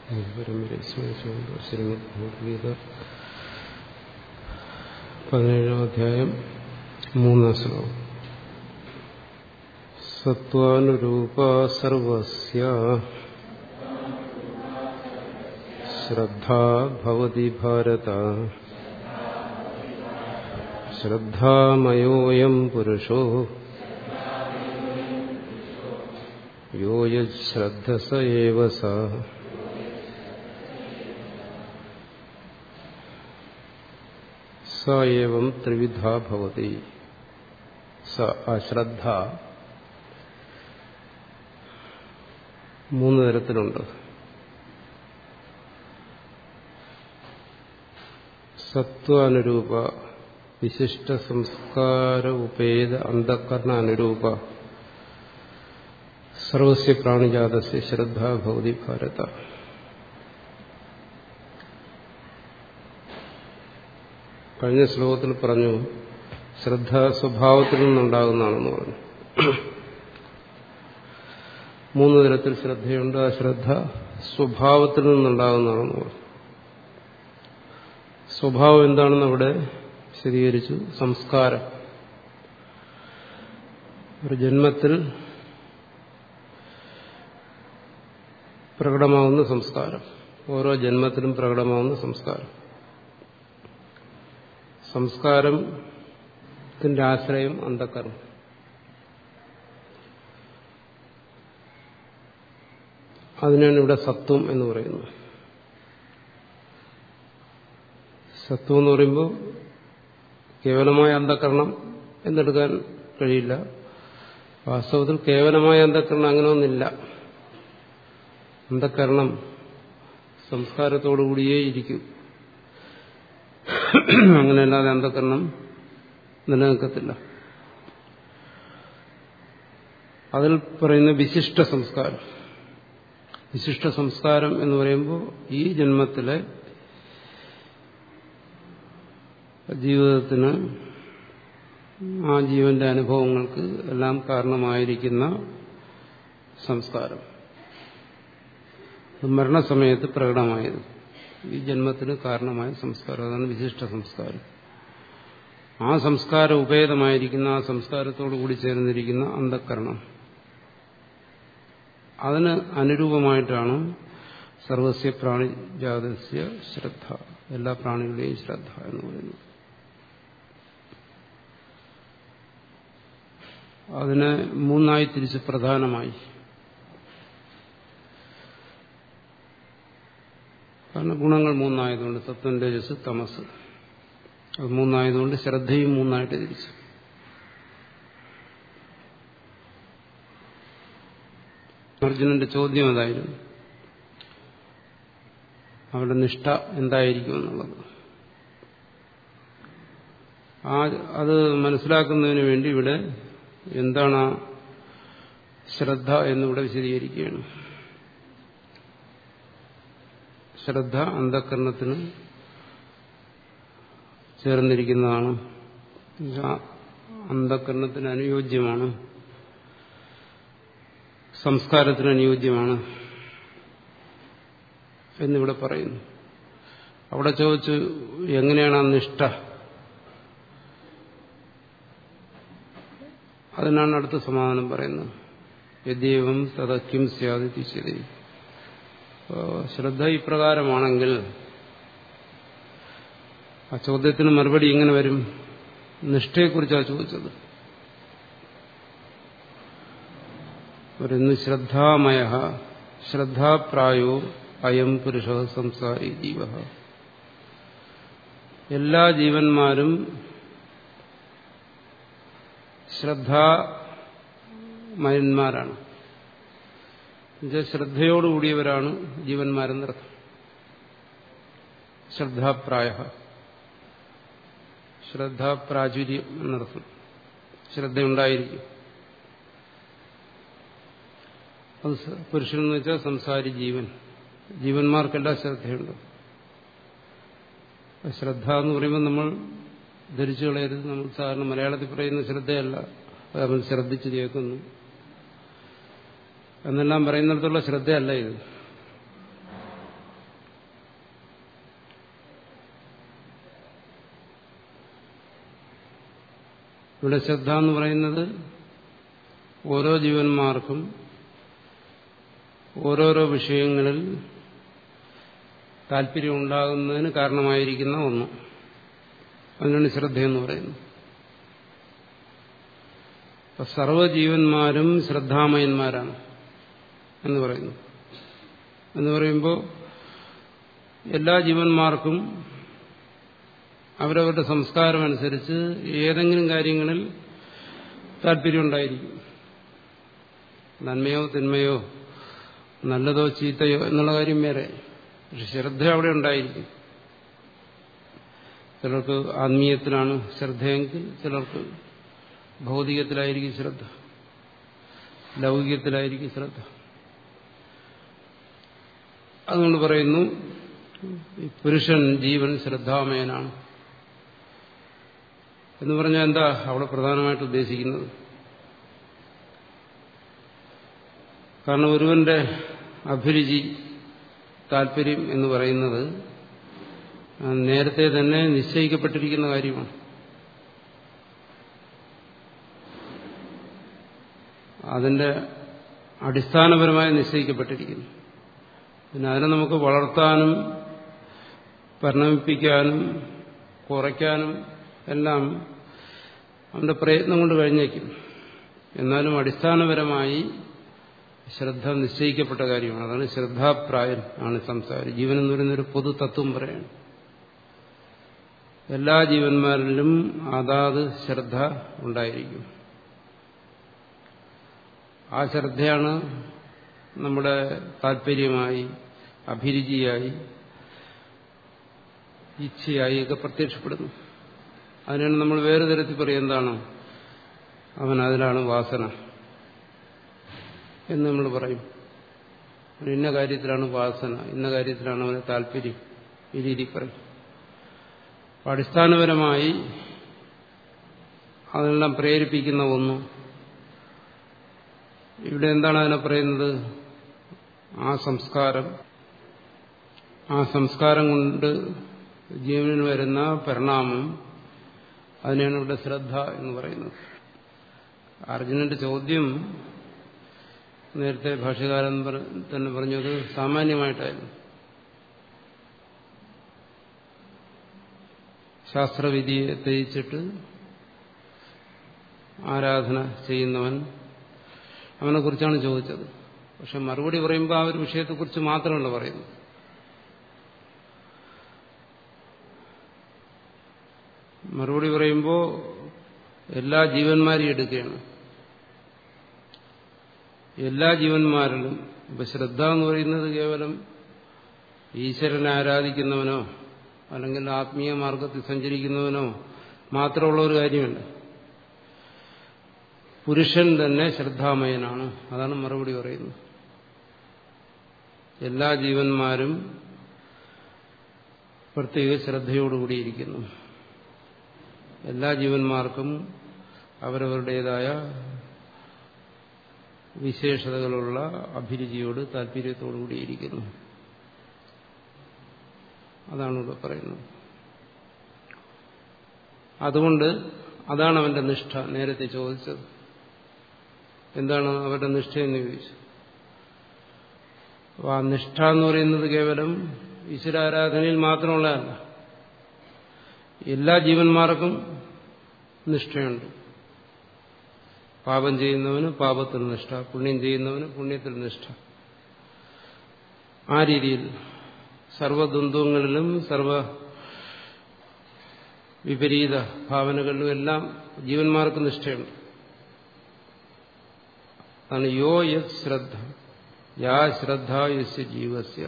പരമ്പരസ്മരിച്ചുകൊണ്ട് ശ്രീമദ് ഭഗവത്ഗീത പതിനേഴാം അധ്യായം മൂന്നാം ശ്ലോകം സത്വാനുരൂപ സർവസ്യ ശ്രദ്ധാ ഭവതി ഭാരത ശ്രദ്ധാമയോയം പുരുഷോ യോ യശ്രദ്ധസ ഏവ സ സ ഏവം ത്രിവിധ ഭവതി സ അശ്രദ്ധ മൂന്ന് തരത്തിലുണ്ട് സത്വാനുരൂപ വിശിഷ്ട സംസ്കാര ഉപേത അന്ധകരണ അനുരൂപ സർവസ്യ പ്രാണിജാതസ്യ ശ്രദ്ധ ഭവതി ഭാരത കഴിഞ്ഞ ശ്ലോകത്തിൽ പറഞ്ഞു ശ്രദ്ധ സ്വഭാവത്തിൽ നിന്നുണ്ടാകുന്നതാണെന്ന് പറഞ്ഞു മൂന്ന് തരത്തിൽ ശ്രദ്ധയുണ്ട് ആ ശ്രദ്ധ സ്വഭാവത്തിൽ നിന്നുണ്ടാകുന്നതാണെന്ന് പറഞ്ഞു സ്വഭാവം എന്താണെന്ന് അവിടെ വിശദീകരിച്ചു സംസ്കാരം ഒരു ജന്മത്തിൽ പ്രകടമാവുന്ന സംസ്കാരം ഓരോ ജന്മത്തിലും പ്രകടമാവുന്ന സംസ്കാരം സംസ്കാരത്തിന്റെ ആശ്രയം അന്ധക്കരണം അതിനാണ് ഇവിടെ സത്വം എന്ന് പറയുന്നത് സത്വം എന്ന് പറയുമ്പോൾ കേവലമായ അന്ധക്കരണം എന്നെടുക്കാൻ കഴിയില്ല വാസ്തവത്തിൽ കേവലമായ അന്ധക്കരണം അങ്ങനെ ഒന്നില്ല അന്ധക്കരണം സംസ്കാരത്തോടുകൂടിയേ ഇരിക്കും അങ്ങനെയല്ലാതെ അന്ധക്കരണം നിലനിൽക്കത്തില്ല അതിൽ പറയുന്ന വിശിഷ്ട സംസ്കാരം വിശിഷ്ട സംസ്കാരം എന്ന് പറയുമ്പോൾ ഈ ജന്മത്തിലെ ജീവിതത്തിന് ആ ജീവന്റെ അനുഭവങ്ങൾക്ക് എല്ലാം കാരണമായിരിക്കുന്ന സംസ്കാരം മരണസമയത്ത് പ്രകടമായത് ഈ ജന്മത്തിന് കാരണമായ സംസ്കാരം അതാണ് വിശിഷ്ട സംസ്കാരം ആ സംസ്കാര ഉപേതമായിരിക്കുന്ന ആ സംസ്കാരത്തോടു കൂടി ചേർന്നിരിക്കുന്ന അന്ധക്കരണം അതിന് അനുരൂപമായിട്ടാണ് സർവസ്യ പ്രാണിജാതസ്യ ശ്രദ്ധ എല്ലാ പ്രാണികളുടെയും ശ്രദ്ധ എന്ന് പറയുന്നത് അതിനെ മൂന്നായി തിരിച്ച് പ്രധാനമായി കാരണം ഗുണങ്ങൾ മൂന്നായതുകൊണ്ട് സത്വം രജസ് തമസ് അത് മൂന്നായതുകൊണ്ട് ശ്രദ്ധയും മൂന്നായിട്ട് തിരിച്ചു അർജുനന്റെ ചോദ്യം അതായിരുന്നു അവരുടെ നിഷ്ഠ എന്തായിരിക്കും എന്നുള്ളത് ആ അത് മനസ്സിലാക്കുന്നതിന് വേണ്ടി ഇവിടെ എന്താണ് ആ ശ്രദ്ധ എന്നിവിടെ വിശദീകരിക്കുകയാണ് ശ്രദ്ധ അന്ധകരണത്തിന് ചേർന്നിരിക്കുന്നതാണ് അന്ധകരണത്തിന് അനുയോജ്യമാണ് സംസ്കാരത്തിന് അനുയോജ്യമാണ് എന്നിവിടെ പറയുന്നു അവിടെ ചോദിച്ചു എങ്ങനെയാണ് ആ നിഷ്ഠ അതിനാണ് അടുത്ത സമാധാനം പറയുന്നത് യദ്യവം തദക്യം സ്യാദിതി ശരി ശ്രദ്ധ ഇപ്രകാരമാണെങ്കിൽ ആ ചോദ്യത്തിന് മറുപടി ഇങ്ങനെ വരും നിഷ്ഠയെക്കുറിച്ചാണ് ചോദിച്ചത് പറയുന്നു ശ്രദ്ധാമയ ശ്രദ്ധാപ്രായോ അയം പുരുഷ സംസാരി ജീവ എല്ലാ ജീവന്മാരും ശ്രദ്ധാമയന്മാരാണ് ശ്രദ്ധയോടുകൂടിയവരാണ് ജീവന്മാരെന്നർത്ഥം ശ്രദ്ധാപ്രായ ശ്രദ്ധാപ്രാചുര്യം എന്നർത്ഥം ശ്രദ്ധയുണ്ടായിരിക്കും അത് പുരുഷൻ എന്ന് വെച്ചാൽ സംസാരി ജീവൻ ജീവന്മാർക്കെല്ലാം ശ്രദ്ധയുണ്ട് ശ്രദ്ധ എന്ന് പറയുമ്പോൾ നമ്മൾ ധരിച്ചു കളയരുത് നമ്മൾ സാധാരണ മലയാളത്തിൽ പറയുന്ന ശ്രദ്ധയല്ല അത് അവൻ ശ്രദ്ധിച്ച് കേൾക്കുന്നു എന്നെല്ലാം പറയുന്നിടത്തുള്ള ശ്രദ്ധയല്ല ഇത് ഇവിടെ ശ്രദ്ധ എന്ന് പറയുന്നത് ഓരോ ജീവന്മാർക്കും ഓരോരോ വിഷയങ്ങളിൽ താല്പര്യം ഉണ്ടാകുന്നതിന് കാരണമായിരിക്കുന്ന ഒന്ന് അതിനാണ് ശ്രദ്ധയെന്ന് പറയുന്നത് അപ്പൊ സർവജീവന്മാരും ശ്രദ്ധാമയന്മാരാണ് എന്ന് പറയുന്നു എന്ന് പറയുമ്പോൾ എല്ലാ ജീവന്മാർക്കും അവരവരുടെ സംസ്കാരം അനുസരിച്ച് ഏതെങ്കിലും കാര്യങ്ങളിൽ താല്പര്യമുണ്ടായിരിക്കും നന്മയോ തിന്മയോ നല്ലതോ ചീത്തയോ എന്നുള്ള കാര്യം വേറെ പക്ഷെ ശ്രദ്ധ അവിടെ ഉണ്ടായിരിക്കും ചിലർക്ക് ആത്മീയത്തിലാണ് ശ്രദ്ധയെങ്കിൽ ചിലർക്ക് ഭൗതികത്തിലായിരിക്കും ശ്രദ്ധ ലൗകികത്തിലായിരിക്കും ശ്രദ്ധ അതുകൊണ്ട് പറയുന്നു പുരുഷൻ ജീവൻ ശ്രദ്ധാമയനാണ് എന്ന് പറഞ്ഞാൽ എന്താ അവിടെ പ്രധാനമായിട്ട് ഉദ്ദേശിക്കുന്നത് കാരണം ഒരുവന്റെ അഭിരുചി താല്പര്യം എന്ന് പറയുന്നത് നേരത്തെ തന്നെ നിശ്ചയിക്കപ്പെട്ടിരിക്കുന്ന കാര്യമാണ് അതിന്റെ അടിസ്ഥാനപരമായി നിശ്ചയിക്കപ്പെട്ടിരിക്കുന്നു പിന്നെ അതിനെ നമുക്ക് വളർത്താനും പരിണമിപ്പിക്കാനും കുറയ്ക്കാനും എല്ലാം അവന്റെ പ്രയത്നം കൊണ്ട് കഴിഞ്ഞേക്കും എന്നാലും അടിസ്ഥാനപരമായി ശ്രദ്ധ നിശ്ചയിക്കപ്പെട്ട കാര്യമാണ് അതാണ് ശ്രദ്ധാപ്രായൻ ആണ് സംസാരം ജീവൻ എന്ന് പറയുന്നൊരു പൊതു തത്വം പറയാണ് എല്ലാ ജീവന്മാരിലും അതാത് ശ്രദ്ധ ഉണ്ടായിരിക്കും ആ ശ്രദ്ധയാണ് നമ്മുടെ താല്പര്യമായി അഭിരുചിയായി ഇച്ഛയായി ഒക്കെ പ്രത്യക്ഷപ്പെടുന്നു അതിനാണ് നമ്മൾ വേറെ തരത്തിൽ പറയും എന്താണ് അവൻ അതിലാണ് വാസന എന്ന് നമ്മൾ പറയും ഇന്ന കാര്യത്തിലാണ് വാസന ഇന്ന കാര്യത്തിലാണ് അവന് താല്പര്യം ഈ രീതി പറയും അടിസ്ഥാനപരമായി അതെല്ലാം പ്രേരിപ്പിക്കുന്ന ഒന്നും ഇവിടെ എന്താണ് അതിനെ പറയുന്നത് ആ സംസ്കാരം ആ സംസ്കാരം കൊണ്ട് ജീവനിൽ വരുന്ന പരിണാമം അതിനെയാണ് ഇവിടെ ശ്രദ്ധ എന്ന് പറയുന്നത് അർജുനന്റെ ചോദ്യം നേരത്തെ ഭാഷകാരൻ തന്നെ പറഞ്ഞത് സാമാന്യമായിട്ടായിരുന്നു ശാസ്ത്രവിധിയെ ത്യജിച്ചിട്ട് ആരാധന ചെയ്യുന്നവൻ അവനെ കുറിച്ചാണ് ചോദിച്ചത് പക്ഷെ മറുപടി പറയുമ്പോൾ ആ ഒരു വിഷയത്തെക്കുറിച്ച് മാത്രമല്ല പറയുന്നത് മറുപടി പറയുമ്പോൾ എല്ലാ ജീവന്മാരെയും എടുക്കുകയാണ് എല്ലാ ജീവന്മാരിലും ഇപ്പൊ ശ്രദ്ധ എന്ന് പറയുന്നത് കേവലം ഈശ്വരനെ ആരാധിക്കുന്നവനോ അല്ലെങ്കിൽ ആത്മീയ മാർഗത്തിൽ സഞ്ചരിക്കുന്നവനോ മാത്രമുള്ള ഒരു കാര്യമല്ല പുരുഷൻ തന്നെ ശ്രദ്ധാമയനാണ് അതാണ് മറുപടി പറയുന്നത് എല്ലാ ജീവന്മാരും പ്രത്യേക ശ്രദ്ധയോടുകൂടിയിരിക്കുന്നു എല്ലാ ജീവന്മാർക്കും അവരവരുടേതായ വിശേഷതകളുള്ള അഭിരുചിയോട് താല്പര്യത്തോടുകൂടിയിരിക്കുന്നു അതാണ് ഇവിടെ പറയുന്നത് അതുകൊണ്ട് അതാണ് അവന്റെ നിഷ്ഠ നേരത്തെ ചോദിച്ചത് എന്താണ് അവരുടെ നിഷ്ഠയെന്ന് ചോദിച്ചു അപ്പോൾ ആ നിഷ്ഠ എന്ന് പറയുന്നത് കേവലം ഈശ്വരാരാധനയിൽ മാത്രമുള്ളതല്ല എല്ലാ ജീവന്മാർക്കും നിഷ്ഠയുണ്ട് പാപം ചെയ്യുന്നവന് പാപത്തിൽ നിഷ്ഠ പുണ്യം ചെയ്യുന്നവന് പുണ്യത്തിൽ നിഷ്ഠ ആ രീതിയിൽ സർവദ്വന്ദ്വങ്ങളിലും സർവ വിപരീത ഭാവനകളിലും എല്ലാം ജീവന്മാർക്ക് നിഷ്ഠയുണ്ട് അതാണ് യോ യത് ശ്രദ്ധ യാ ശ്രദ്ധ യസ്യ ജീവസ്യ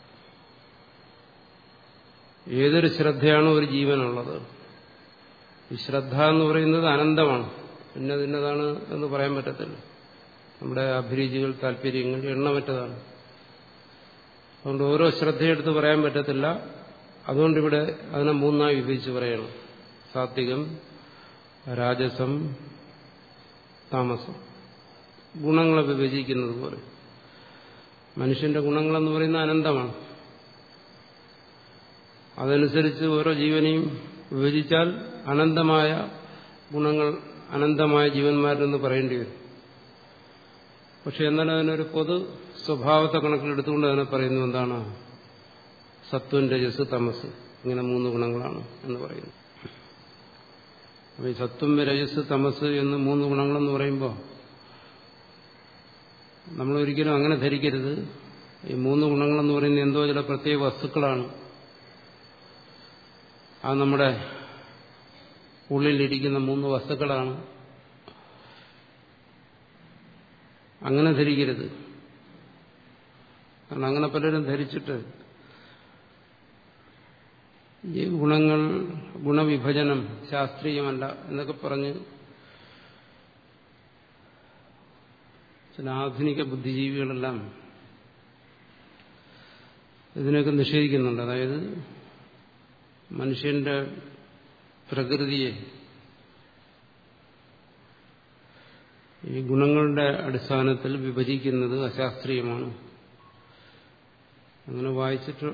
ഏതൊരു ശ്രദ്ധയാണോ ഒരു ജീവനുള്ളത് ഈ ശ്രദ്ധ എന്ന് പറയുന്നത് അനന്തമാണ് പിന്നെ അതിൻ്റെതാണ് എന്ന് പറയാൻ പറ്റത്തില്ല നമ്മുടെ അഭിരുചികൾ താല്പര്യങ്ങൾ എണ്ണമറ്റതാണ് അതുകൊണ്ട് ഓരോ ശ്രദ്ധയെടുത്ത് പറയാൻ പറ്റത്തില്ല അതുകൊണ്ട് ഇവിടെ അതിനെ മൂന്നായി വിഭജിച്ച് പറയണം സാത്വികം രാജസം താമസം ഗുണങ്ങളെ വിഭജിക്കുന്നത് പോലെ മനുഷ്യന്റെ ഗുണങ്ങളെന്ന് പറയുന്നത് അനന്തമാണ് അതനുസരിച്ച് ഓരോ ജീവനെയും വിഭജിച്ചാൽ അനന്തമായ ഗുണങ്ങൾ അനന്തമായ ജീവന്മാരെന്ന് പറയേണ്ടി വരും പക്ഷെ എന്നാൽ അതിനൊരു പൊതു സ്വഭാവത്തെ കണക്കിലെടുത്തുകൊണ്ട് അതിനെ പറയുന്നു എന്താണ് സത്വം രജസ് തമസ് ഇങ്ങനെ മൂന്ന് ഗുണങ്ങളാണ് എന്ന് പറയുന്നു അപ്പൊ ഈ സത്വം രജസ് തമസ് എന്ന് മൂന്ന് ഗുണങ്ങളെന്ന് പറയുമ്പോൾ നമ്മൾ ഒരിക്കലും അങ്ങനെ ധരിക്കരുത് ഈ മൂന്ന് ഗുണങ്ങളെന്ന് പറയുന്നത് എന്തോ ചില പ്രത്യേക വസ്തുക്കളാണ് അത് നമ്മുടെ ഉള്ളിലിരിക്കുന്ന മൂന്ന് വസ്തുക്കളാണ് അങ്ങനെ ധരിക്കരുത് കാരണം അങ്ങനെ പലരും ധരിച്ചിട്ട് ഈ ഗുണങ്ങൾ ഗുണവിഭജനം ശാസ്ത്രീയമല്ല എന്നൊക്കെ പറഞ്ഞ് ചില ആധുനിക ബുദ്ധിജീവികളെല്ലാം ഇതിനൊക്കെ നിഷേധിക്കുന്നുണ്ട് അതായത് മനുഷ്യന്റെ പ്രകൃതിയെ ഈ ഗുണങ്ങളുടെ അടിസ്ഥാനത്തിൽ വിഭജിക്കുന്നത് അശാസ്ത്രീയമാണ് അങ്ങനെ വായിച്ചിട്ട്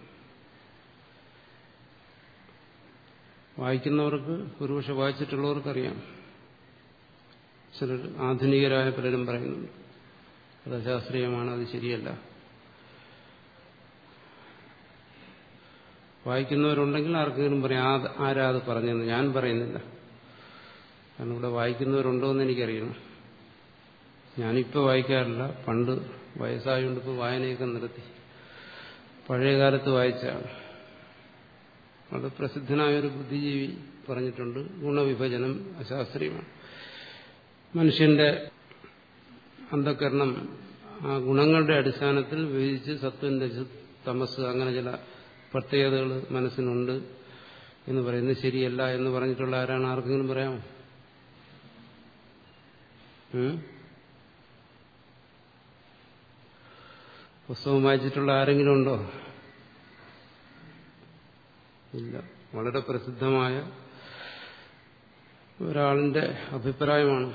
വായിക്കുന്നവർക്ക് ഒരുപക്ഷെ വായിച്ചിട്ടുള്ളവർക്കറിയാം ചിലർ ആധുനികരായ പലരും പറയുന്നുണ്ട് അത് അശാസ്ത്രീയമാണ് അത് ശരിയല്ല വായിക്കുന്നവരുണ്ടെങ്കിൽ ആർക്കെങ്കിലും പറയാം ആരാ അത് പറഞ്ഞെന്ന് ഞാൻ പറയുന്നില്ല കാരണം ഇവിടെ വായിക്കുന്നവരുണ്ടോ എന്ന് എനിക്കറിയണം ഞാനിപ്പോൾ വായിക്കാറില്ല പണ്ട് വയസ്സായതുകൊണ്ട് ഇപ്പോൾ വായനയൊക്കെ നിർത്തി പഴയ കാലത്ത് വായിച്ചാണ് അത് പ്രസിദ്ധനായ ഒരു ബുദ്ധിജീവി പറഞ്ഞിട്ടുണ്ട് ഗുണവിഭജനം അശാസ്ത്രീയമാണ് മനുഷ്യന്റെ അന്ധകരണം ആ ഗുണങ്ങളുടെ അടിസ്ഥാനത്തിൽ വിഭജിച്ച് സത്വം തമസ് അങ്ങനെ ചില പ്രത്യേകതകൾ മനസ്സിനുണ്ട് എന്ന് പറയുന്നത് ശരിയല്ല എന്ന് പറഞ്ഞിട്ടുള്ള ആരാണ് ആർക്കെങ്കിലും പറയാമോ പുസ്തകം വായിച്ചിട്ടുള്ള ആരെങ്കിലും ഉണ്ടോ ഇല്ല വളരെ പ്രസിദ്ധമായ ഒരാളിന്റെ അഭിപ്രായമാണ്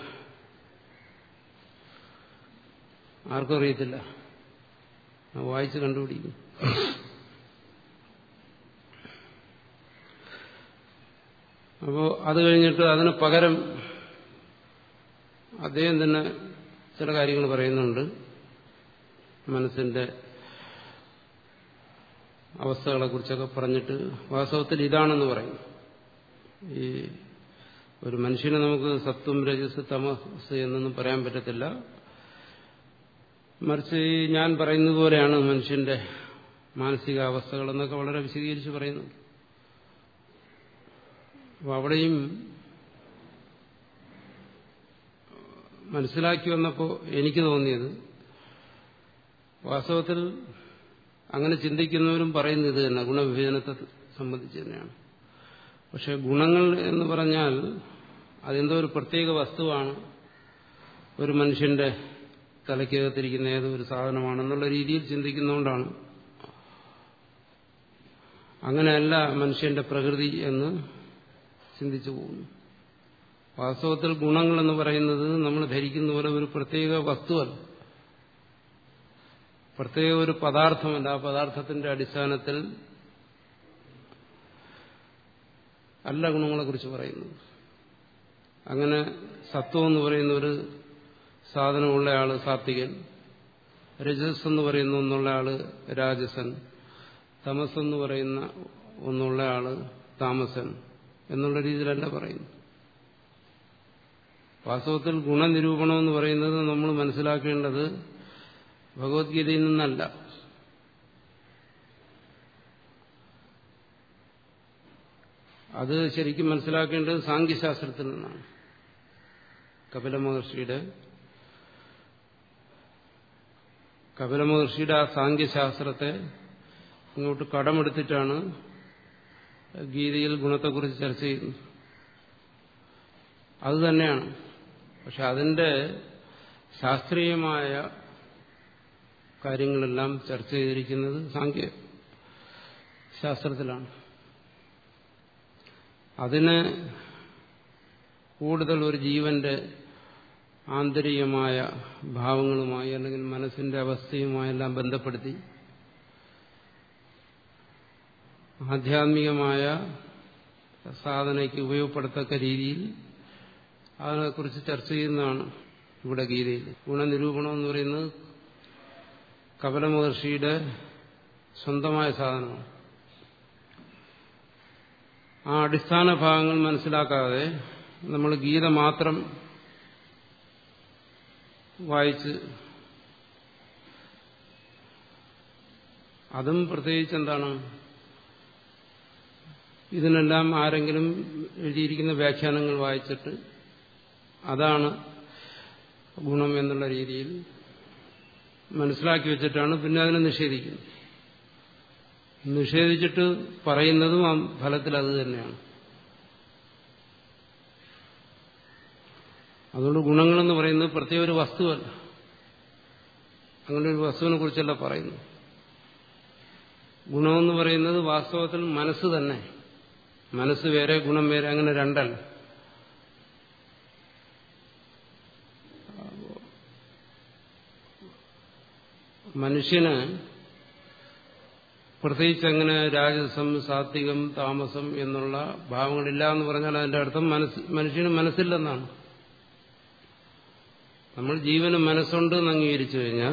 ആർക്കും അറിയത്തില്ല വായിച്ച് കണ്ടുപിടിക്കും അപ്പോൾ അത് കഴിഞ്ഞിട്ട് അതിന് പകരം അദ്ദേഹം തന്നെ ചില കാര്യങ്ങൾ പറയുന്നുണ്ട് മനസ്സിന്റെ അവസ്ഥകളെ കുറിച്ചൊക്കെ പറഞ്ഞിട്ട് വാസ്തവത്തിൽ ഇതാണെന്ന് പറയും ഈ ഒരു മനുഷ്യനെ നമുക്ക് സത്വം രജസ് തമസ് എന്നൊന്നും പറയാൻ പറ്റത്തില്ല മറിച്ച് ഞാൻ പറയുന്നത് പോലെയാണ് മനുഷ്യന്റെ മാനസികാവസ്ഥകൾ എന്നൊക്കെ വളരെ വിശദീകരിച്ച് പറയുന്നു അപ്പോൾ അവിടെയും മനസ്സിലാക്കി വന്നപ്പോൾ എനിക്ക് തോന്നിയത് വാസ്തവത്തിൽ അങ്ങനെ ചിന്തിക്കുന്നവരും പറയുന്നത് ഇത് തന്നെ ഗുണവിഭജനത്തെ സംബന്ധിച്ച് തന്നെയാണ് പക്ഷെ ഗുണങ്ങൾ എന്ന് പറഞ്ഞാൽ അതെന്തോ ഒരു പ്രത്യേക വസ്തുവാണ് ഒരു മനുഷ്യന്റെ തലയ്ക്കകത്തിരിക്കുന്ന ഏതോ ഒരു സാധനമാണെന്നുള്ള രീതിയിൽ ചിന്തിക്കുന്നതുകൊണ്ടാണ് അങ്ങനെയല്ല മനുഷ്യന്റെ പ്രകൃതി എന്ന് ചിന്തിച്ചു പോകുന്നു വാസ്തവത്തിൽ ഗുണങ്ങൾ എന്ന് പറയുന്നത് നമ്മൾ ധരിക്കുന്ന പോലെ ഒരു പ്രത്യേക വസ്തുവല്ല പ്രത്യേക ഒരു പദാർത്ഥമല്ല ആ പദാർത്ഥത്തിന്റെ അടിസ്ഥാനത്തിൽ അല്ല ഗുണങ്ങളെക്കുറിച്ച് പറയുന്നത് അങ്ങനെ സത്വം എന്ന് പറയുന്ന ഒരു സാധനമുള്ള ആള് സാത്വികൻ രജസ് എന്ന് പറയുന്ന ഒന്നുള്ള ആള് രാജസൻ തമസ് എന്ന് പറയുന്ന ഒന്നുള്ള ആള് താമസൻ എന്നുള്ള രീതിയിലല്ല പറയുന്നു വാസ്തവത്തിൽ ഗുണനിരൂപണം എന്ന് പറയുന്നത് നമ്മൾ മനസ്സിലാക്കേണ്ടത് ഭഗവത്ഗീതയിൽ നിന്നല്ല അത് ശരിക്കും മനസ്സിലാക്കേണ്ടത് സാങ്കേശാസ്ത്രത്തിൽ നിന്നാണ് കപില മഹർഷിയുടെ കപില മഹർഷിയുടെ ആ സാങ്കേശാസ്ത്രത്തെ ഇങ്ങോട്ട് കടമെടുത്തിട്ടാണ് ഗീതയിൽ ഗുണത്തെക്കുറിച്ച് ചർച്ച ചെയ്യുന്നത് അതുതന്നെയാണ് പക്ഷെ അതിന്റെ ശാസ്ത്രീയമായ കാര്യങ്ങളെല്ലാം ചർച്ച ചെയ്തിരിക്കുന്നത് സാങ്കേ ശാസ്ത്രത്തിലാണ് അതിന് കൂടുതൽ ഒരു ജീവന്റെ ആന്തരികമായ ഭാവങ്ങളുമായി അല്ലെങ്കിൽ മനസ്സിന്റെ അവസ്ഥയുമായെല്ലാം ബന്ധപ്പെടുത്തി ആധ്യാത്മികമായ സാധനയ്ക്ക് ഉപയോഗപ്പെടത്തക്ക രീതിയിൽ അതിനെക്കുറിച്ച് ചർച്ച ചെയ്യുന്നതാണ് ഇവിടെ ഗീതയിൽ ഗുണനിരൂപണം എന്ന് പറയുന്നത് കപല മഹർഷിയുടെ സ്വന്തമായ സാധനമാണ് ആ അടിസ്ഥാന ഭാഗങ്ങൾ മനസ്സിലാക്കാതെ നമ്മൾ ഗീത മാത്രം വായിച്ച് അതും പ്രത്യേകിച്ച് എന്താണ് ഇതിനെല്ലാം ആരെങ്കിലും എഴുതിയിരിക്കുന്ന വ്യാഖ്യാനങ്ങൾ വായിച്ചിട്ട് അതാണ് ഗുണം എന്നുള്ള രീതിയിൽ മനസ്സിലാക്കി വെച്ചിട്ടാണ് പിന്നെ അതിനെ നിഷേധിക്കുന്നത് നിഷേധിച്ചിട്ട് പറയുന്നതും ആ ഫലത്തിൽ അത് തന്നെയാണ് അതുകൊണ്ട് ഗുണങ്ങളെന്ന് പറയുന്നത് പ്രത്യേക ഒരു വസ്തുവല്ല അങ്ങനെ ഒരു വസ്തുവിനെ കുറിച്ചല്ല പറയുന്നു ഗുണമെന്ന് പറയുന്നത് വാസ്തവത്തിൽ മനസ്സ് തന്നെ മനസ്സ് വേറെ ഗുണം വേറെ അങ്ങനെ രണ്ടല്ല മനുഷ്യന് പ്രത്യേകിച്ച് അങ്ങനെ രാജസം സാത്വികം താമസം എന്നുള്ള ഭാവങ്ങളില്ല എന്ന് പറഞ്ഞാൽ അതിന്റെ അർത്ഥം മനസ്സ് മനുഷ്യന് മനസ്സില്ലെന്നാണ് നമ്മൾ ജീവന് മനസ്സുണ്ട് എന്ന് അംഗീകരിച്ചു കഴിഞ്ഞാൽ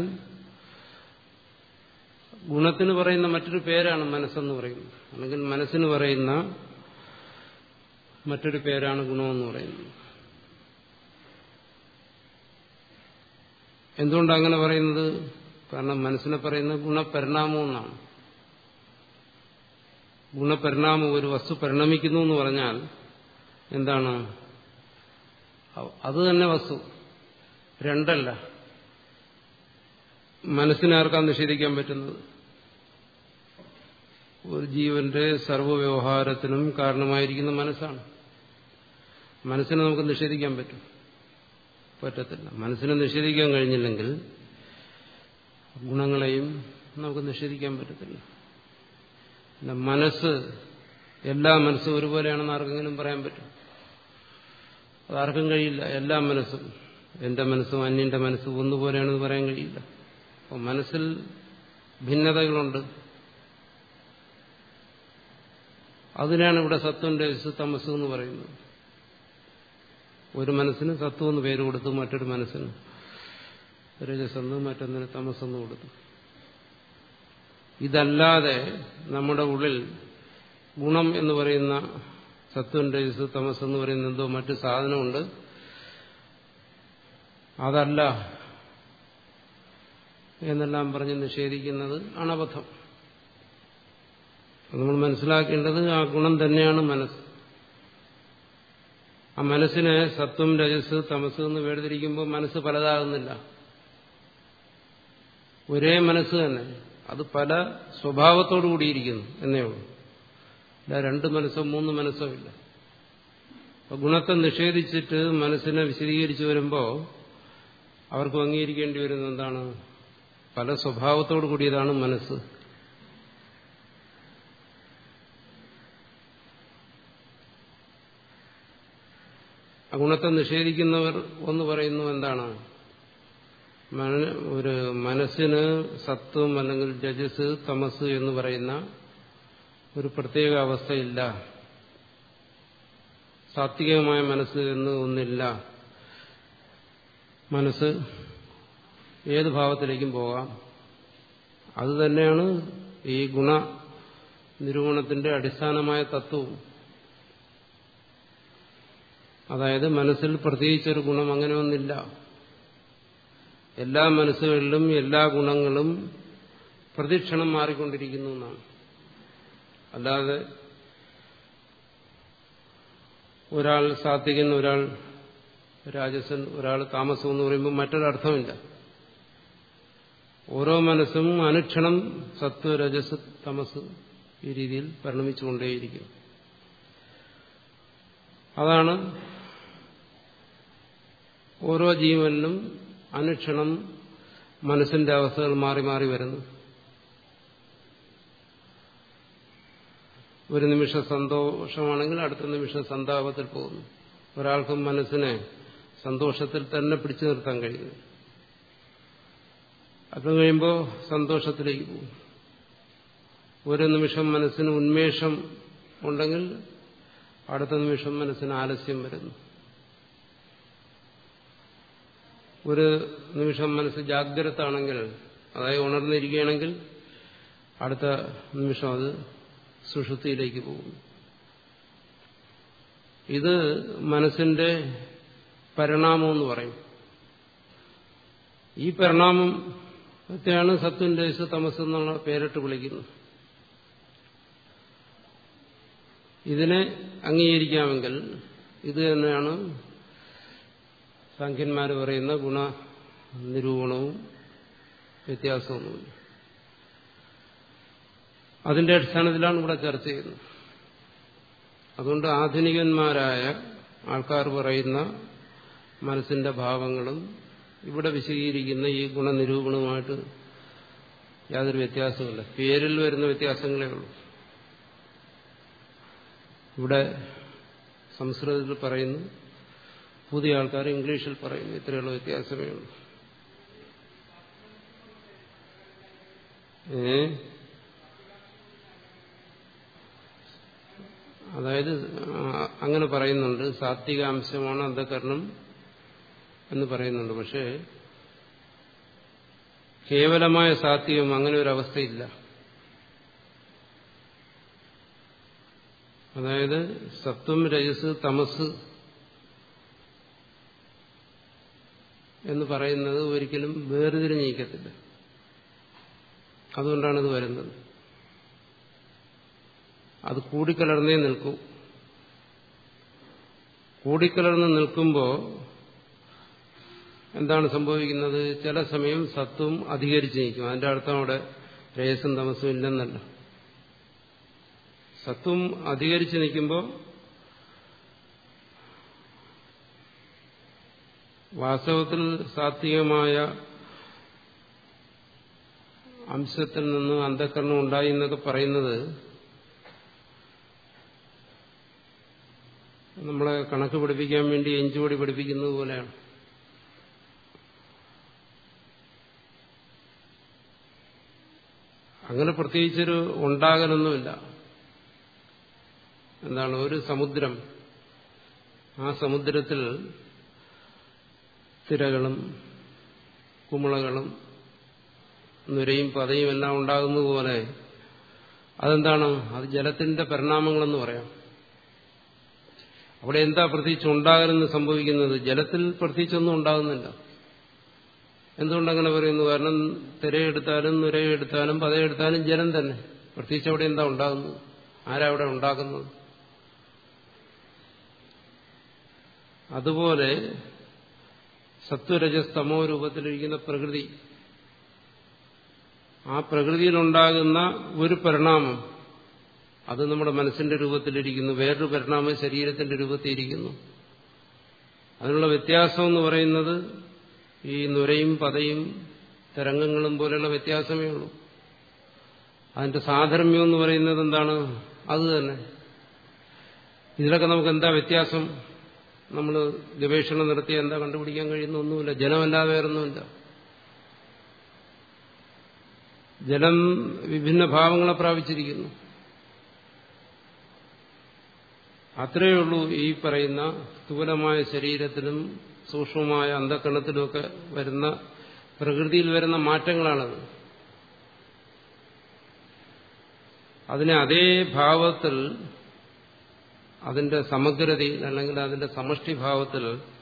ഗുണത്തിന് പറയുന്ന മറ്റൊരു പേരാണ് മനസ്സെന്ന് പറയുന്നത് അല്ലെങ്കിൽ മനസ്സിന് പറയുന്ന മറ്റൊരു പേരാണ് ഗുണമെന്ന് പറയുന്നത് എന്തുകൊണ്ടാണ് അങ്ങനെ പറയുന്നത് കാരണം മനസ്സിനെ പറയുന്നത് ഗുണപരിണാമം എന്നാണ് ഗുണപരിണാമം ഒരു വസ്തു പരിണമിക്കുന്നു എന്ന് പറഞ്ഞാൽ എന്താണ് അത് തന്നെ വസ്തു രണ്ടല്ല മനസ്സിനാർക്കാൻ നിഷേധിക്കാൻ പറ്റുന്നത് ഒരു ജീവന്റെ സർവ്വവ്യവഹാരത്തിനും കാരണമായിരിക്കുന്ന മനസ്സാണ് മനസ്സിനെ നമുക്ക് നിഷേധിക്കാൻ പറ്റും പറ്റത്തില്ല മനസ്സിനെ നിഷേധിക്കാൻ കഴിഞ്ഞില്ലെങ്കിൽ ഗുണങ്ങളെയും നമുക്ക് നിഷേധിക്കാൻ പറ്റത്തില്ല മനസ്സ് എല്ലാ മനസ്സും ഒരുപോലെയാണെന്ന് ആർക്കെങ്കിലും പറയാൻ പറ്റും അതാർക്കും കഴിയില്ല എല്ലാ മനസ്സും എന്റെ മനസ്സും അന്യന്റെ മനസ്സും ഒന്നുപോലെയാണെന്ന് പറയാൻ കഴിയില്ല അപ്പോൾ മനസ്സിൽ ഭിന്നതകളുണ്ട് അതിനാണ് ഇവിടെ സത്വം രജസ് തമസ് എന്ന് പറയുന്നത് ഒരു മനസ്സിന് സത്വം എന്ന് പേര് കൊടുത്തു മറ്റൊരു മനസ്സിന് രജസെന്ന് മറ്റൊന്നിന് തമസെന്ന് കൊടുത്തു ഇതല്ലാതെ നമ്മുടെ ഉള്ളിൽ ഗുണം എന്ന് പറയുന്ന സത്വം രജസ് തമസ് എന്ന് പറയുന്ന എന്തോ മറ്റു സാധനമുണ്ട് അതല്ല എന്നെല്ലാം പറഞ്ഞ് നിഷേധിക്കുന്നത് അണബദ്ധം നമ്മൾ മനസ്സിലാക്കേണ്ടത് ആ ഗുണം തന്നെയാണ് മനസ്സ് ആ മനസ്സിനെ സത്വം രജസ് തമസ് എന്ന് വേർതിരിക്കുമ്പോൾ മനസ്സ് പലതാകുന്നില്ല ഒരേ മനസ്സ് തന്നെ അത് പല സ്വഭാവത്തോടു കൂടിയിരിക്കുന്നു എന്നേ ഉള്ളൂ ഇല്ല രണ്ട് മനസ്സോ മൂന്ന് മനസ്സോ ഇല്ല അപ്പൊ ഗുണത്തെ നിഷേധിച്ചിട്ട് മനസ്സിനെ വിശദീകരിച്ചു വരുമ്പോൾ അവർക്ക് അംഗീകരിക്കേണ്ടി വരുന്നത് എന്താണ് പല സ്വഭാവത്തോടു കൂടിയതാണ് മനസ്സ് ഗുണത്തെ നിഷേധിക്കുന്നവർ ഒന്ന് പറയുന്നു എന്താണ് ഒരു മനസ്സിന് സത്വം അല്ലെങ്കിൽ ജജസ് തമസ് എന്ന് പറയുന്ന ഒരു പ്രത്യേക അവസ്ഥയില്ല സാത്വികമായ മനസ്സ് എന്ന് ഒന്നില്ല മനസ്സ് ഏത് ഭാവത്തിലേക്കും പോകാം അത് തന്നെയാണ് ഈ ഗുണ നിരൂപണത്തിന്റെ അടിസ്ഥാനമായ തത്വവും അതായത് മനസ്സിൽ പ്രത്യേകിച്ചൊരു ഗുണം അങ്ങനെ ഒന്നില്ല എല്ലാ മനസ്സുകളിലും എല്ലാ ഗുണങ്ങളും പ്രതിക്ഷണം മാറിക്കൊണ്ടിരിക്കുന്നു എന്നാണ് അല്ലാതെ ഒരാൾ സാത്വികൻ ഒരാൾ രാജസൻ ഒരാൾ താമസം എന്ന് പറയുമ്പോൾ മറ്റൊരർത്ഥമില്ല ഓരോ മനസ്സും അനുക്ഷണം സത്വ രജസ് തമസ് ഈ രീതിയിൽ പരിണമിച്ചുകൊണ്ടേയിരിക്കും അതാണ് ഓരോ ജീവനിലും അനുക്ഷണം മനസ്സിന്റെ അവസ്ഥകൾ മാറി മാറി വരുന്നു ഒരു നിമിഷം സന്തോഷമാണെങ്കിൽ അടുത്ത നിമിഷം സന്താപത്തിൽ പോകുന്നു ഒരാൾക്കും മനസ്സിനെ സന്തോഷത്തിൽ തന്നെ പിടിച്ചു നിർത്താൻ കഴിയുന്നു അത് കഴിയുമ്പോൾ സന്തോഷത്തിലേക്ക് പോകും ഒരു നിമിഷം മനസ്സിന് ഉന്മേഷം ഉണ്ടെങ്കിൽ അടുത്ത നിമിഷം മനസ്സിന് ആലസ്യം വരുന്നു ഒരു നിമിഷം മനസ്സ് ജാഗ്രതാണെങ്കിൽ അതായത് ഉണർന്നിരിക്കുകയാണെങ്കിൽ അടുത്ത നിമിഷം അത് സുഷുതിയിലേക്ക് പോകും ഇത് മനസ്സിന്റെ പരിണാമം എന്ന് പറയും ഈ പരിണാമത്തെയാണ് സത്വം രജസ് തമസ് എന്നുള്ള പേരിട്ട് വിളിക്കുന്നത് ഇതിനെ അംഗീകരിക്കാമെങ്കിൽ ഇത് തന്നെയാണ് സാഖ്യന്മാർ പറയുന്ന ഗുണ നിരൂപണവും വ്യത്യാസമൊന്നുമില്ല അതിന്റെ അടിസ്ഥാനത്തിലാണ് ഇവിടെ ചർച്ച ചെയ്യുന്നത് അതുകൊണ്ട് ആധുനികന്മാരായ ആൾക്കാർ പറയുന്ന മനസ്സിന്റെ ഭാവങ്ങളും ഇവിടെ വിശദീകരിക്കുന്ന ഈ ഗുണനിരൂപണവുമായിട്ട് യാതൊരു വ്യത്യാസവുമില്ല പേരിൽ വരുന്ന വ്യത്യാസങ്ങളേ ഉള്ളൂ ഇവിടെ സംസ്കൃതത്തിൽ പറയുന്നു പുതിയ ആൾക്കാർ ഇംഗ്ലീഷിൽ പറയുന്നു ഇത്രയുള്ള വ്യത്യാസമേ ഉള്ളൂ ഏ അതായത് അങ്ങനെ പറയുന്നുണ്ട് സാത്വികാംശമാണ് അന്ധകരണം എന്ന് പറയുന്നുണ്ട് പക്ഷേ കേവലമായ സാത്വികം അങ്ങനെ ഒരു അവസ്ഥയില്ല അതായത് സത്വം രജസ് തമസ് എന്ന് പറയുന്നത് ഒരിക്കലും വേർതിരിഞ്ഞിരിക്കത്തില്ല അതുകൊണ്ടാണ് ഇത് വരുന്നത് അത് കൂടിക്കലർന്നേ നിൽക്കൂ കൂടിക്കലർന്ന് നിൽക്കുമ്പോൾ എന്താണ് സംഭവിക്കുന്നത് ചില സമയം സത്വം അധികരിച്ച് നിൽക്കും അതിന്റെ അർത്ഥം അവിടെ രേസും തമസും ഇല്ലെന്നല്ല സത്വം അധികരിച്ച് നിൽക്കുമ്പോൾ വാസ്തവത്തിൽ സാത്വികമായ അംശത്തിൽ നിന്ന് അന്ധക്കരണം ഉണ്ടായി എന്നൊക്കെ പറയുന്നത് നമ്മളെ കണക്ക് പഠിപ്പിക്കാൻ വേണ്ടി എഞ്ചുപടി പഠിപ്പിക്കുന്നത് പോലെയാണ് അങ്ങനെ പ്രത്യേകിച്ചൊരു ഉണ്ടാകലൊന്നുമില്ല എന്താണ് ഒരു സമുദ്രം ആ സമുദ്രത്തിൽ തിരകളും കുമിളകളും നുരയും പതയും എല്ലാം ഉണ്ടാകുന്നത് പോലെ അതെന്താണ് അത് ജലത്തിന്റെ പരിണാമങ്ങളെന്ന് പറയാം അവിടെ എന്താ പ്രത്യേകിച്ച് ഉണ്ടാകലെന്ന് സംഭവിക്കുന്നത് ജലത്തിൽ പ്രത്യേകിച്ചൊന്നും ഉണ്ടാകുന്നില്ല എന്തുകൊണ്ടങ്ങനെ പറയുന്നു കാരണം തിരയെടുത്താലും നുരയെടുത്താലും പതയെടുത്താലും ജലം തന്നെ പ്രത്യേകിച്ച് അവിടെ എന്താ ഉണ്ടാകുന്നത് ആരാ അവിടെ ഉണ്ടാക്കുന്നത് അതുപോലെ സത്വരജസ്തമോ രൂപത്തിലിരിക്കുന്ന പ്രകൃതി ആ പ്രകൃതിയിലുണ്ടാകുന്ന ഒരു പരിണാമം അത് നമ്മുടെ മനസ്സിന്റെ രൂപത്തിലിരിക്കുന്നു വേറൊരു പരിണാമം ശരീരത്തിന്റെ രൂപത്തിലിരിക്കുന്നു അതിനുള്ള വ്യത്യാസം എന്ന് പറയുന്നത് ഈ നുരയും പതയും തരംഗങ്ങളും പോലെയുള്ള വ്യത്യാസമേ ഉള്ളൂ അതിന്റെ സാധർമ്യം എന്ന് പറയുന്നത് എന്താണ് അത് തന്നെ ഇതിലൊക്കെ നമുക്ക് എന്താ വ്യത്യാസം നമ്മൾ ഗവേഷണം നടത്തി എന്താ കണ്ടുപിടിക്കാൻ കഴിയുന്ന ഒന്നുമില്ല ജലമല്ലാതെ വേറൊന്നുമില്ല ജലം വിഭിന്ന ഭാവങ്ങളെ പ്രാപിച്ചിരിക്കുന്നു അത്രയേ ഉള്ളൂ ഈ പറയുന്ന സ്ഥൂലമായ ശരീരത്തിലും സൂക്ഷ്മമായ അന്ധക്കണത്തിലുമൊക്കെ വരുന്ന പ്രകൃതിയിൽ വരുന്ന മാറ്റങ്ങളാണത് അതിനെ അതേ ഭാവത്തിൽ അതിന്റെ സമഗ്രതയിൽ അല്ലെങ്കിൽ അതിന്റെ സമഷ്ടിഭാവത്തിൽ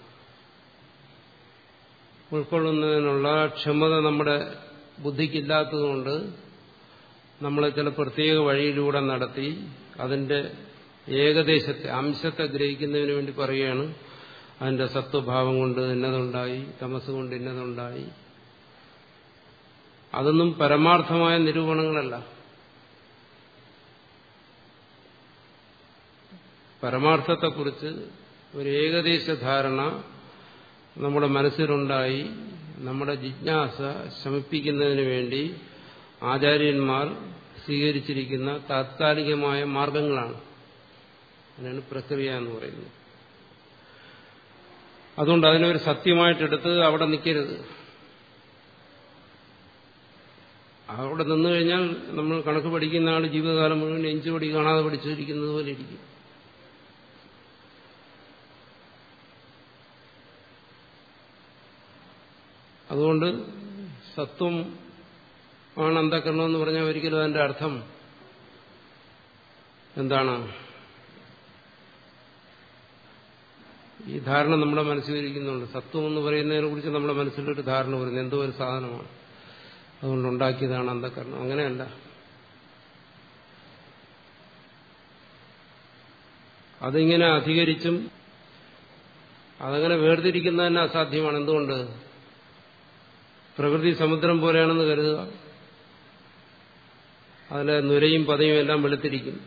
ഉൾക്കൊള്ളുന്നതിനുള്ള ക്ഷമത നമ്മുടെ ബുദ്ധിക്കില്ലാത്തതുകൊണ്ട് നമ്മളെ ചില പ്രത്യേക വഴിയിലൂടെ നടത്തി അതിന്റെ ഏകദേശത്തെ അംശത്തെ ഗ്രഹിക്കുന്നതിന് വേണ്ടി പറയുകയാണ് അതിന്റെ സത്വഭാവം കൊണ്ട് ഇന്നതുണ്ടായി തമസ് കൊണ്ട് ഇന്നതുണ്ടായി അതൊന്നും പരമാർത്ഥമായ നിരൂപണങ്ങളല്ല പരമാർത്ഥത്തെക്കുറിച്ച് ഒരു ഏകദേശ ധാരണ നമ്മുടെ മനസ്സിലുണ്ടായി നമ്മുടെ ജിജ്ഞാസ ശമിപ്പിക്കുന്നതിന് വേണ്ടി ആചാര്യന്മാർ സ്വീകരിച്ചിരിക്കുന്ന താത്കാലികമായ മാർഗങ്ങളാണ് അതിനാണ് പ്രക്രിയ എന്ന് പറയുന്നത് അതുകൊണ്ട് അതിനൊരു സത്യമായിട്ടെടുത്ത് അവിടെ നിൽക്കരുത് അവിടെ നിന്നു കഴിഞ്ഞാൽ നമ്മൾ കണക്ക് പഠിക്കുന്ന ആൾ ജീവിതകാലം മുഴുവൻ എഞ്ചുപടി കാണാതെ പഠിച്ചിരിക്കുന്നത് പോലെ ഇരിക്കും അതുകൊണ്ട് സത്വം ആണ് അന്ധകരണം എന്ന് പറഞ്ഞാൽ ഒരിക്കലും അതിന്റെ അർത്ഥം എന്താണ് ഈ ധാരണ നമ്മുടെ മനസ്സിലിരിക്കുന്നുണ്ട് സത്വം എന്ന് പറയുന്നതിനെ കുറിച്ച് നമ്മുടെ മനസ്സിലൊരു ധാരണ വരുന്നത് എന്തോ ഒരു സാധനമാണ് അതുകൊണ്ട് ഉണ്ടാക്കിയതാണ് അന്ധകരണം അങ്ങനെയല്ല അതിങ്ങനെ അധികരിച്ചും അതങ്ങനെ വേർതിരിക്കുന്ന തന്നെ അസാധ്യമാണ് എന്തുകൊണ്ട് പ്രകൃതി സമുദ്രം പോലെയാണെന്ന് കരുതുക അതിലെ നുരയും പതയും എല്ലാം വെളുത്തിരിക്കും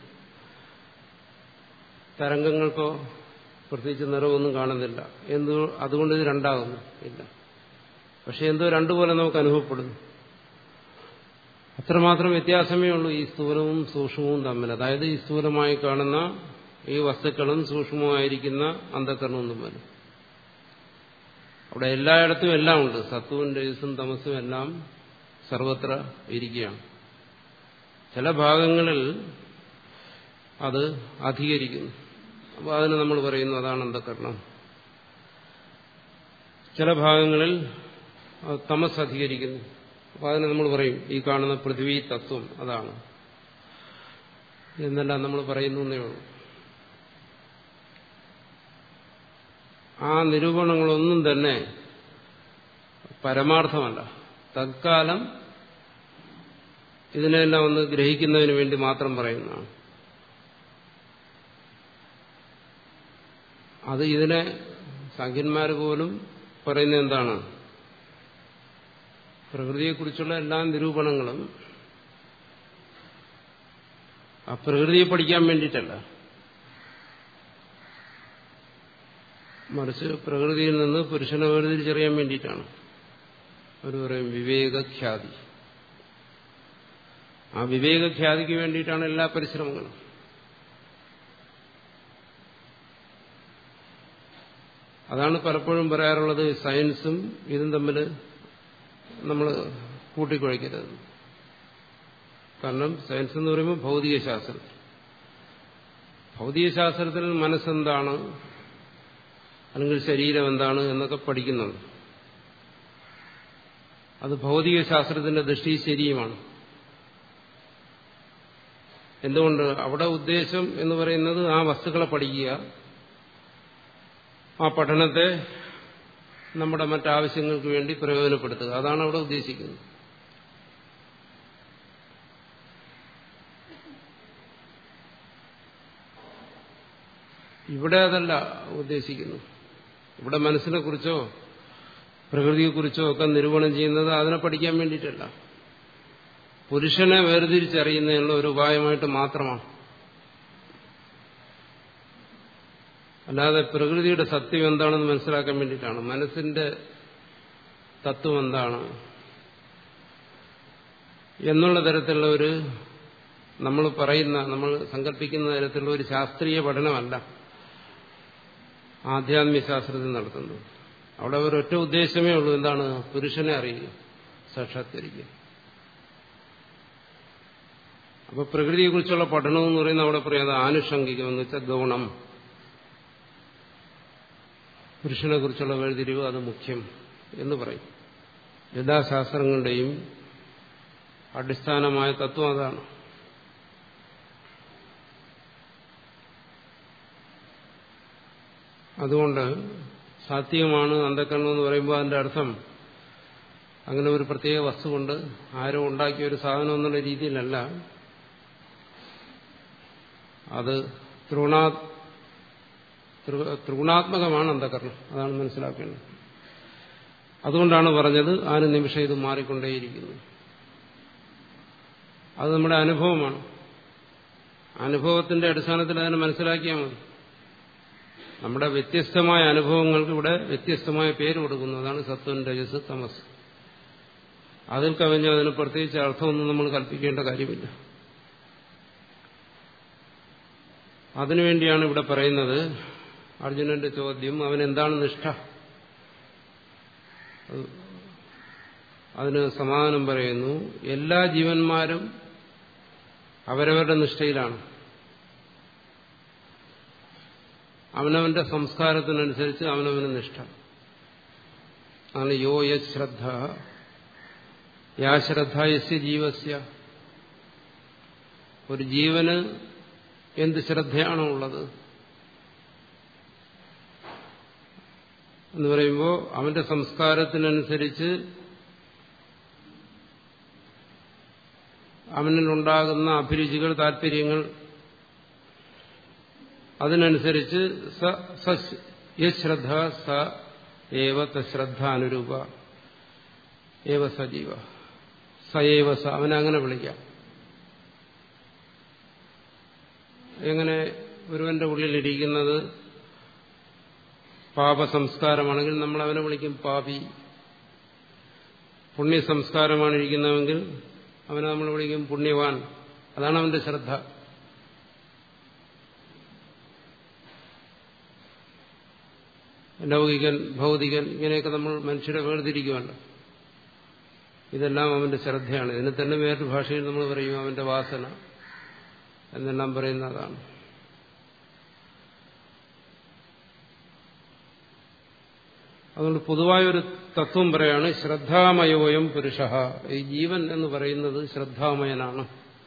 തരംഗങ്ങൾക്കോ പ്രത്യേകിച്ച് നിറവൊന്നും കാണുന്നില്ല എന്തോ അതുകൊണ്ട് ഇത് രണ്ടാകുന്നു ഇല്ല പക്ഷെ എന്തോ രണ്ടുപോലെ നമുക്ക് അനുഭവപ്പെടുന്നു അത്രമാത്രം വ്യത്യാസമേ ഉള്ളൂ ഈ സ്ഥൂലവും സൂക്ഷ്മവും തമ്മിൽ അതായത് ഈ സ്ഥൂലമായി കാണുന്ന ഈ വസ്തുക്കളും സൂക്ഷ്മമായിരിക്കുന്ന അന്ധക്കരണവും തമ്മിൽ അവിടെ എല്ലായിടത്തും എല്ലാം ഉണ്ട് സത്വവും രജസും തമസും എല്ലാം സർവത്ര ഇരിക്കുകയാണ് ചില ഭാഗങ്ങളിൽ അത് അധികരിക്കുന്നു അപ്പോൾ അതിന് നമ്മൾ പറയുന്നു അതാണ് അന്ധകരണം ചില ഭാഗങ്ങളിൽ തമസ് അധികരിക്കുന്നു അപ്പോൾ അതിന് നമ്മൾ പറയും ഈ കാണുന്ന പൃഥ്വി തത്വം അതാണ് എന്നെല്ലാം നമ്മൾ പറയുന്നു എന്നേ ഉള്ളൂ ആ നിരൂപണങ്ങളൊന്നും തന്നെ പരമാർത്ഥമല്ല തൽക്കാലം ഇതിനെല്ലാം ഒന്ന് ഗ്രഹിക്കുന്നതിന് വേണ്ടി മാത്രം പറയുന്നതാണ് അത് ഇതിനെ സംഖ്യന്മാർ പോലും പറയുന്നത് എന്താണ് പ്രകൃതിയെക്കുറിച്ചുള്ള എല്ലാ നിരൂപണങ്ങളും ആ പ്രകൃതിയെ പഠിക്കാൻ വേണ്ടിയിട്ടല്ല മറിച്ച് പ്രകൃതിയിൽ നിന്ന് പുരുഷനെ വേർതിരിച്ചറിയാൻ വേണ്ടിയിട്ടാണ് അവർ പറയും വിവേകഖ്യാതി ആ വിവേകഖ്യാതിക്ക് വേണ്ടിയിട്ടാണ് എല്ലാ പരിശ്രമങ്ങളും അതാണ് പലപ്പോഴും പറയാറുള്ളത് സയൻസും ഇതും തമ്മിൽ നമ്മൾ കൂട്ടിക്കുഴയ്ക്കരുത് കാരണം സയൻസ് എന്ന് പറയുമ്പോൾ ഭൗതികശാസ്ത്രം ഭൗതികശാസ്ത്രത്തിൽ മനസ്സെന്താണ് അല്ലെങ്കിൽ ശരീരം എന്താണ് എന്നൊക്കെ പഠിക്കുന്നുണ്ട് അത് ഭൗതിക ശാസ്ത്രത്തിന്റെ ദൃഷ്ടി ശരിയുമാണ് എന്തുകൊണ്ട് അവിടെ ഉദ്ദേശം എന്ന് പറയുന്നത് ആ വസ്തുക്കളെ പഠിക്കുക ആ പഠനത്തെ നമ്മുടെ മറ്റാവശ്യങ്ങൾക്ക് വേണ്ടി പ്രയോജനപ്പെടുത്തുക അതാണ് അവിടെ ഉദ്ദേശിക്കുന്നത് ഇവിടെ അതല്ല ഉദ്ദേശിക്കുന്നു ഇവിടെ മനസ്സിനെ കുറിച്ചോ പ്രകൃതിയെക്കുറിച്ചോ ഒക്കെ നിരൂപണം ചെയ്യുന്നത് അതിനെ പഠിക്കാൻ വേണ്ടിയിട്ടല്ല പുരുഷനെ വേർതിരിച്ചറിയുന്നതിനുള്ള ഒരു ഉപായമായിട്ട് മാത്രമാണ് അല്ലാതെ പ്രകൃതിയുടെ സത്യം എന്താണെന്ന് മനസ്സിലാക്കാൻ വേണ്ടിയിട്ടാണ് മനസ്സിന്റെ തത്വം എന്താണ് എന്നുള്ള തരത്തിലുള്ള ഒരു നമ്മൾ പറയുന്ന നമ്മൾ സങ്കല്പിക്കുന്ന തരത്തിലുള്ള ഒരു ശാസ്ത്രീയ പഠനമല്ല ആധ്യാത്മിക ശാസ്ത്രത്തിൽ നടത്തുന്നത് അവിടെ ഒരൊറ്റ ഉദ്ദേശമേ ഉള്ളൂ എന്താണ് പുരുഷനെ അറിയുക സാക്ഷാത്കരിക്കുക അപ്പൊ പ്രകൃതിയെക്കുറിച്ചുള്ള പഠനം എന്ന് പറയുന്നത് അവിടെ പറയാതെ ആനുഷംഗികം എന്ന് വെച്ചാൽ ഗൗണം പുരുഷനെ കുറിച്ചുള്ള വേർതിരിവ് അത് മുഖ്യം എന്ന് പറയും എല്ലാ ശാസ്ത്രങ്ങളുടെയും അടിസ്ഥാനമായ തത്വം അതാണ് അതുകൊണ്ട് സാത്വികമാണ് അന്ധക്കരണം എന്ന് പറയുമ്പോൾ അതിന്റെ അർത്ഥം അങ്ങനെ ഒരു പ്രത്യേക വസ്തു കൊണ്ട് ആരോ ഉണ്ടാക്കിയ ഒരു സാധനം എന്നുള്ള രീതിയിലല്ല അത് ത്രിഗുണാ ത്രിഗുണാത്മകമാണ് അന്ധകരണം അതാണ് മനസ്സിലാക്കേണ്ടത് അതുകൊണ്ടാണ് പറഞ്ഞത് ആന് നിമിഷം ഇത് മാറിക്കൊണ്ടേയിരിക്കുന്നു അത് നമ്മുടെ അനുഭവമാണ് അനുഭവത്തിന്റെ അടിസ്ഥാനത്തിൽ അതിനെ മനസ്സിലാക്കിയാൽ മതി നമ്മുടെ വ്യത്യസ്തമായ അനുഭവങ്ങൾക്ക് ഇവിടെ വ്യത്യസ്തമായ പേര് കൊടുക്കുന്നു അതാണ് സത്വൻ രജസ് തമസ് അതിൽ കവിഞ്ഞ് അതിന് പ്രത്യേകിച്ച് അർത്ഥമൊന്നും നമ്മൾ കൽപ്പിക്കേണ്ട കാര്യമില്ല അതിനുവേണ്ടിയാണ് ഇവിടെ പറയുന്നത് അർജുനന്റെ ചോദ്യം അവൻ എന്താണ് നിഷ്ഠ അതിന് സമാധാനം പറയുന്നു എല്ലാ ജീവന്മാരും അവരവരുടെ നിഷ്ഠയിലാണ് അവനവന്റെ സംസ്കാരത്തിനനുസരിച്ച് അവനവന് നിഷ്ഠ ആണ് യോ യത് ശ്രദ്ധ യാ ശ്രദ്ധ യസ്യ ജീവസ്യ ഒരു ജീവന് എന്ത് ശ്രദ്ധയാണോ ഉള്ളത് എന്ന് പറയുമ്പോൾ അവന്റെ സംസ്കാരത്തിനനുസരിച്ച് അവനിലുണ്ടാകുന്ന അഭിരുചികൾ താല്പര്യങ്ങൾ അതിനനുസരിച്ച് യശ്രദ്ധ സ ഏവ തശ്രദ്ധ അനുരൂപ ഏവ സജീവ സ ഏവ സ അവനെ അങ്ങനെ വിളിക്കാം എങ്ങനെ ഒരുവന്റെ ഉള്ളിലിരിക്കുന്നത് പാപസംസ്കാരമാണെങ്കിൽ നമ്മൾ അവനെ വിളിക്കും പാപി പുണ്യ സംസ്കാരമാണ് ഇരിക്കുന്നതെങ്കിൽ അവനെ നമ്മൾ വിളിക്കും പുണ്യവാൻ അതാണ് അവന്റെ ശ്രദ്ധ ലൗകികൻ ഭൗതികൻ ഇങ്ങനെയൊക്കെ നമ്മൾ മനുഷ്യരെ വേർതിരിക്കുമല്ലോ ഇതെല്ലാം അവന്റെ ശ്രദ്ധയാണ് ഇതിനെ തന്നെ വേറൊരു ഭാഷയിൽ നമ്മൾ പറയും അവന്റെ വാസന എന്നെല്ലാം പറയുന്ന അതാണ് അതുകൊണ്ട് പൊതുവായൊരു തത്വം പറയാണ് ശ്രദ്ധാമയോയം പുരുഷ ഈ ജീവൻ എന്ന് പറയുന്നത് ശ്രദ്ധാമയനാണ്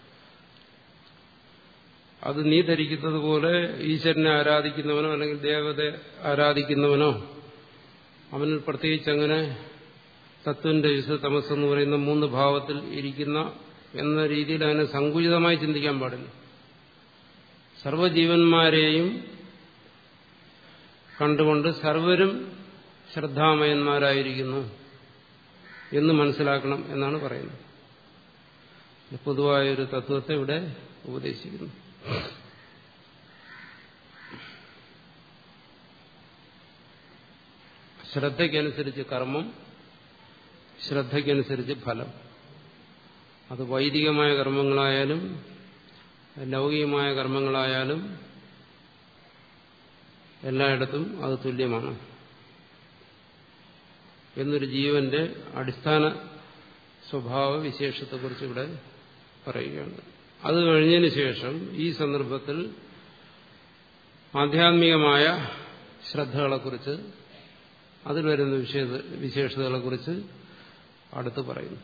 അത് നീ ധരിക്കുന്നത് പോലെ ഈശ്വരനെ ആരാധിക്കുന്നവനോ അല്ലെങ്കിൽ ദേവത ആരാധിക്കുന്നവനോ അവനിൽ പ്രത്യേകിച്ച് അങ്ങനെ സത്വന്റെ വിശ തമസ് എന്ന് പറയുന്ന മൂന്ന് ഭാവത്തിൽ ഇരിക്കുന്ന എന്ന രീതിയിൽ അതിനെ സങ്കുചിതമായി ചിന്തിക്കാൻ പാടില്ല സർവജീവന്മാരെയും കണ്ടുകൊണ്ട് സർവരും ശ്രദ്ധാമയന്മാരായിരിക്കുന്നു എന്ന് മനസ്സിലാക്കണം എന്നാണ് പറയുന്നത് പൊതുവായൊരു തത്വത്തെ ഇവിടെ ഉപദേശിക്കുന്നു ശ്രദ്ധയ്ക്കനുസരിച്ച് കർമ്മം ശ്രദ്ധയ്ക്കനുസരിച്ച് ഫലം അത് വൈദികമായ കർമ്മങ്ങളായാലും ലൗകികമായ കർമ്മങ്ങളായാലും എല്ലായിടത്തും അത് തുല്യമാണ് എന്നൊരു ജീവന്റെ അടിസ്ഥാന സ്വഭാവ വിശേഷത്തെക്കുറിച്ച് ഇവിടെ പറയുകയാണ് അത് കഴിഞ്ഞതിന് ശേഷം ഈ സന്ദർഭത്തിൽ ആധ്യാത്മികമായ ശ്രദ്ധകളെക്കുറിച്ച് അതിൽ വരുന്ന വിശേഷതകളെക്കുറിച്ച് അടുത്ത് പറയുന്നു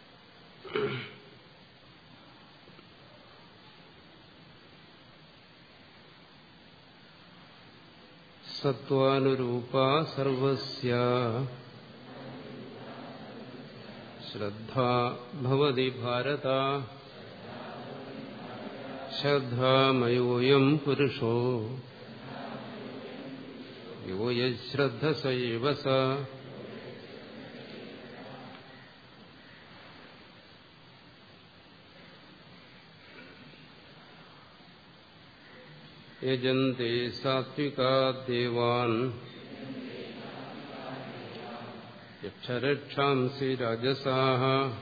സത്വാനുരൂപ സർവസ്യ ശ്രദ്ധാ ഭവതി ഭാരത ശ്രദ്ധാമയോയം പുരുഷോ യോ യശ്രദ്ധ സൈവ സ യജന്തി സാത്വികാ ദേവാൻ യക്ഷരക്ഷാംസി രാജസാഹ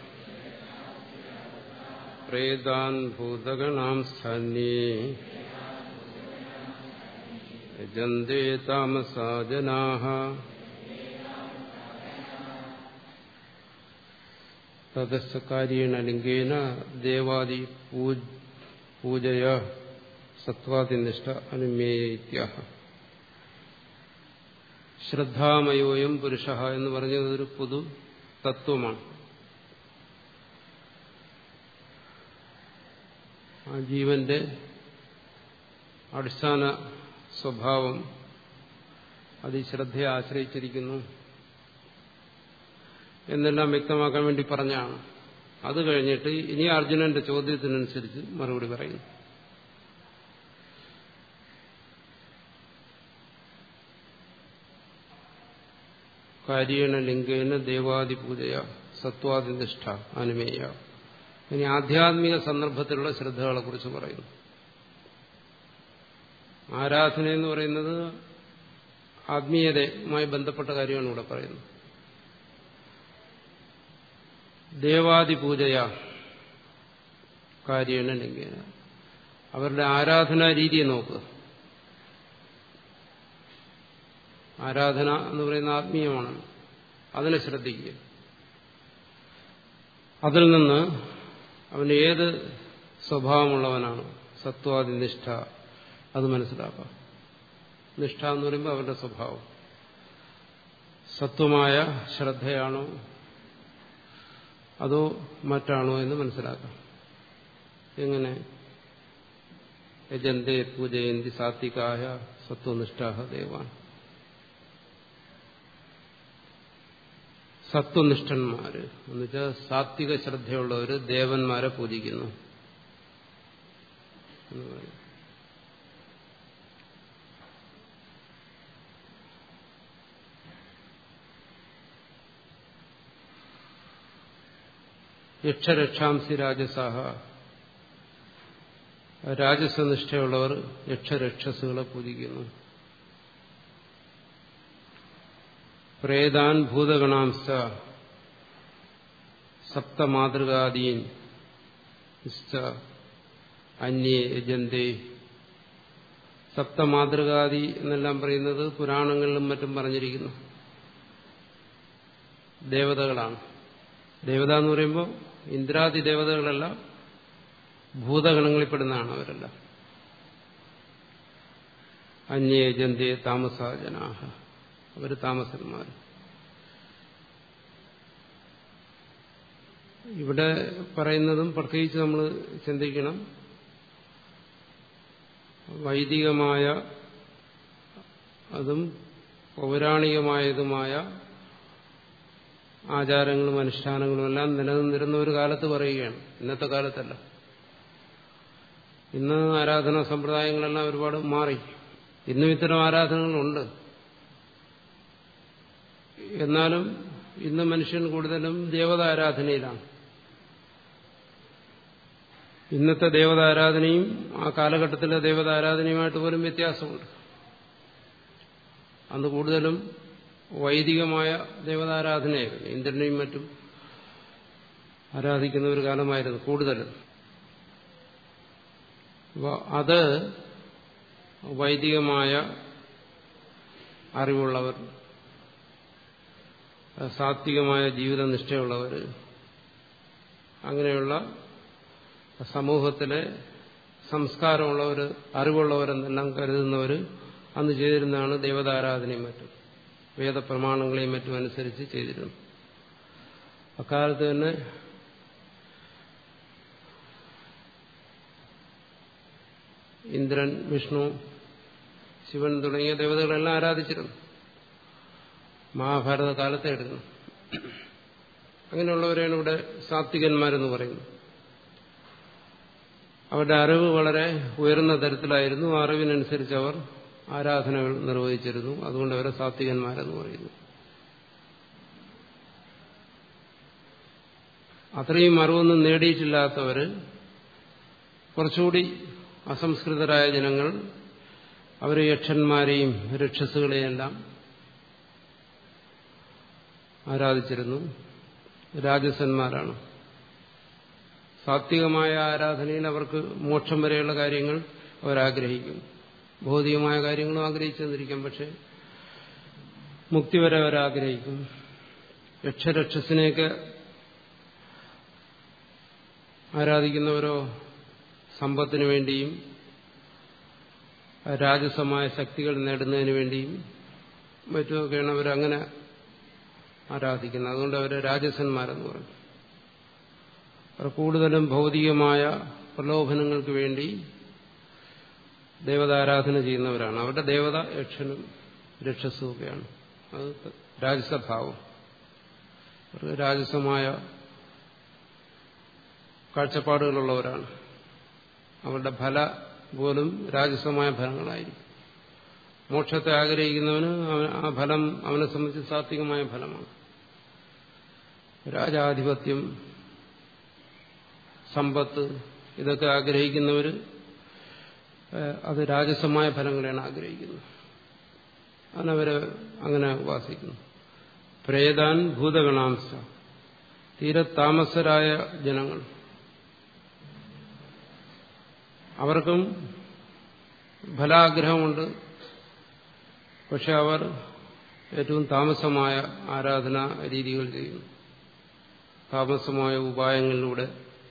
പ്രേതാൻ ഭൂതഗണാം സ്ഥാന്യേ യജന്തേ താമസാ ജനാഹ തദസ്സ കാര്യേണ ലിംഗേന ദേവാദി പൂജയ സത്വാദിനിഷ്ഠ അനുമേയ ശ്രദ്ധാമയോയം പുരുഷ എന്ന് പറഞ്ഞത് ഒരു പൊതു തത്വമാണ് ആ ജീവന്റെ അടിസ്ഥാന സ്വഭാവം അത് ഈ ശ്രദ്ധയെ ആശ്രയിച്ചിരിക്കുന്നു എന്നെല്ലാം വ്യക്തമാക്കാൻ വേണ്ടി പറഞ്ഞാണ് അത് കഴിഞ്ഞിട്ട് ഇനി അർജുനന്റെ ചോദ്യത്തിനനുസരിച്ച് മറുപടി പറയുന്നു കാര്യേണ ലിംഗേന ദേവാദി പൂജയ സത്വാദിനിഷ്ഠ അനുമേയ ഇനി ആധ്യാത്മിക സന്ദർഭത്തിലുള്ള ശ്രദ്ധകളെ കുറിച്ച് പറയുന്നു ആരാധന എന്ന് പറയുന്നത് ആത്മീയതയുമായി ബന്ധപ്പെട്ട കാര്യമാണ് ഇവിടെ പറയുന്നത് ദേവാദി പൂജയ കാര്യേണ ലിംഗേന അവരുടെ ആരാധനാ രീതിയെ നോക്കുക ആരാധന എന്ന് പറയുന്ന ആത്മീയമാണ് അതിനെ ശ്രദ്ധിക്കുക അതിൽ നിന്ന് അവൻ ഏത് സ്വഭാവമുള്ളവനാണ് സത്വാദി നിഷ്ഠ അത് മനസ്സിലാക്കാം നിഷ്ഠ എന്ന് പറയുമ്പോൾ അവന്റെ സ്വഭാവം സത്വമായ ശ്രദ്ധയാണോ അതോ മറ്റാണോ എന്ന് മനസ്സിലാക്കാം എങ്ങനെ യജന്തേ പൂജയന്തി സാത്വികായ സത്വനിഷ്ഠാഹ ദേവാൻ സത്വനിഷ്ഠന്മാര് എന്നുവെച്ചാൽ സാത്വിക ശ്രദ്ധയുള്ളവര് ദേവന്മാരെ പൂജിക്കുന്നു എന്ന് പറയും യക്ഷരക്ഷാംസി രാജസാഹ രാജസനിഷ്ഠയുള്ളവർ യക്ഷരക്ഷസുകളെ പൂജിക്കുന്നു പ്രേതാൻ ഭൂതഗണാംസ സപ്തമാതൃകാദീൻ അന്യേ യജന്തേ സപ്തമാതൃകാദി എന്നെല്ലാം പറയുന്നത് പുരാണങ്ങളിലും മറ്റും പറഞ്ഞിരിക്കുന്നു ദേവതകളാണ് ദേവത എന്ന് പറയുമ്പോൾ ഇന്ദ്രാദി ദേവതകളല്ല ഭൂതഗണങ്ങളിൽപ്പെടുന്നതാണ് അവരെല്ലാം അന്യേജന്തി താമസാജനാഹ അവർ താമസന്മാർ ഇവിടെ പറയുന്നതും പ്രത്യേകിച്ച് നമ്മൾ ചിന്തിക്കണം വൈദികമായ അതും പൗരാണികമായതുമായ ആചാരങ്ങളും അനുഷ്ഠാനങ്ങളും എല്ലാം നിലനിന്നിരുന്ന ഒരു കാലത്ത് പറയുകയാണ് ഇന്നത്തെ കാലത്തല്ല ഇന്ന് ആരാധനാ സമ്പ്രദായങ്ങളെല്ലാം ഒരുപാട് മാറി ഇന്നും ഇത്തരം ആരാധനകളുണ്ട് എന്നാലും ഇന്ന് മനുഷ്യൻ കൂടുതലും ദേവതാരാധനയിലാണ് ഇന്നത്തെ ദേവതാരാധനയും ആ കാലഘട്ടത്തിലെ ദേവതാരാധനയുമായിട്ട് പോലും വ്യത്യാസമുണ്ട് അന്ന് കൂടുതലും വൈദികമായ ദേവതാരാധനയായിരുന്നു ഇന്ദ്രനെയും മറ്റും ആരാധിക്കുന്ന ഒരു കാലമായിരുന്നു കൂടുതലും അപ്പോൾ അത് വൈദികമായ അറിവുള്ളവർ സാത്വികമായ ജീവിത നിഷ്ഠയുള്ളവർ അങ്ങനെയുള്ള സമൂഹത്തിലെ സംസ്കാരമുള്ളവർ അറിവുള്ളവരെന്നെല്ലാം കരുതുന്നവർ അന്ന് ചെയ്തിരുന്നതാണ് ദേവതാരാധനയും മറ്റും വേദപ്രമാണങ്ങളെയും മറ്റും അനുസരിച്ച് ചെയ്തിരുന്നു അക്കാലത്ത് തന്നെ ഇന്ദ്രൻ വിഷ്ണു ശിവൻ തുടങ്ങിയ ദേവതകളെല്ലാം ആരാധിച്ചിരുന്നു മഹാഭാരത കാലത്തെ എടുക്കുന്നു അങ്ങനെയുള്ളവരെയാണ് ഇവിടെ സാത്വികന്മാരെന്ന് പറയുന്നത് അവരുടെ അറിവ് വളരെ ഉയർന്ന തരത്തിലായിരുന്നു ആ അറിവിനനുസരിച്ച് അവർ ആരാധനകൾ നിർവഹിച്ചിരുന്നു അതുകൊണ്ട് അവരെ സാത്വികന്മാരെന്ന് പറയുന്നു അത്രയും അറിവൊന്നും നേടിയിട്ടില്ലാത്തവര് കുറച്ചുകൂടി അസംസ്കൃതരായ ജനങ്ങൾ അവർ യക്ഷന്മാരെയും രക്ഷസുകളെയെല്ലാം ആരാധിച്ചിരുന്നു രാജസന്മാരാണ് സാത്വികമായ ആരാധനയിൽ അവർക്ക് മോക്ഷം വരെയുള്ള കാര്യങ്ങൾ അവരാഗ്രഹിക്കും ഭൗതികമായ കാര്യങ്ങളും ആഗ്രഹിച്ചെന്നിരിക്കാം പക്ഷെ മുക്തി വരെ അവരാഗ്രഹിക്കും യക്ഷരക്ഷസിനെയൊക്കെ ആരാധിക്കുന്നവരോ സമ്പത്തിനു വേണ്ടിയും രാജസമായ ശക്തികൾ നേടുന്നതിന് വേണ്ടിയും മറ്റുമൊക്കെയാണ് അവരങ്ങനെ ആരാധിക്കുന്നത് അതുകൊണ്ട് അവരെ രാജസന്മാരെന്ന് പറയും അവർ കൂടുതലും ഭൗതികമായ പ്രലോഭനങ്ങൾക്ക് വേണ്ടി ദേവതാരാധന ചെയ്യുന്നവരാണ് അവരുടെ ദേവത യക്ഷനും രക്ഷസുമൊക്കെയാണ് അത് രാജസഭാവം അവർക്ക് രാജസമായ കാഴ്ചപ്പാടുകളുള്ളവരാണ് അവരുടെ ഫല പോലും രാജസമായ ഫലങ്ങളായിരിക്കും മോക്ഷത്തെ ആഗ്രഹിക്കുന്നവന് ആ ഫലം അവനെ സംബന്ധിച്ച് സാത്വികമായ ഫലമാണ് രാജാധിപത്യം സമ്പത്ത് ഇതൊക്കെ ആഗ്രഹിക്കുന്നവർ അത് രാജസമായ ഫലങ്ങളെയാണ് ആഗ്രഹിക്കുന്നത് അതിനവര് അങ്ങനെ ഉപാസിക്കുന്നു പ്രേതാൻ ഭൂതഗണാംശ തീരെ താമസരായ ജനങ്ങൾ അവർക്കും ഫലാഗ്രഹമുണ്ട് പക്ഷെ അവർ ഏറ്റവും താമസമായ ആരാധനാ രീതികൾ ചെയ്യുന്നു താമസമായ ഉപായങ്ങളിലൂടെ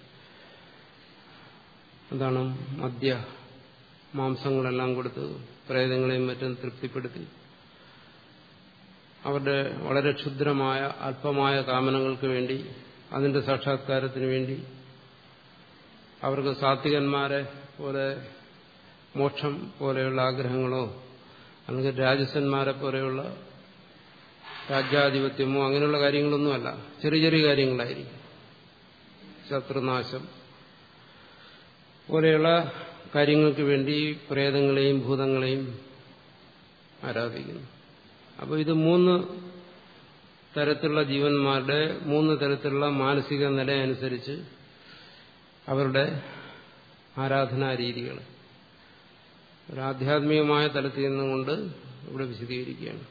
എന്താണ് മദ്യ മാംസങ്ങളെല്ലാം കൊടുത്ത് പ്രേതങ്ങളെയും മറ്റും തൃപ്തിപ്പെടുത്തി അവരുടെ വളരെ ക്ഷുദ്രമായ അല്പമായ കാമനകൾക്ക് വേണ്ടി അതിന്റെ സാക്ഷാത്കാരത്തിന് വേണ്ടി അവർക്ക് സാത്വികന്മാരെ പോലെ മോക്ഷം പോലെയുള്ള ആഗ്രഹങ്ങളോ അല്ലെങ്കിൽ രാജസന്മാരെ പോലെയുള്ള രാജ്യാധിപത്യമോ അങ്ങനെയുള്ള കാര്യങ്ങളൊന്നുമല്ല ചെറിയ ചെറിയ കാര്യങ്ങളായിരിക്കും ശത്രുനാശം പോലെയുള്ള കാര്യങ്ങൾക്ക് വേണ്ടി പ്രേതങ്ങളെയും ഭൂതങ്ങളെയും ആരാധിക്കുന്നു അപ്പോൾ ഇത് മൂന്ന് തരത്തിലുള്ള ജീവന്മാരുടെ മൂന്ന് തരത്തിലുള്ള മാനസിക നില അനുസരിച്ച് അവരുടെ ആരാധനാ രീതികൾ ഒരു ആധ്യാത്മികമായ തലത്തിൽ നിന്നുകൊണ്ട് ഇവിടെ വിശദീകരിക്കുകയാണ്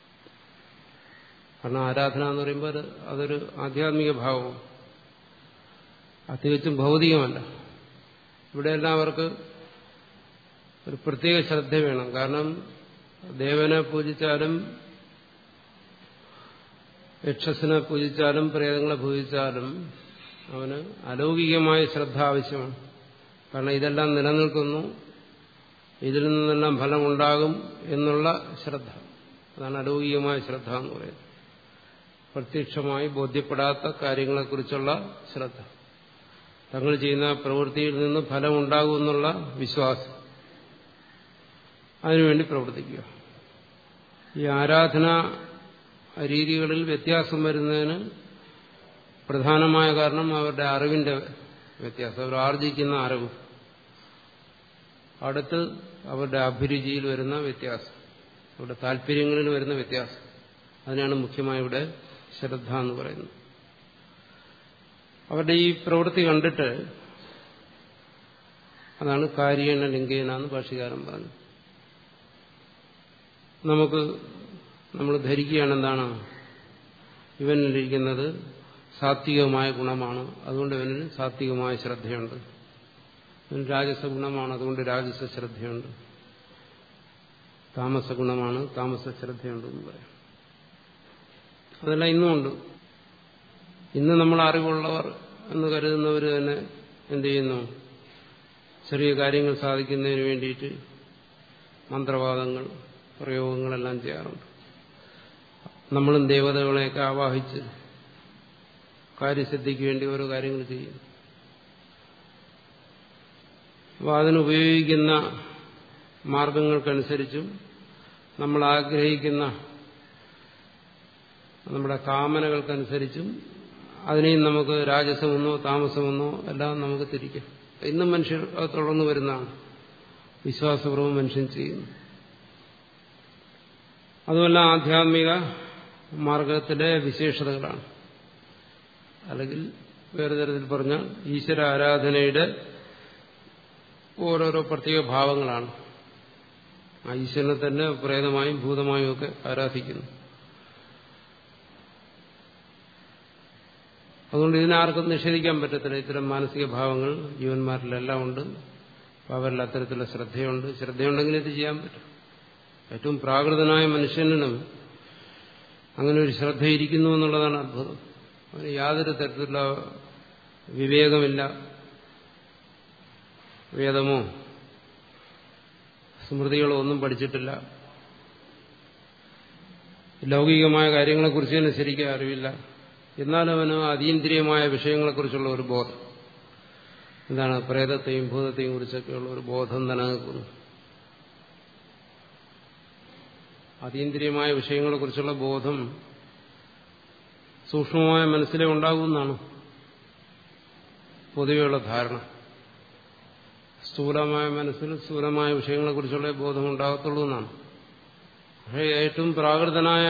കാരണം ആരാധന എന്ന് പറയുമ്പോൾ അത് അതൊരു ആധ്യാത്മിക ഭാവവും അത് തികച്ചും ഭൗതികമല്ല ഇവിടെയെല്ലാം അവർക്ക് ഒരു പ്രത്യേക ശ്രദ്ധ വേണം കാരണം ദേവനെ പൂജിച്ചാലും യക്ഷസിനെ പൂജിച്ചാലും പ്രേതങ്ങളെ പൂജിച്ചാലും അവന് അലൗകികമായ ശ്രദ്ധ ആവശ്യമാണ് കാരണം ഇതെല്ലാം നിലനിൽക്കുന്നു ഇതിൽ നിന്നെല്ലാം ഫലമുണ്ടാകും എന്നുള്ള ശ്രദ്ധ അതാണ് അലൗകികമായ ശ്രദ്ധ എന്ന് പറയുന്നത് പ്രത്യക്ഷമായി ബോധ്യപ്പെടാത്ത കാര്യങ്ങളെക്കുറിച്ചുള്ള ശ്രദ്ധ തങ്ങൾ ചെയ്യുന്ന പ്രവൃത്തിയിൽ നിന്ന് ഫലമുണ്ടാകും എന്നുള്ള വിശ്വാസം അതിനുവേണ്ടി പ്രവർത്തിക്കുക ഈ ആരാധന രീതികളിൽ വ്യത്യാസം വരുന്നതിന് പ്രധാനമായ കാരണം അവരുടെ അറിവിന്റെ വ്യത്യാസം അവർ ആർജിക്കുന്ന അറിവ് അടുത്ത് അവരുടെ അഭിരുചിയിൽ വരുന്ന വ്യത്യാസം അവരുടെ താല്പര്യങ്ങളിൽ വരുന്ന വ്യത്യാസം അതിനാണ് മുഖ്യമായി ഇവിടെ ശ്രദ്ധ എന്ന് പറയുന്നത് അവരുടെ ഈ പ്രവൃത്തി കണ്ടിട്ട് അതാണ് കാര്യേണ ലിംഗേന എന്ന് ഭാഷകാരൻ പറഞ്ഞു നമുക്ക് നമ്മൾ ധരിക്കുകയാണ് എന്താണ് ഇവനിലിരിക്കുന്നത് സാത്വികമായ ഗുണമാണ് അതുകൊണ്ട് ഇവനിൽ സാത്വികമായ ശ്രദ്ധയുണ്ട് ഇവൻ രാജസ ഗുണമാണ് അതുകൊണ്ട് രാജസ ശ്രദ്ധയുണ്ട് താമസ ഗുണമാണ് താമസ ശ്രദ്ധയുണ്ട് എന്ന് പറയാം അതെല്ലാം ഇന്നുമുണ്ട് ഇന്ന് നമ്മൾ അറിവുള്ളവർ എന്ന് കരുതുന്നവർ തന്നെ എന്ത് ചെയ്യുന്നു ചെറിയ കാര്യങ്ങൾ സാധിക്കുന്നതിന് വേണ്ടിയിട്ട് മന്ത്രവാദങ്ങൾ പ്രയോഗങ്ങളെല്ലാം ചെയ്യാറുണ്ട് നമ്മളും ദേവതകളെയൊക്കെ ആവാഹിച്ച് കാര്യസിദ്ധിക്ക് വേണ്ടി ഓരോ കാര്യങ്ങൾ ചെയ്യും അപ്പോൾ അതിനുപയോഗിക്കുന്ന മാർഗങ്ങൾക്കനുസരിച്ചും നമ്മൾ ആഗ്രഹിക്കുന്ന നമ്മുടെ കാമനകൾക്കനുസരിച്ചും അതിനെയും നമുക്ക് രാജസമെന്നോ താമസമെന്നോ എല്ലാം നമുക്ക് തിരിക്കാം ഇന്നും മനുഷ്യർ അത് തുടർന്നു വരുന്നതാണ് വിശ്വാസപൂർവ്വം മനുഷ്യൻ ചെയ്യുന്നു അതുമല്ല ആധ്യാത്മിക മാർഗത്തിലെ വിശേഷതകളാണ് അല്ലെങ്കിൽ വേറെ തരത്തിൽ പറഞ്ഞാൽ ഈശ്വര ആരാധനയുടെ ഓരോരോ പ്രത്യേക ഭാവങ്ങളാണ് ആ ഈശ്വരനെ തന്നെ പ്രേതമായും ഭൂതമായും ഒക്കെ ആരാധിക്കുന്നു അതുകൊണ്ട് ഇതിനാർക്കും നിഷേധിക്കാൻ പറ്റത്തില്ല ഇത്തരം മാനസിക ഭാവങ്ങൾ ജീവന്മാരിലെല്ലാം ഉണ്ട് അവരിൽ അത്തരത്തിലുള്ള ശ്രദ്ധയുണ്ട് ശ്രദ്ധയുണ്ടെങ്കിൽ ഇത് ചെയ്യാൻ പറ്റും ഏറ്റവും പ്രാകൃതനായ മനുഷ്യനും അങ്ങനെ ഒരു ശ്രദ്ധയിരിക്കുന്നു എന്നുള്ളതാണ് അത്ഭുതം അവന് യാതൊരു തരത്തിലുള്ള വിവേകമില്ല വേദമോ സ്മൃതികളോ ഒന്നും പഠിച്ചിട്ടില്ല ലൗകികമായ കാര്യങ്ങളെക്കുറിച്ച് തന്നെ ശരിക്കും അറിവില്ല എന്നാൽ അവന് അതീന്ദ്രിയമായ വിഷയങ്ങളെക്കുറിച്ചുള്ള ഒരു ബോധം എന്താണ് പ്രേതത്തെയും ഭൂതത്തെയും കുറിച്ചൊക്കെയുള്ള ഒരു ബോധം നിലനിൽക്കുന്നു അതീന്ദ്രിയമായ വിഷയങ്ങളെക്കുറിച്ചുള്ള ബോധം സൂക്ഷ്മമായ മനസ്സിലെ ഉണ്ടാകുമെന്നാണ് പൊതുവെയുള്ള ധാരണ സ്ഥൂലമായ മനസ്സിൽ സ്ഥൂലമായ വിഷയങ്ങളെക്കുറിച്ചുള്ള ബോധം ഉണ്ടാകത്തുള്ളൂ എന്നാണ് പക്ഷേ ഏറ്റവും പ്രാകൃതനായ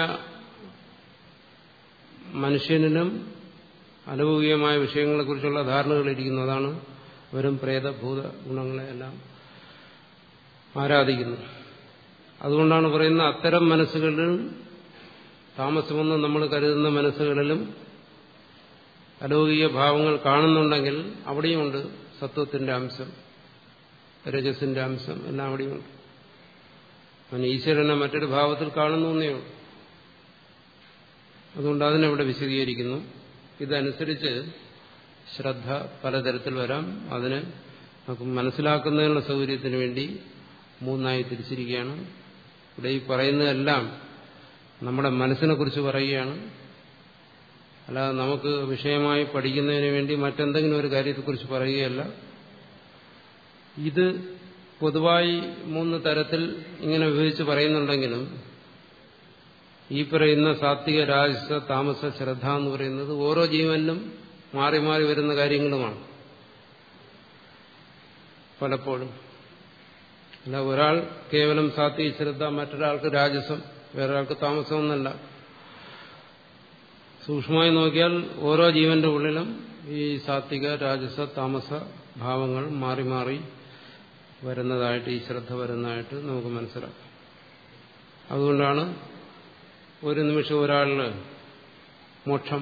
മനുഷ്യനിലും അനുഭവീയമായ വിഷയങ്ങളെക്കുറിച്ചുള്ള ധാരണകളിരിക്കുന്നു അതാണ് വരും പ്രേതഭൂത ഗുണങ്ങളെയെല്ലാം ആരാധിക്കുന്നു അതുകൊണ്ടാണ് പറയുന്നത് അത്തരം മനസ്സുകളിലും താമസമെന്ന് നമ്മൾ കരുതുന്ന മനസ്സുകളിലും അലൗകിക ഭാവങ്ങൾ കാണുന്നുണ്ടെങ്കിൽ അവിടെയുമുണ്ട് സത്വത്തിന്റെ അംശം രജസിന്റെ അംശം എല്ലാം അവിടെയുണ്ട് അവൻ ഈശ്വരനെ മറ്റൊരു ഭാവത്തിൽ കാണുന്നു എന്നേയുള്ളൂ അതുകൊണ്ട് അതിനവിടെ വിശദീകരിക്കുന്നു ഇതനുസരിച്ച് ശ്രദ്ധ പലതരത്തിൽ വരാം അതിന് നമുക്ക് മനസ്സിലാക്കുന്നതിനുള്ള സൗകര്യത്തിന് വേണ്ടി മൂന്നായി തിരിച്ചിരിക്കുകയാണ് ഇവിടെ ഈ പറയുന്നതെല്ലാം നമ്മുടെ മനസ്സിനെ കുറിച്ച് പറയുകയാണ് അല്ലാതെ നമുക്ക് വിഷയമായി പഠിക്കുന്നതിന് വേണ്ടി മറ്റെന്തെങ്കിലും ഒരു കാര്യത്തെക്കുറിച്ച് പറയുകയല്ല ഇത് പൊതുവായി മൂന്ന് തരത്തിൽ ഇങ്ങനെ വിഭജിച്ച് പറയുന്നുണ്ടെങ്കിലും ഈ പറയുന്ന സാത്വിക രാജസ താമസ ശ്രദ്ധ എന്ന് പറയുന്നത് ഓരോ ജീവനിലും മാറി മാറി വരുന്ന കാര്യങ്ങളുമാണ് പലപ്പോഴും അല്ല ഒരാൾ കേവലം സാത്വിക ശ്രദ്ധ മറ്റൊരാൾക്ക് രാജസം വേറൊരാൾക്ക് താമസം എന്നല്ല സൂക്ഷ്മമായി നോക്കിയാൽ ഓരോ ജീവന്റെ ഉള്ളിലും ഈ സാത്വിക രാജസ താമസ ഭാവങ്ങൾ മാറി മാറി വരുന്നതായിട്ട് ഈ ശ്രദ്ധ വരുന്നതായിട്ട് നമുക്ക് മനസ്സിലാക്കാം അതുകൊണ്ടാണ് ഒരു നിമിഷം ഒരാളിന് മോക്ഷം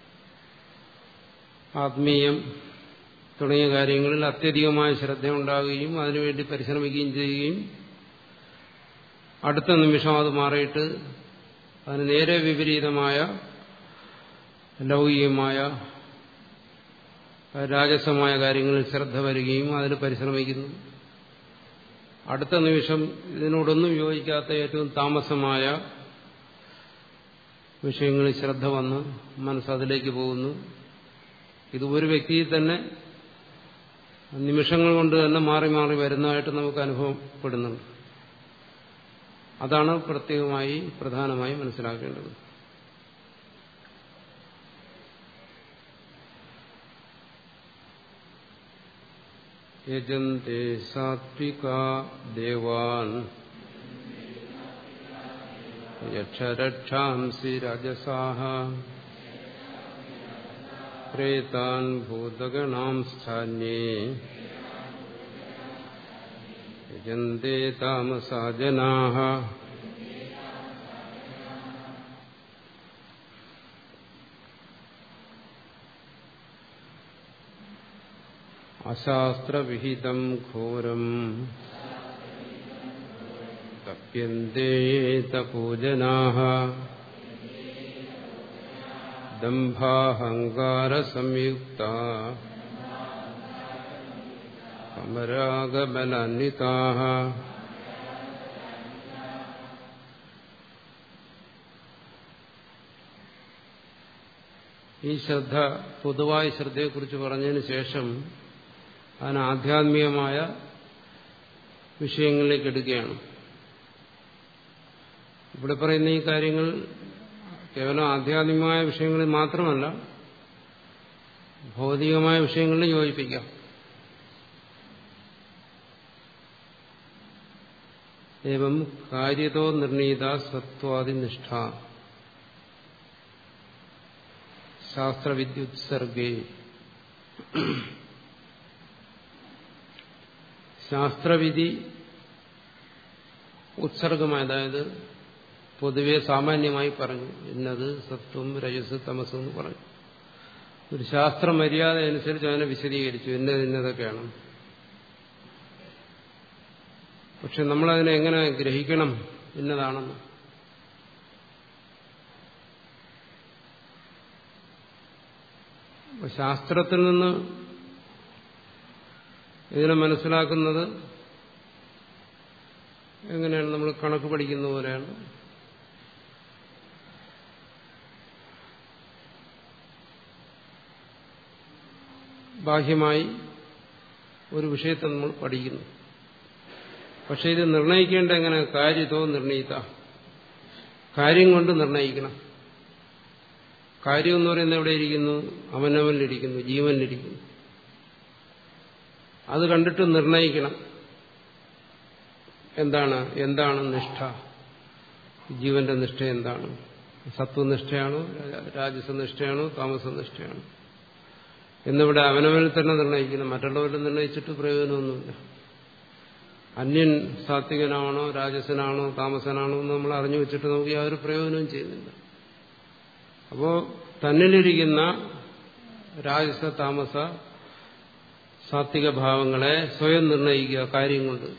ആത്മീയം തുടങ്ങിയ കാര്യങ്ങളിൽ അത്യധികമായ ശ്രദ്ധയുണ്ടാകുകയും അതിനുവേണ്ടി പരിശ്രമിക്കുകയും ചെയ്യുകയും അടുത്ത നിമിഷം അത് മാറിയിട്ട് അതിന് നേരെ വിപരീതമായ ലൗകികമായ രാജസമായ കാര്യങ്ങളിൽ ശ്രദ്ധ വരികയും അതിന് പരിശ്രമിക്കുന്നു അടുത്ത നിമിഷം ഇതിനോടൊന്നും യോജിക്കാത്ത ഏറ്റവും താമസമായ വിഷയങ്ങളിൽ ശ്രദ്ധ വന്ന് മനസ്സതിലേക്ക് പോകുന്നു ഇത് ഒരു വ്യക്തിയിൽ തന്നെ നിമിഷങ്ങൾ കൊണ്ട് തന്നെ മാറി മാറി വരുന്നതായിട്ട് നമുക്ക് അനുഭവപ്പെടുന്നുണ്ട് അതാണ് പ്രത്യേകമായി പ്രധാനമായി മനസ്സിലാക്കേണ്ടത് യജന്തി സാത്വിക ദേവാൻ യക്ഷരക്ഷാംസി രജസാഹ പ്രേതാൻ ഭൂതഗണാം സ്ഥാന്യേ യജന്തേ താമസാ ജനാഹ അശാസ്ത്രവിഹിതം ഘോരം തപ്യന്തേ തപൂജനാഹ ദംഭാഹങ്കാരസംയുക്ത സമരാഗബലാന്വിതാ ഈ ശ്രദ്ധ പൊതുവായ ശ്രദ്ധയെക്കുറിച്ച് പറഞ്ഞതിന് ശേഷം അതിന് ആധ്യാത്മികമായ വിഷയങ്ങളിലേക്ക് എടുക്കുകയാണ് ഇവിടെ പറയുന്ന ഈ കാര്യങ്ങൾ കേവലം ആധ്യാത്മികമായ വിഷയങ്ങളിൽ മാത്രമല്ല ഭൗതികമായ വിഷയങ്ങളിൽ യോജിപ്പിക്കാം ഏവം കാര്യതോ നിർണീത സത്വാദിനിഷ്ഠ ശാസ്ത്രവിദ്യുത്സർഗേ ശാസ്ത്രവിധി ഉത്സർഗമായ അതായത് പൊതുവെ സാമാന്യമായി പറഞ്ഞു ഇന്നത് സത്വം രജസ് തമസ് എന്ന് പറഞ്ഞു ഒരു ശാസ്ത്ര മര്യാദ അനുസരിച്ച് അതിനെ വിശദീകരിച്ചു ഇന്നത് ഇന്നതൊക്കെയാണ് പക്ഷെ നമ്മളതിനെ എങ്ങനെ ഗ്രഹിക്കണം ഇന്നതാണെന്ന് ശാസ്ത്രത്തിൽ നിന്ന് ഇതിനെ മനസ്സിലാക്കുന്നത് എങ്ങനെയാണ് നമ്മൾ കണക്ക് പഠിക്കുന്ന പോലെയാണ് ബാഹ്യമായി ഒരു വിഷയത്തെ നമ്മൾ പഠിക്കുന്നു പക്ഷെ ഇത് നിർണയിക്കേണ്ട എങ്ങനെ കാര്യത്തോ നിർണയിത്ത കാര്യം കൊണ്ട് നിർണയിക്കണം കാര്യം എന്ന് പറയുന്നത് എവിടെ ഇരിക്കുന്നു അവനവനിലിരിക്കുന്നു ജീവനിലിരിക്കുന്നു അത് കണ്ടിട്ട് നിർണയിക്കണം എന്താണ് എന്താണ് നിഷ്ഠ ജീവന്റെ നിഷ്ഠ എന്താണ് സത്വനിഷ്ഠയാണോ രാജസനിഷ്ഠയാണോ താമസനിഷ്ഠയാണോ എന്നിവിടെ അവനവനിൽ തന്നെ നിർണയിക്കണം മറ്റുള്ളവരിൽ നിർണയിച്ചിട്ട് പ്രയോജനമൊന്നുമില്ല അന്യൻ സാത്വികനാണോ രാജസനാണോ താമസനാണോ എന്ന് നമ്മൾ അറിഞ്ഞു വെച്ചിട്ട് നമുക്ക് യാതൊരു പ്രയോജനവും ചെയ്യുന്നില്ല അപ്പോ തന്നിലിരിക്കുന്ന രാജസ താമസ സാത്വിക ഭാവങ്ങളെ സ്വയം നിർണയിക്കുക കാര്യം കൊണ്ട്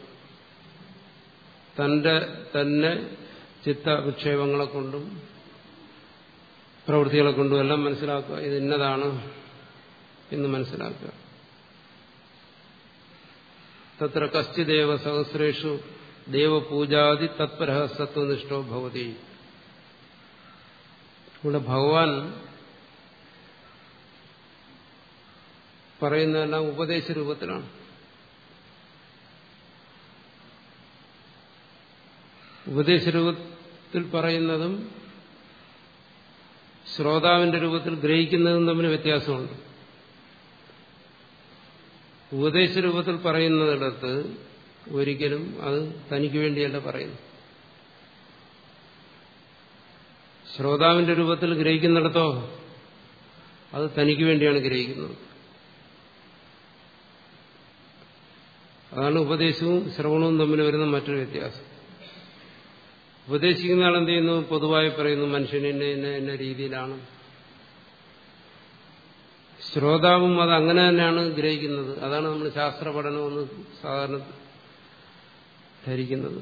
തന്റെ തന്നെ ചിത്തവിക്ഷേപങ്ങളെ കൊണ്ടും പ്രവൃത്തികളെ കൊണ്ടും എല്ലാം മനസ്സിലാക്കുക ഇത് ഇന്നതാണ് എന്ന് മനസ്സിലാക്കുക തത്ര കശ്ചിദേവ സഹസ്രേഷു ദേവപൂജാതി തത്പര സത്വനിഷ്ഠോ ഭവതി ഇവിടെ ഭഗവാൻ പറയുന്നതെല്ലാം ഉപദേശ രൂപത്തിലാണ് ഉപദേശ രൂപത്തിൽ പറയുന്നതും ശ്രോതാവിന്റെ രൂപത്തിൽ ഗ്രഹിക്കുന്നതും തമ്മിൽ വ്യത്യാസമുണ്ട് ഉപദേശ രൂപത്തിൽ പറയുന്നിടത്ത് ഒരിക്കലും അത് തനിക്ക് വേണ്ടിയല്ല പറയുന്നു ശ്രോതാവിന്റെ രൂപത്തിൽ ഗ്രഹിക്കുന്നിടത്തോ അത് തനിക്ക് വേണ്ടിയാണ് ഗ്രഹിക്കുന്നത് അതാണ് ഉപദേശവും ശ്രവണവും തമ്മിൽ വരുന്ന മറ്റൊരു വ്യത്യാസം ഉപദേശിക്കുന്ന ആൾ എന്ത് ചെയ്യുന്നു പൊതുവായി പറയുന്നു മനുഷ്യന് ഇന്ന ഇന്ന ഇന്ന രീതിയിലാണ് ശ്രോതാവും അത് അങ്ങനെ തന്നെയാണ് ഗ്രഹിക്കുന്നത് അതാണ് നമ്മൾ ശാസ്ത്ര പഠനമെന്ന് സാധാരണ ധരിക്കുന്നത്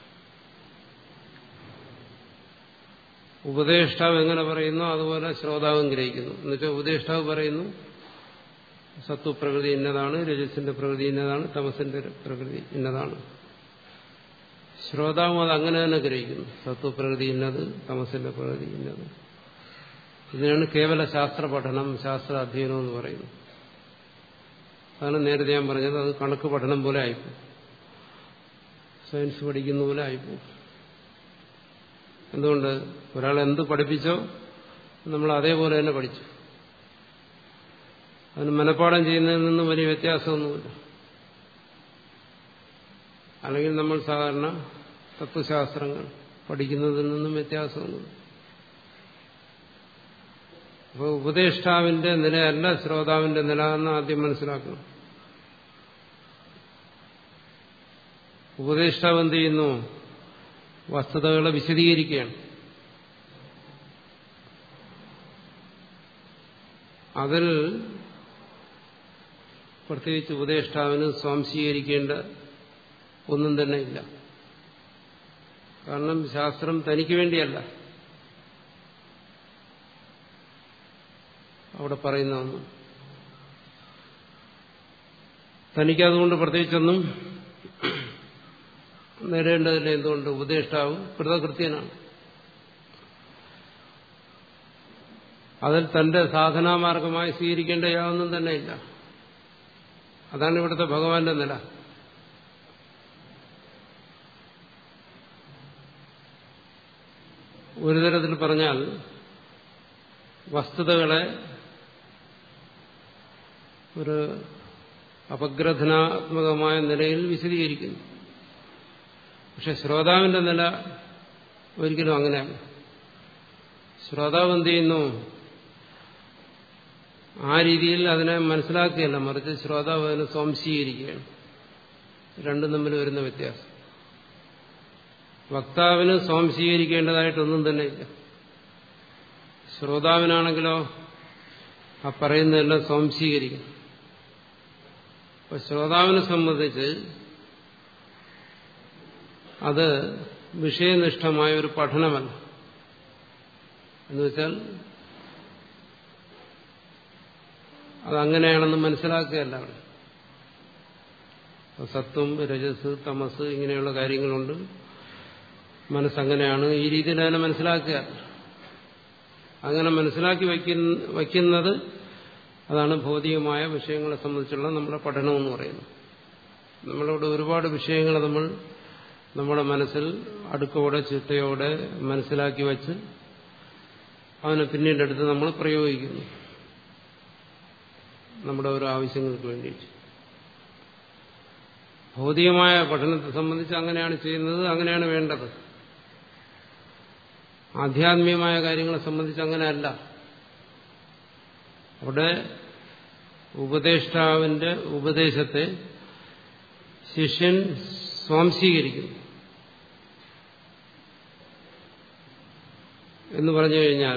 ഉപദേഷ്ടാവ് എങ്ങനെ പറയുന്നു അതുപോലെ ശ്രോതാവും ഗ്രഹിക്കുന്നു എന്നുവെച്ചാൽ ഉപദേഷ്ടാവ് പറയുന്നു സത്വപ്രകൃതി ഇന്നതാണ് രജസിന്റെ പ്രകൃതി ഇന്നതാണ് തമസിന്റെ പ്രകൃതി ഇന്നതാണ് ശ്രോതാവും അത് അങ്ങനെ തന്നെ ഗ്രഹിക്കുന്നു സത്വപ്രകൃതി ഇന്നത് തമസിന്റെ പ്രകൃതി ഇന്നത് ഇതിനാണ് കേവല ശാസ്ത്ര പഠനം ശാസ്ത്ര അധ്യയനം എന്ന് പറയുന്നത് അതാണ് നേരത്തെ ഞാൻ പറഞ്ഞത് അത് കണക്ക് പഠനം പോലെ ആയിപ്പോ സയൻസ് പഠിക്കുന്ന പോലെ ആയിപ്പോ എന്തുകൊണ്ട് ഒരാൾ എന്ത് പഠിപ്പിച്ചോ നമ്മൾ അതേപോലെ തന്നെ പഠിച്ചു അതിന് മനഃപ്പാഠം ചെയ്യുന്നതിൽ നിന്നും വലിയ വ്യത്യാസമൊന്നുമില്ല അല്ലെങ്കിൽ നമ്മൾ സാധാരണ തത്വശാസ്ത്രങ്ങൾ പഠിക്കുന്നതിൽ നിന്നും വ്യത്യാസമൊന്നുമില്ല അപ്പോൾ ഉപദേഷ്ടാവിന്റെ നിലയല്ല ശ്രോതാവിന്റെ നില എന്ന് ആദ്യം മനസ്സിലാക്കണം ഉപദേഷ്ടാവ് എന്ത് ചെയ്യുന്നു വസ്തുതകളെ വിശദീകരിക്കുകയാണ് അതിൽ പ്രത്യേകിച്ച് ഉപദേഷ്ടാവിന് സ്വാംശീകരിക്കേണ്ട ഒന്നും തന്നെ ഇല്ല കാരണം ശാസ്ത്രം തനിക്ക് വേണ്ടിയല്ല അവിടെ പറയുന്ന ഒന്ന് തനിക്കതുകൊണ്ട് പ്രത്യേകിച്ചൊന്നും നേടേണ്ടതില്ല എന്തുകൊണ്ട് ഉപദേഷ്ടാവ് കൃതകൃത്യനാണ് അതിൽ തന്റെ സാധനാമാർഗമായി സ്വീകരിക്കേണ്ട യാതൊന്നും തന്നെ ഇല്ല അതാണ് ഇവിടുത്തെ ഭഗവാന്റെ നില ഒരു തരത്തിൽ പറഞ്ഞാൽ വസ്തുതകളെ ഒരു അപഗ്രഥനാത്മകമായ നിലയിൽ വിശദീകരിക്കുന്നു പക്ഷെ ശ്രോതാവിന്റെ നില ഒരിക്കലും അങ്ങനെയല്ല ശ്രോതാവ് എന്ത് ചെയ്യുന്നു ആ രീതിയിൽ അതിനെ മനസ്സിലാക്കുകയല്ല മറിച്ച് ശ്രോതാവ് അതിനെ സ്വാംശീകരിക്കുകയാണ് രണ്ടും തമ്മിൽ വരുന്ന വ്യത്യാസം വക്താവിന് സ്വാംശീകരിക്കേണ്ടതായിട്ടൊന്നും തന്നെ ഇല്ല ശ്രോതാവിനാണെങ്കിലോ ആ പറയുന്നതെല്ലാം സ്വാംശീകരിക്കും അപ്പൊ ശ്രോതാവിനെ സംബന്ധിച്ച് അത് വിഷയനിഷ്ഠമായ ഒരു പഠനമല്ല എന്നുവെച്ചാൽ അതങ്ങനെയാണെന്ന് മനസ്സിലാക്കുകയല്ല അവിടെ സത്വം രജസ് തമസ് ഇങ്ങനെയുള്ള കാര്യങ്ങളുണ്ട് മനസ്സങ്ങനെയാണ് ഈ രീതിയിൽ അതിനെ മനസ്സിലാക്കുക അങ്ങനെ മനസ്സിലാക്കി വയ്ക്കുന്നത് അതാണ് ഭൗതികമായ വിഷയങ്ങളെ സംബന്ധിച്ചുള്ള നമ്മുടെ പഠനമെന്ന് പറയുന്നത് നമ്മളിവിടെ ഒരുപാട് വിഷയങ്ങൾ നമ്മൾ നമ്മുടെ മനസ്സിൽ അടുക്കോടെ ചിട്ടയോടെ മനസ്സിലാക്കി വച്ച് അതിനെ പിന്നീട് എടുത്ത് നമ്മൾ പ്രയോഗിക്കുന്നു നമ്മുടെ ഓരോ ആവശ്യങ്ങൾക്ക് വേണ്ടിയിട്ട് ഭൗതികമായ പഠനത്തെ സംബന്ധിച്ച് അങ്ങനെയാണ് ചെയ്യുന്നത് അങ്ങനെയാണ് വേണ്ടത് ആധ്യാത്മികമായ കാര്യങ്ങളെ സംബന്ധിച്ച് അങ്ങനെയല്ല അവിടെ ഉപദേഷ്ടാവിന്റെ ഉപദേശത്തെ ശിഷ്യൻ സ്വാംശീകരിക്കുന്നു എന്ന് പറഞ്ഞു കഴിഞ്ഞാൽ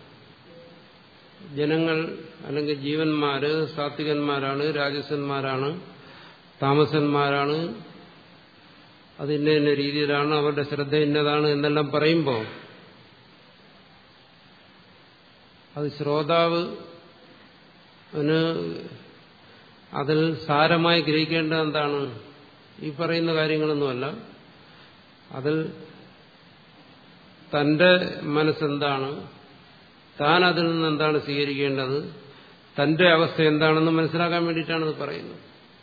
ജനങ്ങൾ അല്ലെങ്കിൽ ജീവന്മാര് സാത്വികന്മാരാണ് രാജസന്മാരാണ് താമസന്മാരാണ് അത് ഇന്ന ഇന്ന രീതിയിലാണ് അവരുടെ ശ്രദ്ധ ഇന്നതാണ് എന്നെല്ലാം പറയുമ്പോൾ അത് ശ്രോതാവ് അതിൽ സാരമായി ഗ്രഹിക്കേണ്ടത് എന്താണ് ഈ പറയുന്ന കാര്യങ്ങളൊന്നുമല്ല അതിൽ തന്റെ മനസ്സെന്താണ് താൻ അതിൽ നിന്ന് എന്താണ് സ്വീകരിക്കേണ്ടത് തന്റെ അവസ്ഥ എന്താണെന്ന് മനസ്സിലാക്കാൻ വേണ്ടിയിട്ടാണ് ഇത് പറയുന്നത്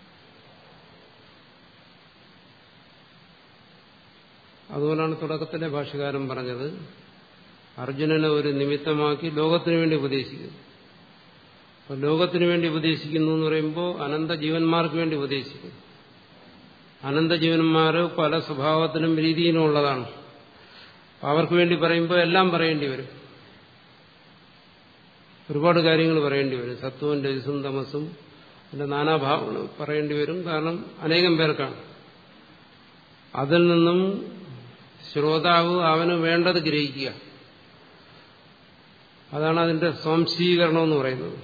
അതുകൊണ്ടാണ് തുടക്കത്തിലെ ഭാഷകാരൻ പറഞ്ഞത് അർജുനനെ ഒരു നിമിത്തമാക്കി ലോകത്തിനു വേണ്ടി ഉപദേശിക്കുന്നു അപ്പൊ ലോകത്തിനു വേണ്ടി ഉപദേശിക്കുന്നു എന്ന് പറയുമ്പോൾ അനന്ത ജീവന്മാർക്ക് വേണ്ടി ഉപദേശിക്കുന്നു അനന്ത ജീവന്മാർ പല സ്വഭാവത്തിനും രീതിയിലും ഉള്ളതാണ് അവർക്ക് വേണ്ടി പറയുമ്പോൾ എല്ലാം പറയേണ്ടി വരും ഒരുപാട് കാര്യങ്ങൾ പറയേണ്ടി വരും സത്വവും രജസും തമസും അതിന്റെ നാനാഭാവങ്ങൾ പറയേണ്ടി വരും കാരണം അനേകം പേർക്കാണ് അതിൽ നിന്നും ശ്രോതാവ് അവന് വേണ്ടത് ഗ്രഹിക്കുക അതാണ് അതിന്റെ സ്വാംശീകരണം എന്ന് പറയുന്നത്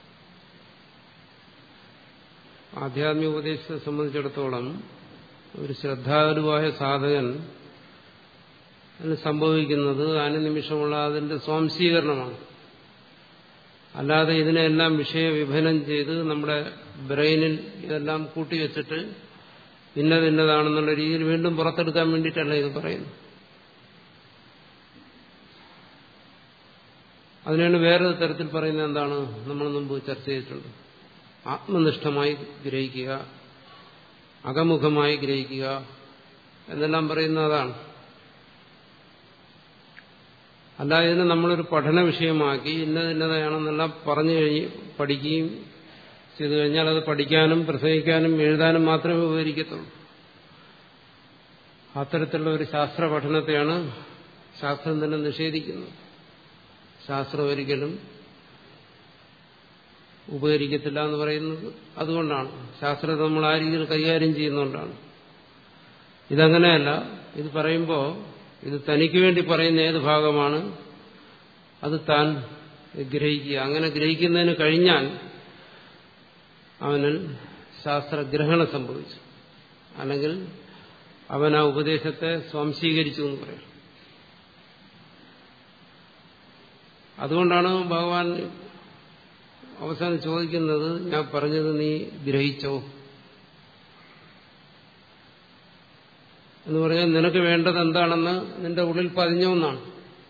ആധ്യാത്മിക ഉപദേശത്തെ സംബന്ധിച്ചിടത്തോളം ഒരു ശ്രദ്ധാലുവായ സാധകൻ അതിന് സംഭവിക്കുന്നത് അനുനിമിഷമുള്ള അതിന്റെ സ്വാംശീകരണമാണ് അല്ലാതെ ഇതിനെല്ലാം വിഷയവിഭജനം ചെയ്ത് നമ്മുടെ ബ്രെയിനിൽ ഇതെല്ലാം കൂട്ടിവെച്ചിട്ട് ഇന്നത് ഇന്നതാണെന്നുള്ള രീതിയിൽ വീണ്ടും പുറത്തെടുക്കാൻ വേണ്ടിയിട്ടല്ല ഇത് പറയുന്നത് അതിനാണ് വേറൊരു തരത്തിൽ പറയുന്നത് എന്താണ് നമ്മൾ മുമ്പ് ചർച്ച ചെയ്തിട്ടുണ്ട് ആത്മനിഷ്ഠമായി ഗ്രഹിക്കുക അകമുഖമായി ഗ്രഹിക്കുക എന്നെല്ലാം പറയുന്ന അതാണ് അല്ലാതെ ഇതിനെ നമ്മളൊരു പഠന വിഷയമാക്കി ഇന്നത് ഇന്നതാണെന്നെല്ലാം പറഞ്ഞു കഴിഞ്ഞ് പഠിക്കുകയും ചെയ്തു കഴിഞ്ഞാൽ അത് പഠിക്കാനും പ്രസംഗിക്കാനും എഴുതാനും മാത്രമേ ഉപകരിക്കത്തുള്ളൂ അത്തരത്തിലുള്ള ഒരു ശാസ്ത്ര പഠനത്തെയാണ് ശാസ്ത്രം തന്നെ നിഷേധിക്കുന്നത് ശാസ്ത്രം ഒരിക്കലും ഉപകരിക്കത്തില്ല എന്ന് പറയുന്നത് അതുകൊണ്ടാണ് ശാസ്ത്രത്തെ നമ്മൾ ആ രീതിയിൽ കൈകാര്യം ചെയ്യുന്നതുകൊണ്ടാണ് ഇതങ്ങനെയല്ല ഇത് പറയുമ്പോൾ ഇത് തനിക്ക് വേണ്ടി പറയുന്ന ഏത് ഭാഗമാണ് അത് താൻ ഗ്രഹിക്കുക അങ്ങനെ ഗ്രഹിക്കുന്നതിന് കഴിഞ്ഞാൽ അവനിൽ ശാസ്ത്രഗ്രഹണം സംഭവിച്ചു അല്ലെങ്കിൽ അവൻ ആ ഉപദേശത്തെ സ്വാംശീകരിച്ചു എന്ന് പറയാം അതുകൊണ്ടാണ് ഭഗവാൻ അവസാനം ചോദിക്കുന്നത് ഞാൻ പറഞ്ഞത് നീ ഗ്രഹിച്ചോ എന്ന് പറഞ്ഞാൽ നിനക്ക് വേണ്ടത് എന്താണെന്ന് നിന്റെ ഉള്ളിൽ പതിഞ്ഞോ എന്നാണ്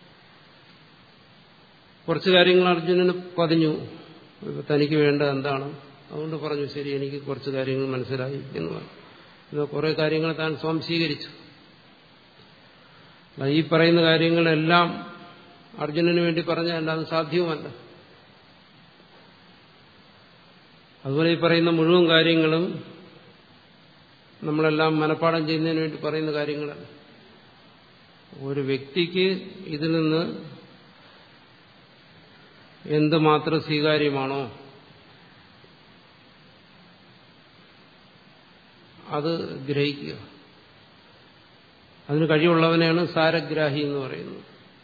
കുറച്ച് കാര്യങ്ങൾ അർജുനന് പതിഞ്ഞു തനിക്ക് വേണ്ടത് എന്താണ് അതുകൊണ്ട് പറഞ്ഞു ശരി എനിക്ക് കുറച്ച് കാര്യങ്ങൾ മനസ്സിലായി എന്ന് പറഞ്ഞു എന്നാൽ കുറെ കാര്യങ്ങൾ താൻ സ്വാംശീകരിച്ചു ഈ പറയുന്ന കാര്യങ്ങളെല്ലാം അർജുനന് വേണ്ടി പറഞ്ഞല്ല അത് സാധ്യവുമല്ല അതുപോലെ ഈ പറയുന്ന മുഴുവൻ കാര്യങ്ങളും നമ്മളെല്ലാം മനഃപ്പാടം ചെയ്യുന്നതിന് വേണ്ടി പറയുന്ന കാര്യങ്ങളല്ല ഒരു വ്യക്തിക്ക് ഇതിൽ നിന്ന് എന്തുമാത്രം സ്വീകാര്യമാണോ അത് ഗ്രഹിക്കുക അതിന് കഴിവുള്ളവനെയാണ് സാരഗ്രാഹി എന്ന് പറയുന്നത്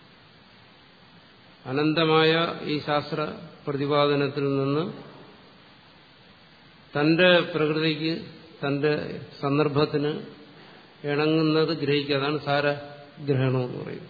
അനന്തമായ ഈ ശാസ്ത്ര പ്രതിപാദനത്തിൽ നിന്ന് തന്റെ പ്രകൃതിക്ക് തന്റെ സന്ദർഭത്തിന് ഇണങ്ങുന്നത് ഗ്രഹിക്കുക അതാണ് സാരഗ്രഹണം എന്ന് പറയുന്നത്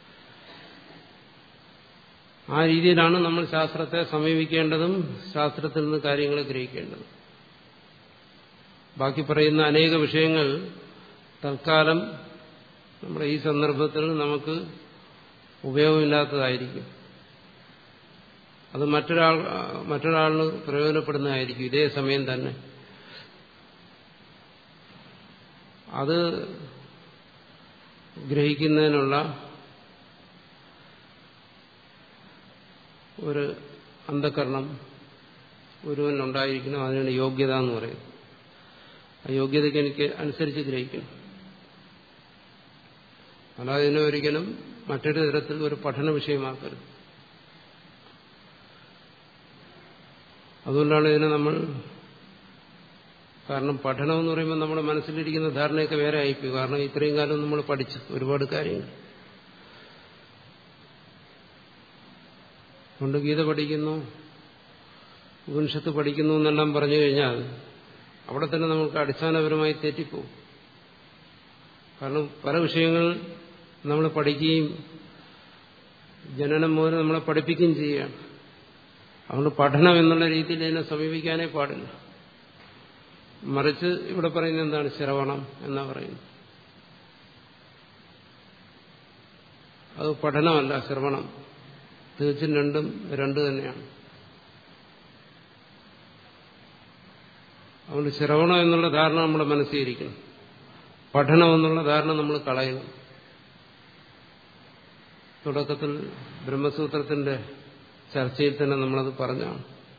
ആ രീതിയിലാണ് നമ്മൾ ശാസ്ത്രത്തെ സമീപിക്കേണ്ടതും ശാസ്ത്രത്തിൽ നിന്ന് കാര്യങ്ങൾ ഗ്രഹിക്കേണ്ടതും ബാക്കി പറയുന്ന അനേക വിഷയങ്ങൾ തൽക്കാലം നമ്മുടെ ഈ സന്ദർഭത്തിൽ നമുക്ക് ഉപയോഗമില്ലാത്തതായിരിക്കും അത് മറ്റൊരാൾ മറ്റൊരാളിന് പ്രയോജനപ്പെടുന്നതായിരിക്കും ഇതേ സമയം തന്നെ അത് ഗ്രഹിക്കുന്നതിനുള്ള ഒരു അന്ധകരണം ഒരുവനുണ്ടായിരിക്കണം അതിനാണ് യോഗ്യത എന്ന് പറയുന്നത് ആ യോഗ്യതയ്ക്ക് എനിക്ക് അനുസരിച്ച് ഗ്രഹിക്കണം അല്ലാതെ ഇതിനെ ഒരിക്കലും മറ്റൊരു തരത്തിൽ ഒരു പഠന വിഷയമാക്കരുത് അതുകൊണ്ടാണ് ഇതിനെ നമ്മൾ കാരണം പഠനം എന്ന് പറയുമ്പോൾ നമ്മുടെ മനസ്സിലിരിക്കുന്ന ധാരണയൊക്കെ വേറെ ആയിപ്പോയി കാരണം ഇത്രയും കാലം നമ്മൾ പഠിച്ചു ഒരുപാട് കാര്യങ്ങൾ അതുകൊണ്ട് ഗീത പഠിക്കുന്നു ഉപനിഷത്ത് പഠിക്കുന്നു എന്നെല്ലാം പറഞ്ഞു കഴിഞ്ഞാൽ അവിടെ തന്നെ നമുക്ക് അടിസ്ഥാനപരമായി തെറ്റിപ്പോവും കാരണം പല വിഷയങ്ങൾ നമ്മൾ പഠിക്കുകയും ജനനം മുതൽ നമ്മളെ പഠിപ്പിക്കുകയും ചെയ്യുകയാണ് അതുകൊണ്ട് പഠനം എന്നുള്ള രീതിയിൽ ഇതിനെ സമീപിക്കാനേ പാടില്ല മറിച്ച് ഇവിടെ പറയുന്നത് എന്താണ് ശ്രവണം എന്നാ പറയുന്നത് അത് പഠനമല്ല ശ്രവണം തികച്ചും രണ്ടും രണ്ട് തന്നെയാണ് അതുകൊണ്ട് ശ്രവണം എന്നുള്ള ധാരണ നമ്മുടെ മനസ്സിലിരിക്കണം പഠനം എന്നുള്ള ധാരണ നമ്മൾ കളയണം തുടക്കത്തിൽ ബ്രഹ്മസൂത്രത്തിന്റെ ചർച്ചയിൽ തന്നെ നമ്മളത് പറഞ്ഞാണ്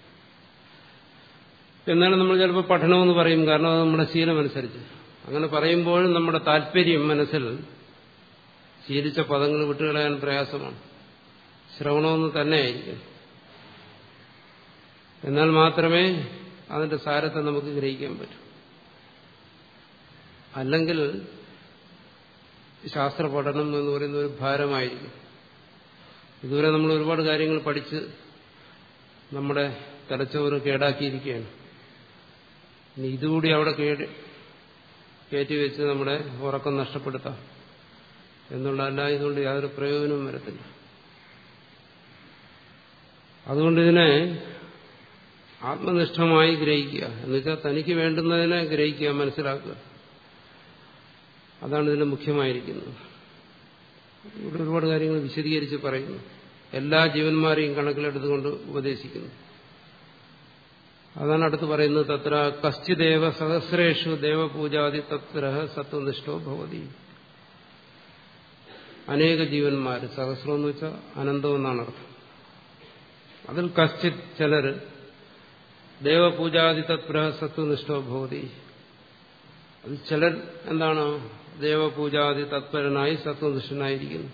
എന്നാലും നമ്മൾ ചിലപ്പോൾ പഠനമെന്ന് പറയും കാരണം അത് നമ്മുടെ ശീലമനുസരിച്ച് അങ്ങനെ പറയുമ്പോഴും നമ്മുടെ താല്പര്യം മനസ്സിൽ ശീലിച്ച പദങ്ങൾ വിട്ടുകളയാൻ പ്രയാസമാണ് ശ്രവണമെന്ന് തന്നെയായിരിക്കും എന്നാൽ മാത്രമേ അതിന്റെ സാരത്തെ നമുക്ക് ഗ്രഹിക്കാൻ പറ്റൂ അല്ലെങ്കിൽ ശാസ്ത്ര പഠനം എന്ന് പറയുന്ന ഒരു ഭാരമായിരിക്കും ഇതുവരെ നമ്മൾ ഒരുപാട് കാര്യങ്ങൾ പഠിച്ച് നമ്മുടെ തലച്ചോറ് കേടാക്കിയിരിക്കുകയാണ് ഇനി ഇതുകൂടി അവിടെ കേട് കയറ്റി വെച്ച് നമ്മുടെ ഉറക്കം നഷ്ടപ്പെടുത്താം എന്നുള്ളതല്ല ഇതുകൊണ്ട് യാതൊരു പ്രയോജനവും വരത്തില്ല അതുകൊണ്ട് ഇതിനെ ആത്മനിഷ്ഠമായി ഗ്രഹിക്കുക എന്നുവെച്ചാൽ തനിക്ക് വേണ്ടുന്നതിനെ ഗ്രഹിക്കുക മനസ്സിലാക്കുക അതാണ് ഇതിന്റെ മുഖ്യമായിരിക്കുന്നത് ഇവിടെ ഒരുപാട് കാര്യങ്ങൾ വിശദീകരിച്ച് പറയുന്നു എല്ലാ ജീവന്മാരെയും കണക്കിലെടുത്തുകൊണ്ട് ഉപദേശിക്കുന്നു അതാണ് അടുത്ത് പറയുന്നത് തത്ര കശ്ചിദേവ സഹസ്രേഷു ദേവപൂജാതി തത്ര സത്വനിഷ്ഠോ ഭവതി അനേക ജീവന്മാർ സഹസ്രം എന്ന് വെച്ചാൽ അനന്തം എന്നാണ് അർത്ഥം അതിൽ കശ്ചിത് ചിലർ ദേവപൂജാതി തത്ര സത്വനിഷ്ഠോ ഭവതി അത് ചിലർ എന്താണ് ദേവപൂജാതി തത്പരനായി സത്വനിഷ്ഠനായിരിക്കുന്നു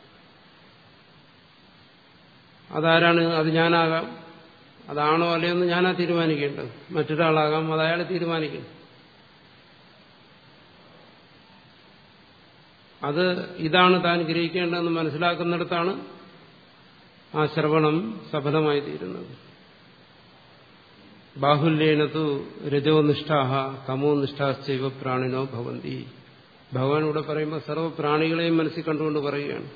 അതാരാണ് അത് ഞാനാകാം അതാണോ അല്ലയോ എന്ന് ഞാനാ തീരുമാനിക്കേണ്ടത് മറ്റൊരാളാകാം അത് അയാൾ തീരുമാനിക്കണം അത് ഇതാണ് താൻ ഗ്രഹിക്കേണ്ടതെന്ന് മനസ്സിലാക്കുന്നിടത്താണ് ആ ശ്രവണം സഫലമായി തീരുന്നത് ബാഹുല്യേനതു രജോനിഷ്ഠാഹ തമോനിഷ്ഠാശ്ചൈവ പ്രാണിനോ ഭവന്തി ഭഗവാൻ ഇവിടെ പറയുമ്പോൾ സർവ്വപ്രാണികളെയും മനസ്സിൽ കണ്ടുകൊണ്ട് പറയുകയാണ്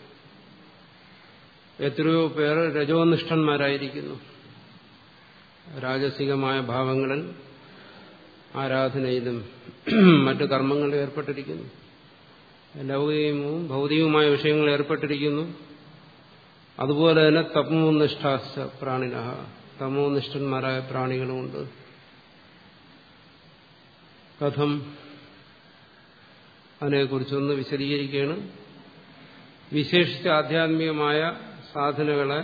എത്രയോ പേർ രജോനിഷ്ഠന്മാരായിരിക്കുന്നു രാജസികമായ ഭാവങ്ങളിൽ ആരാധനയിലും മറ്റു കർമ്മങ്ങളിൽ ഏർപ്പെട്ടിരിക്കുന്നു ലൗകികവും ഭൗതികവുമായ വിഷയങ്ങളിൽ ഏർപ്പെട്ടിരിക്കുന്നു അതുപോലെ തന്നെ തമോനിഷ്ഠാശ്ച പ്രാണിന തമോനിഷ്ഠന്മാരായ പ്രാണികളുമുണ്ട് കഥം അതിനെക്കുറിച്ചൊന്ന് വിശദീകരിക്കുകയാണ് വിശേഷിച്ച ആധ്യാത്മികമായ സാധനകളെ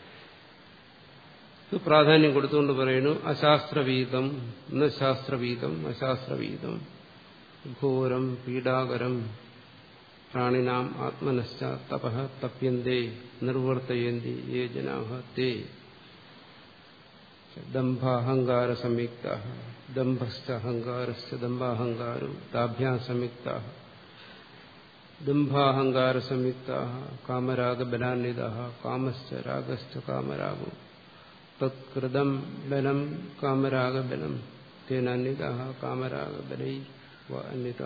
പ്രാധാന്യം കൊടുത്തുകൊണ്ട് പറയുന്നു അശാസ്ത്രവീതം ന ശാസ്ത്രവീതം അശാസ്ത്രവീതം ഘോരം പീഡാകരം പ്രാണിനാം ആത്മനശ്ച തപ തപ്യന്തേ നിർവർത്തയന്തി യേ ജനാഹ തേ ദംഭാഹങ്കാര സംയുക്ത ദംഭശ്ച അഹങ്കാരശ്ച ദംഭാഹങ്കാരോ താഭ്യാ സംയുക്ത ദംഭാഹങ്കാര സംയുക്ത കാമരാഗബലാന്വിത കാമശ്ച രാഗശ്ച കാമരാഗോ തത്കൃതം ബലം കാമരാഗബലം തേനന്വിത കാമരാഗബലൈ അന്വിത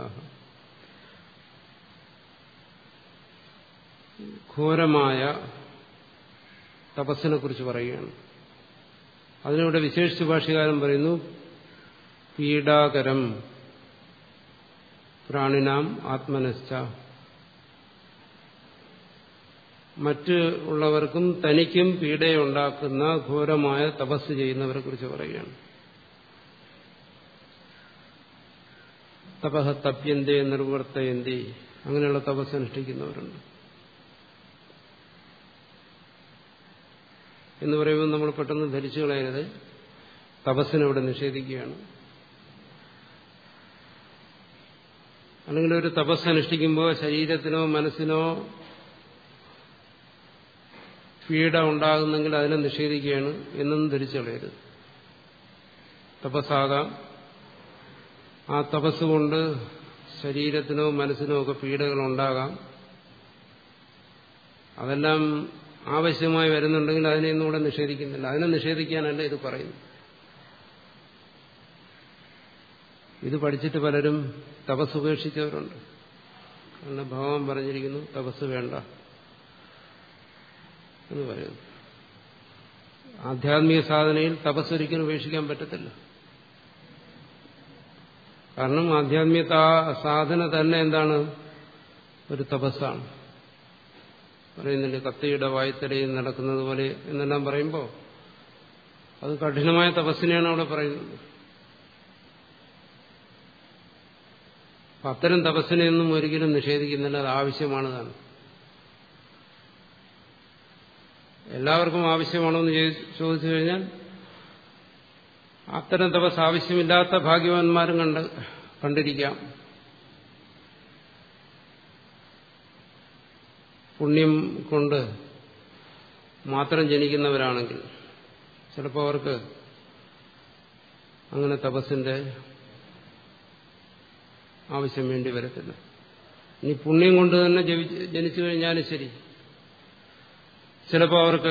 ഘോരമായ തപസ്സിനെ കുറിച്ച് പറയുകയാണ് അതിനിവിടെ വിശേഷിച്ച് ഭാഷകാരൻ പറയുന്നു പീഡാകരം പ്രാണിനാം ആത്മനശ്ച മറ്റ് ഉള്ളവർക്കും തനിക്കും പീഡയുണ്ടാക്കുന്ന ഘോരമായ തപസ് ചെയ്യുന്നവരെ കുറിച്ച് പറയുകയാണ് തപഹ തപ്യന്തേ നിർവർത്തയന്തി അങ്ങനെയുള്ള തപസ് അനുഷ്ഠിക്കുന്നവരുണ്ട് എന്ന് പറയുമ്പോൾ നമ്മൾ പെട്ടെന്ന് ധരിച്ചു കളയരുത് തപസ്സിനെ നിഷേധിക്കുകയാണ് അല്ലെങ്കിൽ ഒരു തപസ് അനുഷ്ഠിക്കുമ്പോൾ ശരീരത്തിനോ മനസ്സിനോ പീഡ ഉണ്ടാകുന്നെങ്കിൽ അതിനെ നിഷേധിക്കുകയാണ് എന്നൊന്നും ധരിച്ചു കളയരുത് തപസ്സാകാം ആ തപസ് കൊണ്ട് ശരീരത്തിനോ മനസ്സിനോ ഒക്കെ പീഡകൾ ഉണ്ടാകാം അതെല്ലാം ആവശ്യമായി വരുന്നുണ്ടെങ്കിൽ അതിനെയൊന്നും ഇവിടെ നിഷേധിക്കുന്നില്ല അതിനെ നിഷേധിക്കാനല്ല ഇത് പറയുന്നു ഇത് പഠിച്ചിട്ട് പലരും തപസ് ഉപേക്ഷിച്ചവരുണ്ട് കാരണം ഭഗവാൻ പറഞ്ഞിരിക്കുന്നു തപസ് വേണ്ട എന്ന് പറയുന്നു ആധ്യാത്മിക സാധനയിൽ തപസ് ഒരിക്കലും ഉപേക്ഷിക്കാൻ പറ്റത്തില്ല കാരണം ആധ്യാത്മിക സാധന തന്നെ എന്താണ് ഒരു തപസ്സാണ് പറയുന്നുണ്ട് കത്തിയുടെ വായ്ത്തലയിൽ നടക്കുന്നത് പോലെ എന്നെല്ലാം പറയുമ്പോൾ അത് കഠിനമായ തപസ്സിനെയാണ് അവിടെ പറയുന്നത് അപ്പൊ അത്തരം തപസ്സിനെയൊന്നും ഒരിക്കലും നിഷേധിക്കുന്നില്ല അത് ആവശ്യമാണ് താൻ എല്ലാവർക്കും ആവശ്യമാണോ എന്ന് ചോദിച്ചു കഴിഞ്ഞാൽ അത്തരം തപസ് ആവശ്യമില്ലാത്ത ഭാഗ്യവാന്മാരും കണ്ട് കണ്ടിരിക്കാം പുണ്യം കൊണ്ട് മാത്രം ജനിക്കുന്നവരാണെങ്കിൽ ചിലപ്പോൾ അവർക്ക് അങ്ങനെ തപസ്സിന്റെ ആവശ്യം വേണ്ടി വരത്തില്ല ഇനി പുണ്യം കൊണ്ട് തന്നെ ജനിച്ചു കഴിഞ്ഞാലും ശരി ചിലപ്പോൾ അവർക്ക്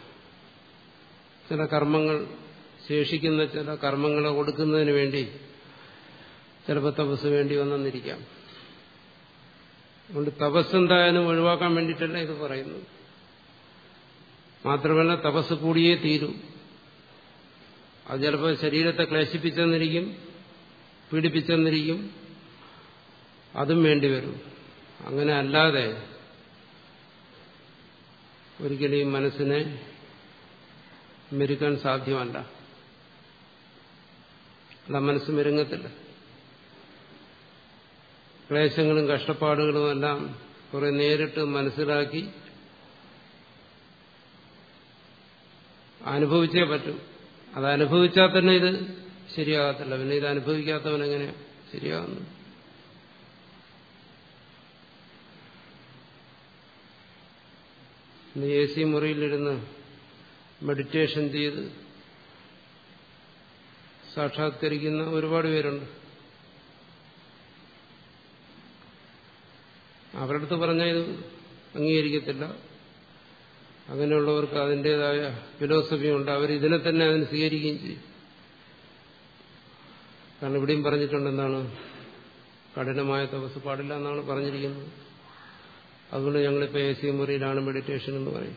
ചില കർമ്മങ്ങൾ ശേഷിക്കുന്ന ചില കർമ്മങ്ങളെ കൊടുക്കുന്നതിന് വേണ്ടി ചിലപ്പോൾ തപസ് വേണ്ടി വന്നെന്നിരിക്കാം അതുകൊണ്ട് തപസ് എന്തായാലും ഒഴിവാക്കാൻ വേണ്ടിയിട്ടല്ല ഇത് പറയുന്നത് മാത്രമല്ല തപസ് കൂടിയേ തീരൂ അത് ചിലപ്പോൾ ശരീരത്തെ ക്ലേശിപ്പിച്ചെന്നിരിക്കും പീഡിപ്പിച്ചെന്നിരിക്കും അതും വേണ്ടിവരും അങ്ങനെ അല്ലാതെ ഒരിക്കലും ഈ മനസ്സിനെ മെരുക്കാൻ സാധ്യമല്ല അല്ല മനസ്സ് മെരുങ്ങത്തില്ല ക്ലേശങ്ങളും കഷ്ടപ്പാടുകളും എല്ലാം കുറെ നേരിട്ട് മനസ്സിലാക്കി അനുഭവിച്ചേ പറ്റും അത് അനുഭവിച്ചാൽ തന്നെ ഇത് ശരിയാകത്തില്ല പിന്നെ ഇത് അനുഭവിക്കാത്തവൻ എങ്ങനെ ശരിയാകുന്നു എ സി മുറിയിലിരുന്ന് മെഡിറ്റേഷൻ ചെയ്ത് സാക്ഷാത്കരിക്കുന്ന ഒരുപാട് പേരുണ്ട് അവരുടെ അടുത്ത് പറഞ്ഞാൽ ഇത് അംഗീകരിക്കത്തില്ല അങ്ങനെയുള്ളവർക്ക് അതിൻ്റെതായ ഫിലോസഫി ഉണ്ട് അവർ ഇതിനെ തന്നെ അതിന് സ്വീകരിക്കുകയും ചെയ്യും കാരണം ഇവിടെയും പറഞ്ഞിട്ടുണ്ട് എന്താണ് കഠിനമായ തപസ് പാടില്ല എന്നാണ് പറഞ്ഞിരിക്കുന്നത് അതുകൊണ്ട് ഞങ്ങളിപ്പോൾ എ സി മുറിയിലാണ് മെഡിറ്റേഷൻ എന്ന് പറയും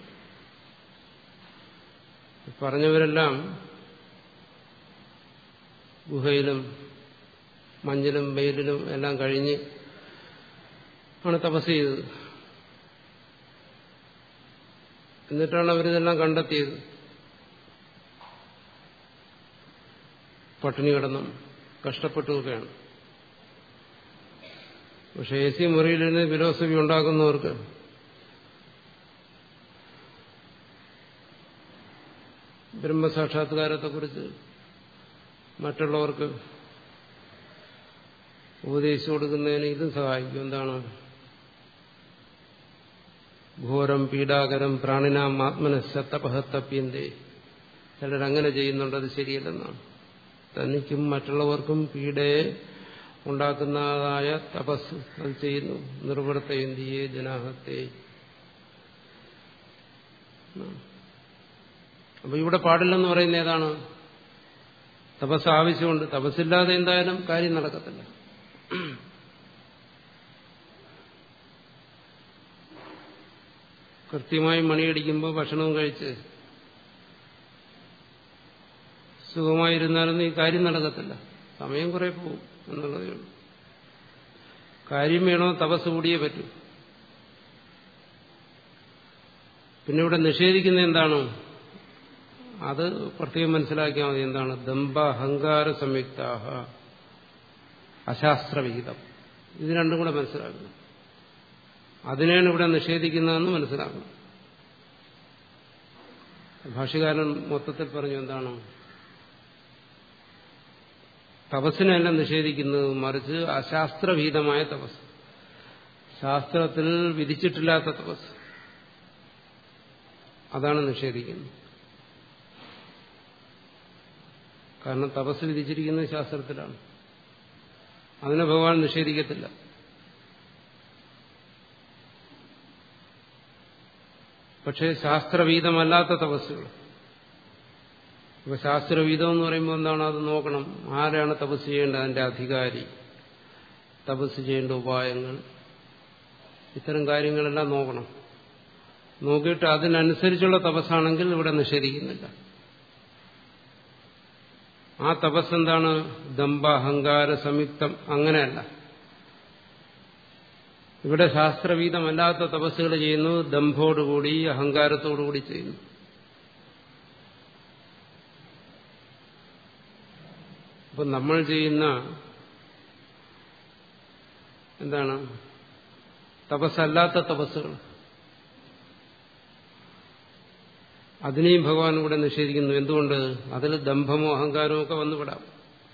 പറഞ്ഞവരെല്ലാം ഗുഹയിലും മഞ്ഞിലും വെയിലിലും എല്ലാം കഴിഞ്ഞ് ആണ് തപസ് ചെയ്തത് എന്നിട്ടാണ് അവരിതെല്ലാം കണ്ടെത്തിയത് പട്ടിണി കിടന്നും കഷ്ടപ്പെട്ടുമൊക്കെയാണ് പക്ഷെ എ സി മുറിയിലിരുന്ന് ഫിലോസഫി ഉണ്ടാക്കുന്നവർക്ക് ബ്രഹ്മസാക്ഷാത്കാരത്തെക്കുറിച്ച് മറ്റുള്ളവർക്ക് ഉപദേശിച്ചു കൊടുക്കുന്നതിന് ഇതും സഹായിക്കും എന്താണ് ഘോരം പീഡാകരം പ്രാണിനാം ആത്മനശത്തപഹത്തപ്യന്തേ ചിലരങ്ങനെ ചെയ്യുന്നുണ്ട് അത് ശരിയല്ലെന്നാണ് തനിക്കും മറ്റുള്ളവർക്കും പീഡയെ ഉണ്ടാക്കുന്നതായ തപസ് അത് ചെയ്യുന്നു നിർവൃത്തയന്തിയെ ജനാഹത്തെ അപ്പൊ ഇവിടെ പാടില്ലെന്ന് പറയുന്ന ഏതാണ് തപസ് ആവശ്യമുണ്ട് തപസ്സില്ലാതെ എന്തായാലും കാര്യം നടക്കത്തില്ല കൃത്യമായി മണിയടിക്കുമ്പോൾ ഭക്ഷണവും കഴിച്ച് സുഖമായിരുന്നാലൊന്നും ഈ കാര്യം നടക്കത്തില്ല സമയം കുറെ പോകും എന്നുള്ളതേ ഉള്ളൂ കാര്യം വേണോ തപസ് കൂടിയേ പറ്റൂ പിന്നെ ഇവിടെ നിഷേധിക്കുന്ന എന്താണ് അത് പ്രത്യേകം മനസ്സിലാക്കിയാൽ മതി എന്താണ് ദമ്പ അഹങ്കാര സംയുക്താഹ അശാസ്ത്രവിഹിതം ഇത് രണ്ടും കൂടെ മനസ്സിലാക്കണം അതിനെയാണ് ഇവിടെ നിഷേധിക്കുന്നതെന്ന് മനസ്സിലാക്കണം ഭാഷകാരൻ മൊത്തത്തിൽ പറഞ്ഞു എന്താണ് തപസ്സിനല്ല നിഷേധിക്കുന്നത് മറിച്ച് അശാസ്ത്രവിഹിതമായ തപസ് ശാസ്ത്രത്തിൽ വിധിച്ചിട്ടില്ലാത്ത തപസ് അതാണ് നിഷേധിക്കുന്നത് കാരണം തപസ് വിധിച്ചിരിക്കുന്നത് ശാസ്ത്രത്തിലാണ് അതിനെ ഭഗവാൻ നിഷേധിക്കത്തില്ല പക്ഷേ ശാസ്ത്രവീതമല്ലാത്ത തപസ്സുകൾ ഇപ്പൊ ശാസ്ത്രവീതം എന്ന് പറയുമ്പോൾ എന്താണ് അത് നോക്കണം ആരാണ് തപസ് ചെയ്യേണ്ടത് അതിന്റെ അധികാരി തപസ് ചെയ്യേണ്ട ഉപായങ്ങൾ ഇത്തരം കാര്യങ്ങളെല്ലാം നോക്കണം നോക്കിയിട്ട് അതിനനുസരിച്ചുള്ള തപസ്സാണെങ്കിൽ ഇവിടെ നിഷേധിക്കുന്നില്ല ആ തപസ് എന്താണ് ദമ്പ അഹങ്കാര സംയുക്തം അങ്ങനെയല്ല ഇവിടെ ശാസ്ത്രവീതമല്ലാത്ത തപസ്സുകൾ ചെയ്യുന്നു ദംഭോടുകൂടി അഹങ്കാരത്തോടുകൂടി ചെയ്യുന്നു അപ്പം നമ്മൾ ചെയ്യുന്ന എന്താണ് തപസ്സല്ലാത്ത തപസ്സുകൾ അതിനെയും ഭഗവാൻ ഇവിടെ നിഷേധിക്കുന്നു എന്തുകൊണ്ട് അതിൽ ദംഭമോ അഹങ്കാരമോ ഒക്കെ വന്നുവിടാം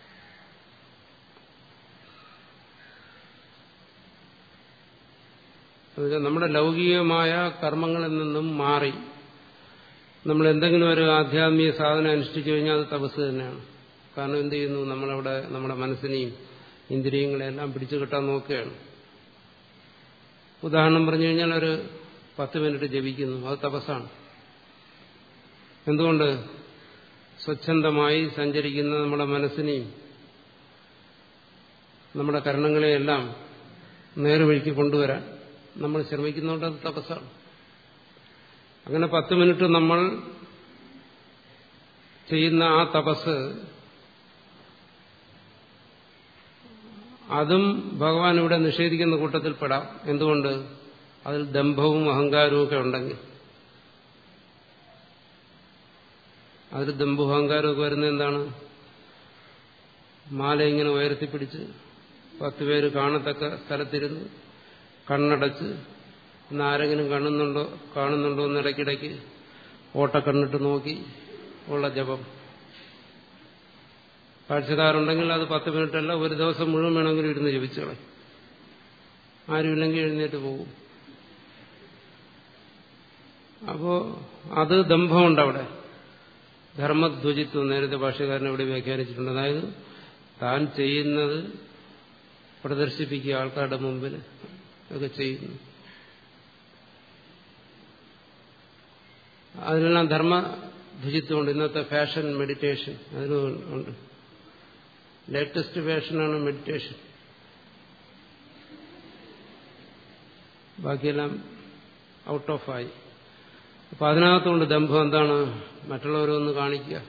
എന്നുവെച്ചാൽ നമ്മുടെ ലൗകികമായ കർമ്മങ്ങളിൽ നിന്നും മാറി നമ്മൾ എന്തെങ്കിലും ഒരു ആധ്യാത്മിക സാധനം അനുഷ്ഠിച്ചു കഴിഞ്ഞാൽ അത് തപസ് തന്നെയാണ് കാരണം എന്ത് ചെയ്യുന്നു നമ്മളവിടെ നമ്മുടെ മനസ്സിനെയും ഇന്ദ്രിയങ്ങളെല്ലാം പിടിച്ചു കിട്ടാൻ നോക്കുകയാണ് ഉദാഹരണം പറഞ്ഞു കഴിഞ്ഞാൽ ഒരു പത്ത് മിനിറ്റ് ജപിക്കുന്നു അത് തപസ്സാണ് എന്തുകൊണ്ട് സ്വച്ഛന്തമായി സഞ്ചരിക്കുന്ന നമ്മുടെ മനസ്സിനെയും നമ്മുടെ കരണങ്ങളെയെല്ലാം നേർവഴിക്ക് കൊണ്ടുവരാൻ നമ്മൾ ശ്രമിക്കുന്നതുകൊണ്ട് അത് തപസ്സാണ് അങ്ങനെ പത്ത് മിനിറ്റ് നമ്മൾ ചെയ്യുന്ന ആ തപസ് അതും ഭഗവാൻ ഇവിടെ നിഷേധിക്കുന്ന കൂട്ടത്തിൽ പെടാം എന്തുകൊണ്ട് അതിൽ ദംഭവും അഹങ്കാരവും ഒക്കെ ഉണ്ടെങ്കിൽ അതിൽ ദമ്പും അഹങ്കാരവും ഒക്കെ വരുന്നത് എന്താണ് മാല ഇങ്ങനെ ഉയർത്തിപ്പിടിച്ച് പത്ത് പേര് കാണത്തക്ക സ്ഥലത്തിരുന്ന് കണ്ണടച്ച് ഇന്ന് ആരെങ്കിലും കാണുന്നുണ്ടോ കാണുന്നുണ്ടോ എന്ന് ഇടയ്ക്കിടയ്ക്ക് ഓട്ടക്കണ്ണിട്ട് നോക്കി ഉള്ള ജപം കാഴ്ചക്കാരുണ്ടെങ്കിൽ അത് പത്ത് മിനിറ്റല്ല ഒരു ദിവസം മുഴുവൻ വേണമെങ്കിലും ഇരുന്ന് ജപിച്ചോളെ ആരുമില്ലെങ്കിൽ എഴുന്നേറ്റ് പോകും അപ്പോ അത് ദംഭമുണ്ട് അവിടെ ധർമ്മധ്വജിത്വം നേരത്തെ ഭാഷകാരൻ ഇവിടെ വ്യാഖ്യാനിച്ചിട്ടുണ്ട് അതായത് താൻ ചെയ്യുന്നത് പ്രദർശിപ്പിക്കുക ആൾക്കാരുടെ മുമ്പിൽ ഒക്കെ ചെയ്യുന്നു അതിനെല്ലാം ധർമ്മധ്വജിത്വമുണ്ട് ഇന്നത്തെ ഫാഷൻ മെഡിറ്റേഷൻ അതിനുണ്ട് ലേറ്റസ്റ്റ് ഫാഷനാണ് മെഡിറ്റേഷൻ ബാക്കിയെല്ലാം ഔട്ട് ഓഫ് ആയി അപ്പൊ അതിനകത്തുകൊണ്ട് ദമ്പം എന്താണ് മറ്റുള്ളവരൊന്ന് കാണിക്കുക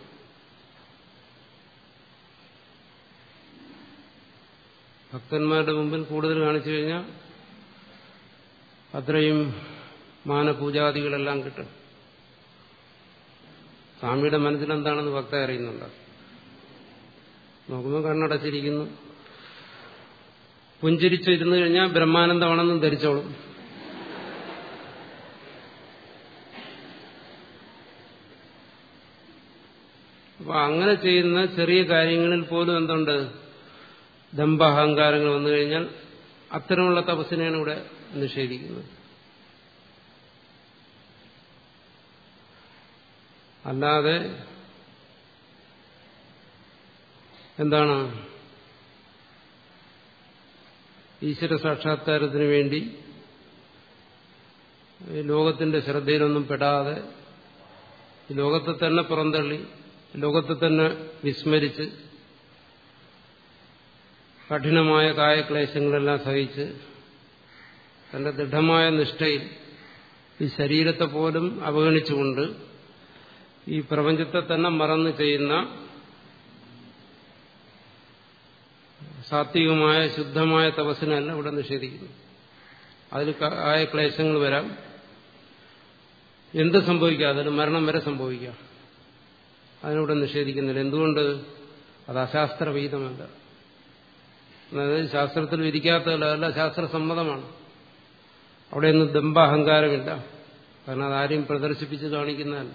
ഭക്തന്മാരുടെ മുമ്പിൽ കൂടുതൽ കാണിച്ചു കഴിഞ്ഞാൽ അത്രയും മാനപൂജാദികളെല്ലാം കിട്ടും സ്വാമിയുടെ മനസ്സിലെന്താണെന്ന് ഭക്ത അറിയുന്നുണ്ട് നോക്കുമ്പോൾ കണ്ണടച്ചിരിക്കുന്നു പുഞ്ചിരിച്ചിരുന്നു കഴിഞ്ഞാൽ ബ്രഹ്മാനന്ദമാണെന്നും ധരിച്ചോളും അപ്പൊ അങ്ങനെ ചെയ്യുന്ന ചെറിയ കാര്യങ്ങളിൽ പോലും എന്തുണ്ട് ദമ്പഹങ്കാരങ്ങൾ വന്നു കഴിഞ്ഞാൽ അത്തരമുള്ള തപസ്സിനെയാണ് ഇവിടെ നിഷേധിക്കുന്നത് അല്ലാതെ എന്താണ് ഈശ്വര സാക്ഷാത്കാരത്തിന് വേണ്ടി ലോകത്തിന്റെ ശ്രദ്ധയിലൊന്നും പെടാതെ ലോകത്തെ തന്നെ പുറന്തള്ളി ലോകത്തെ തന്നെ വിസ്മരിച്ച് കഠിനമായ കായക്ലേശങ്ങളെല്ലാം സഹിച്ച് തന്റെ ദൃഢമായ നിഷ്ഠയിൽ ഈ ശരീരത്തെ പോലും അവഗണിച്ചുകൊണ്ട് ഈ പ്രപഞ്ചത്തെ തന്നെ മറന്ന് ചെയ്യുന്ന സാത്വികമായ ശുദ്ധമായ തപസ്സിനല്ല ഇവിടെ നിഷേധിക്കുന്നു അതിൽ ആയ ക്ലേശങ്ങൾ വരാം എന്ത് സംഭവിക്കാം അതിൽ മരണം വരെ സംഭവിക്കാം അതിനിവിടെ നിഷേധിക്കുന്നില്ല എന്തുകൊണ്ട് അത് അശാസ്ത്രവീതമല്ല അതായത് ശാസ്ത്രത്തിൽ വിധിക്കാത്തതല്ല അതല്ല ശാസ്ത്രസമ്മതമാണ് അവിടെയൊന്നും ദമ്പഹങ്കാരമില്ല കാരണം അതാരെയും പ്രദർശിപ്പിച്ച് കാണിക്കുന്നതല്ല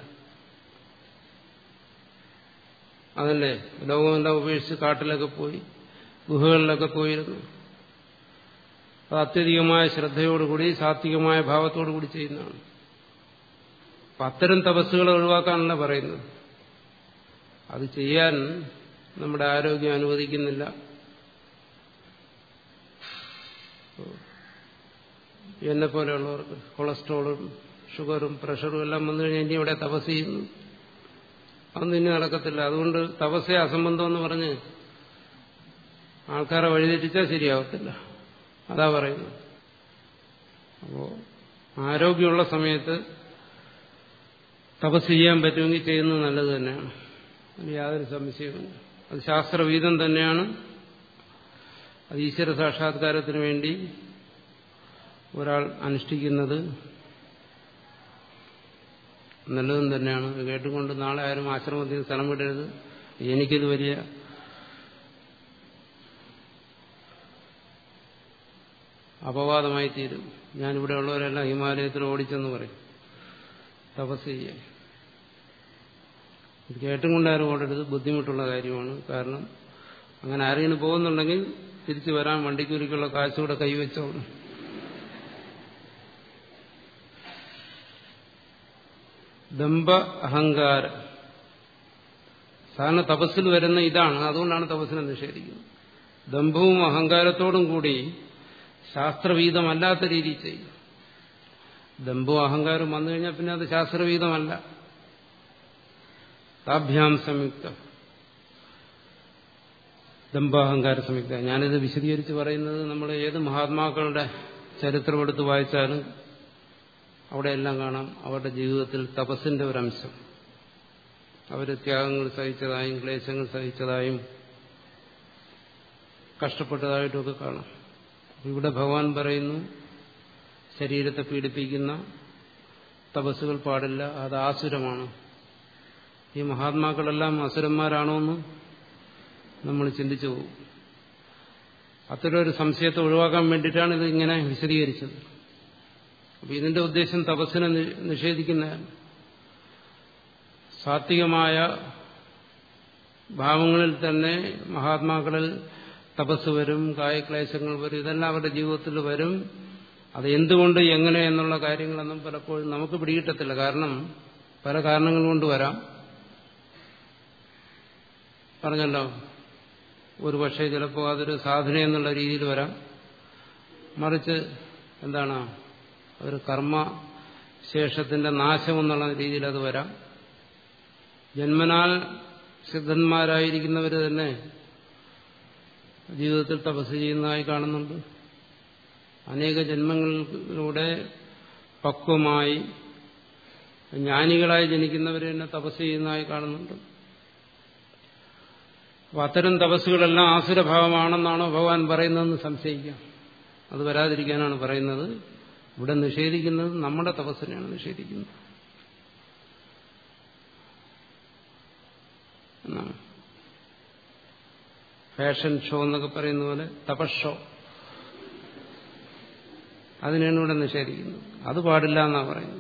അതല്ലേ ലോകമെല്ലാം ഉപേക്ഷിച്ച് കാട്ടിലൊക്കെ പോയി ഗുഹകളിലൊക്കെ പോയിരുന്നു അത് അത്യധികമായ ശ്രദ്ധയോടുകൂടി സാത്വികമായ ഭാവത്തോടുകൂടി ചെയ്യുന്നതാണ് അപ്പം അത്തരം തപസ്സുകളെ ഒഴിവാക്കാനല്ല പറയുന്നത് അത് ചെയ്യാൻ നമ്മുടെ ആരോഗ്യം അനുവദിക്കുന്നില്ല എന്നെ പോലെയുള്ളവർക്ക് കൊളസ്ട്രോളും ഷുഗറും പ്രഷറും എല്ലാം വന്നു കഴിഞ്ഞാൽ ഇനി ഇവിടെ തപസ് ചെയ്യുന്നു അതൊന്നും ഇനി നടക്കത്തില്ല അതുകൊണ്ട് തപസ്സേ അസംബന്ധം എന്ന് പറഞ്ഞ് ആൾക്കാരെ വഴിതെറ്റിച്ചാൽ ശരിയാവത്തില്ല അതാ പറയുന്നത് അപ്പോ ആരോഗ്യമുള്ള സമയത്ത് തപസ് ചെയ്യാൻ പറ്റുമെങ്കിൽ ചെയ്യുന്നത് നല്ലത് തന്നെയാണ് അതിന് യാതൊരു സംശയവുമില്ല അത് ശാസ്ത്രവീതം തന്നെയാണ് അത് ഈശ്വര സാക്ഷാത്കാരത്തിന് വേണ്ടി ഒരാൾ അനുഷ്ഠിക്കുന്നത് നല്ലതും തന്നെയാണ് ഇത് കേട്ടുകൊണ്ട് നാളെ ആരും ആശ്രമത്തിൽ നിന്ന് സ്ഥലം വിടരുത് എനിക്കിത് വലിയ അപവാദമായി തീരും ഞാനിവിടെ ഉള്ളവരെല്ലാം ഹിമാലയത്തിൽ ഓടിച്ചെന്ന് പറയും തപസ് ചെയ്യാൻ ഇത് കേട്ടും കൊണ്ട് ആരും ഓടരുത് ബുദ്ധിമുട്ടുള്ള കാര്യമാണ് കാരണം അങ്ങനെ ആരെങ്കിലും പോകുന്നുണ്ടെങ്കിൽ തിരിച്ചു വരാൻ വണ്ടിക്കൂലിക്കുള്ള കാശുകൂടെ കൈവച്ചോണം ദമ്പ അഹങ്കാരം സാധാരണ തപസ്സിൽ വരുന്ന ഇതാണ് അതുകൊണ്ടാണ് തപസ്സിനെ നിഷേധിക്കുന്നത് ദമ്പവും അഹങ്കാരത്തോടും കൂടി ശാസ്ത്രവീതമല്ലാത്ത രീതിയിൽ ചെയ്യും ദമ്പവും അഹങ്കാരവും വന്നു കഴിഞ്ഞാൽ പിന്നെ അത് ശാസ്ത്രവീതമല്ല താഭ്യാം സംയുക്ത ദമ്പാഹങ്കാര സംയുക്ത ഞാനിത് വിശദീകരിച്ച് പറയുന്നത് നമ്മൾ ഏത് മഹാത്മാക്കളുടെ ചരിത്രമെടുത്ത് വായിച്ചാലും അവിടെയെല്ലാം കാണാം അവരുടെ ജീവിതത്തിൽ തപസ്സിന്റെ ഒരംശം അവർ ത്യാഗങ്ങൾ സഹിച്ചതായും ക്ലേശങ്ങൾ സഹിച്ചതായും കഷ്ടപ്പെട്ടതായിട്ടുമൊക്കെ കാണാം ഇവിടെ ഭഗവാൻ പറയുന്നു ശരീരത്തെ പീഡിപ്പിക്കുന്ന തപസ്സുകൾ പാടില്ല അത് ആസുരമാണ് ഈ മഹാത്മാക്കളെല്ലാം അസുരന്മാരാണോ എന്ന് നമ്മൾ ചിന്തിച്ചു പോകും അത്തരമൊരു സംശയത്തെ ഒഴിവാക്കാൻ വേണ്ടിയിട്ടാണ് ഇത് ഇങ്ങനെ വിശദീകരിച്ചത് അപ്പൊ ഇതിന്റെ ഉദ്ദേശം തപസ്സിനെ നിഷേധിക്കുന്നതാണ് സാത്വികമായ ഭാവങ്ങളിൽ തന്നെ മഹാത്മാക്കളിൽ തപസ് വരും കായക്ലേശങ്ങൾ വരും ഇതെല്ലാം അവരുടെ ജീവിതത്തിൽ വരും അത് എന്തുകൊണ്ട് എങ്ങനെ എന്നുള്ള കാര്യങ്ങളൊന്നും പലപ്പോഴും നമുക്ക് പിടികിട്ടത്തില്ല കാരണം പല കാരണങ്ങൾ കൊണ്ട് വരാം പറഞ്ഞല്ലോ ഒരു പക്ഷേ ചിലപ്പോൾ അതൊരു സാധന എന്നുള്ള രീതിയിൽ വരാം മറിച്ച് എന്താണ് ഒരു കർമ്മ ശേഷത്തിന്റെ നാശം എന്നുള്ള രീതിയിൽ അത് വരാം ജന്മനാൽ സിദ്ധന്മാരായിരിക്കുന്നവർ തന്നെ ജീവിതത്തിൽ തപസ് ചെയ്യുന്നതായി കാണുന്നുണ്ട് അനേക ജന്മങ്ങളിലൂടെ പക്വമായി ജ്ഞാനികളായി ജനിക്കുന്നവർ തന്നെ തപസ് ചെയ്യുന്നതായി കാണുന്നുണ്ട് അപ്പൊ അത്തരം തപസ്സുകളെല്ലാം ആസുരഭാവമാണെന്നാണോ ഭഗവാൻ പറയുന്നതെന്ന് സംശയിക്കാം അത് വരാതിരിക്കാനാണ് പറയുന്നത് ഇവിടെ നിഷേധിക്കുന്നത് നമ്മുടെ തപസ്സിനെയാണ് നിഷേധിക്കുന്നത് എന്നാണ് ഫാഷൻ ഷോ എന്നൊക്കെ പറയുന്ന പോലെ തപസ് ഷോ അതിനെയാണ് ഇവിടെ നിഷേധിക്കുന്നത് അത് പാടില്ല എന്നാണ് പറയുന്നത്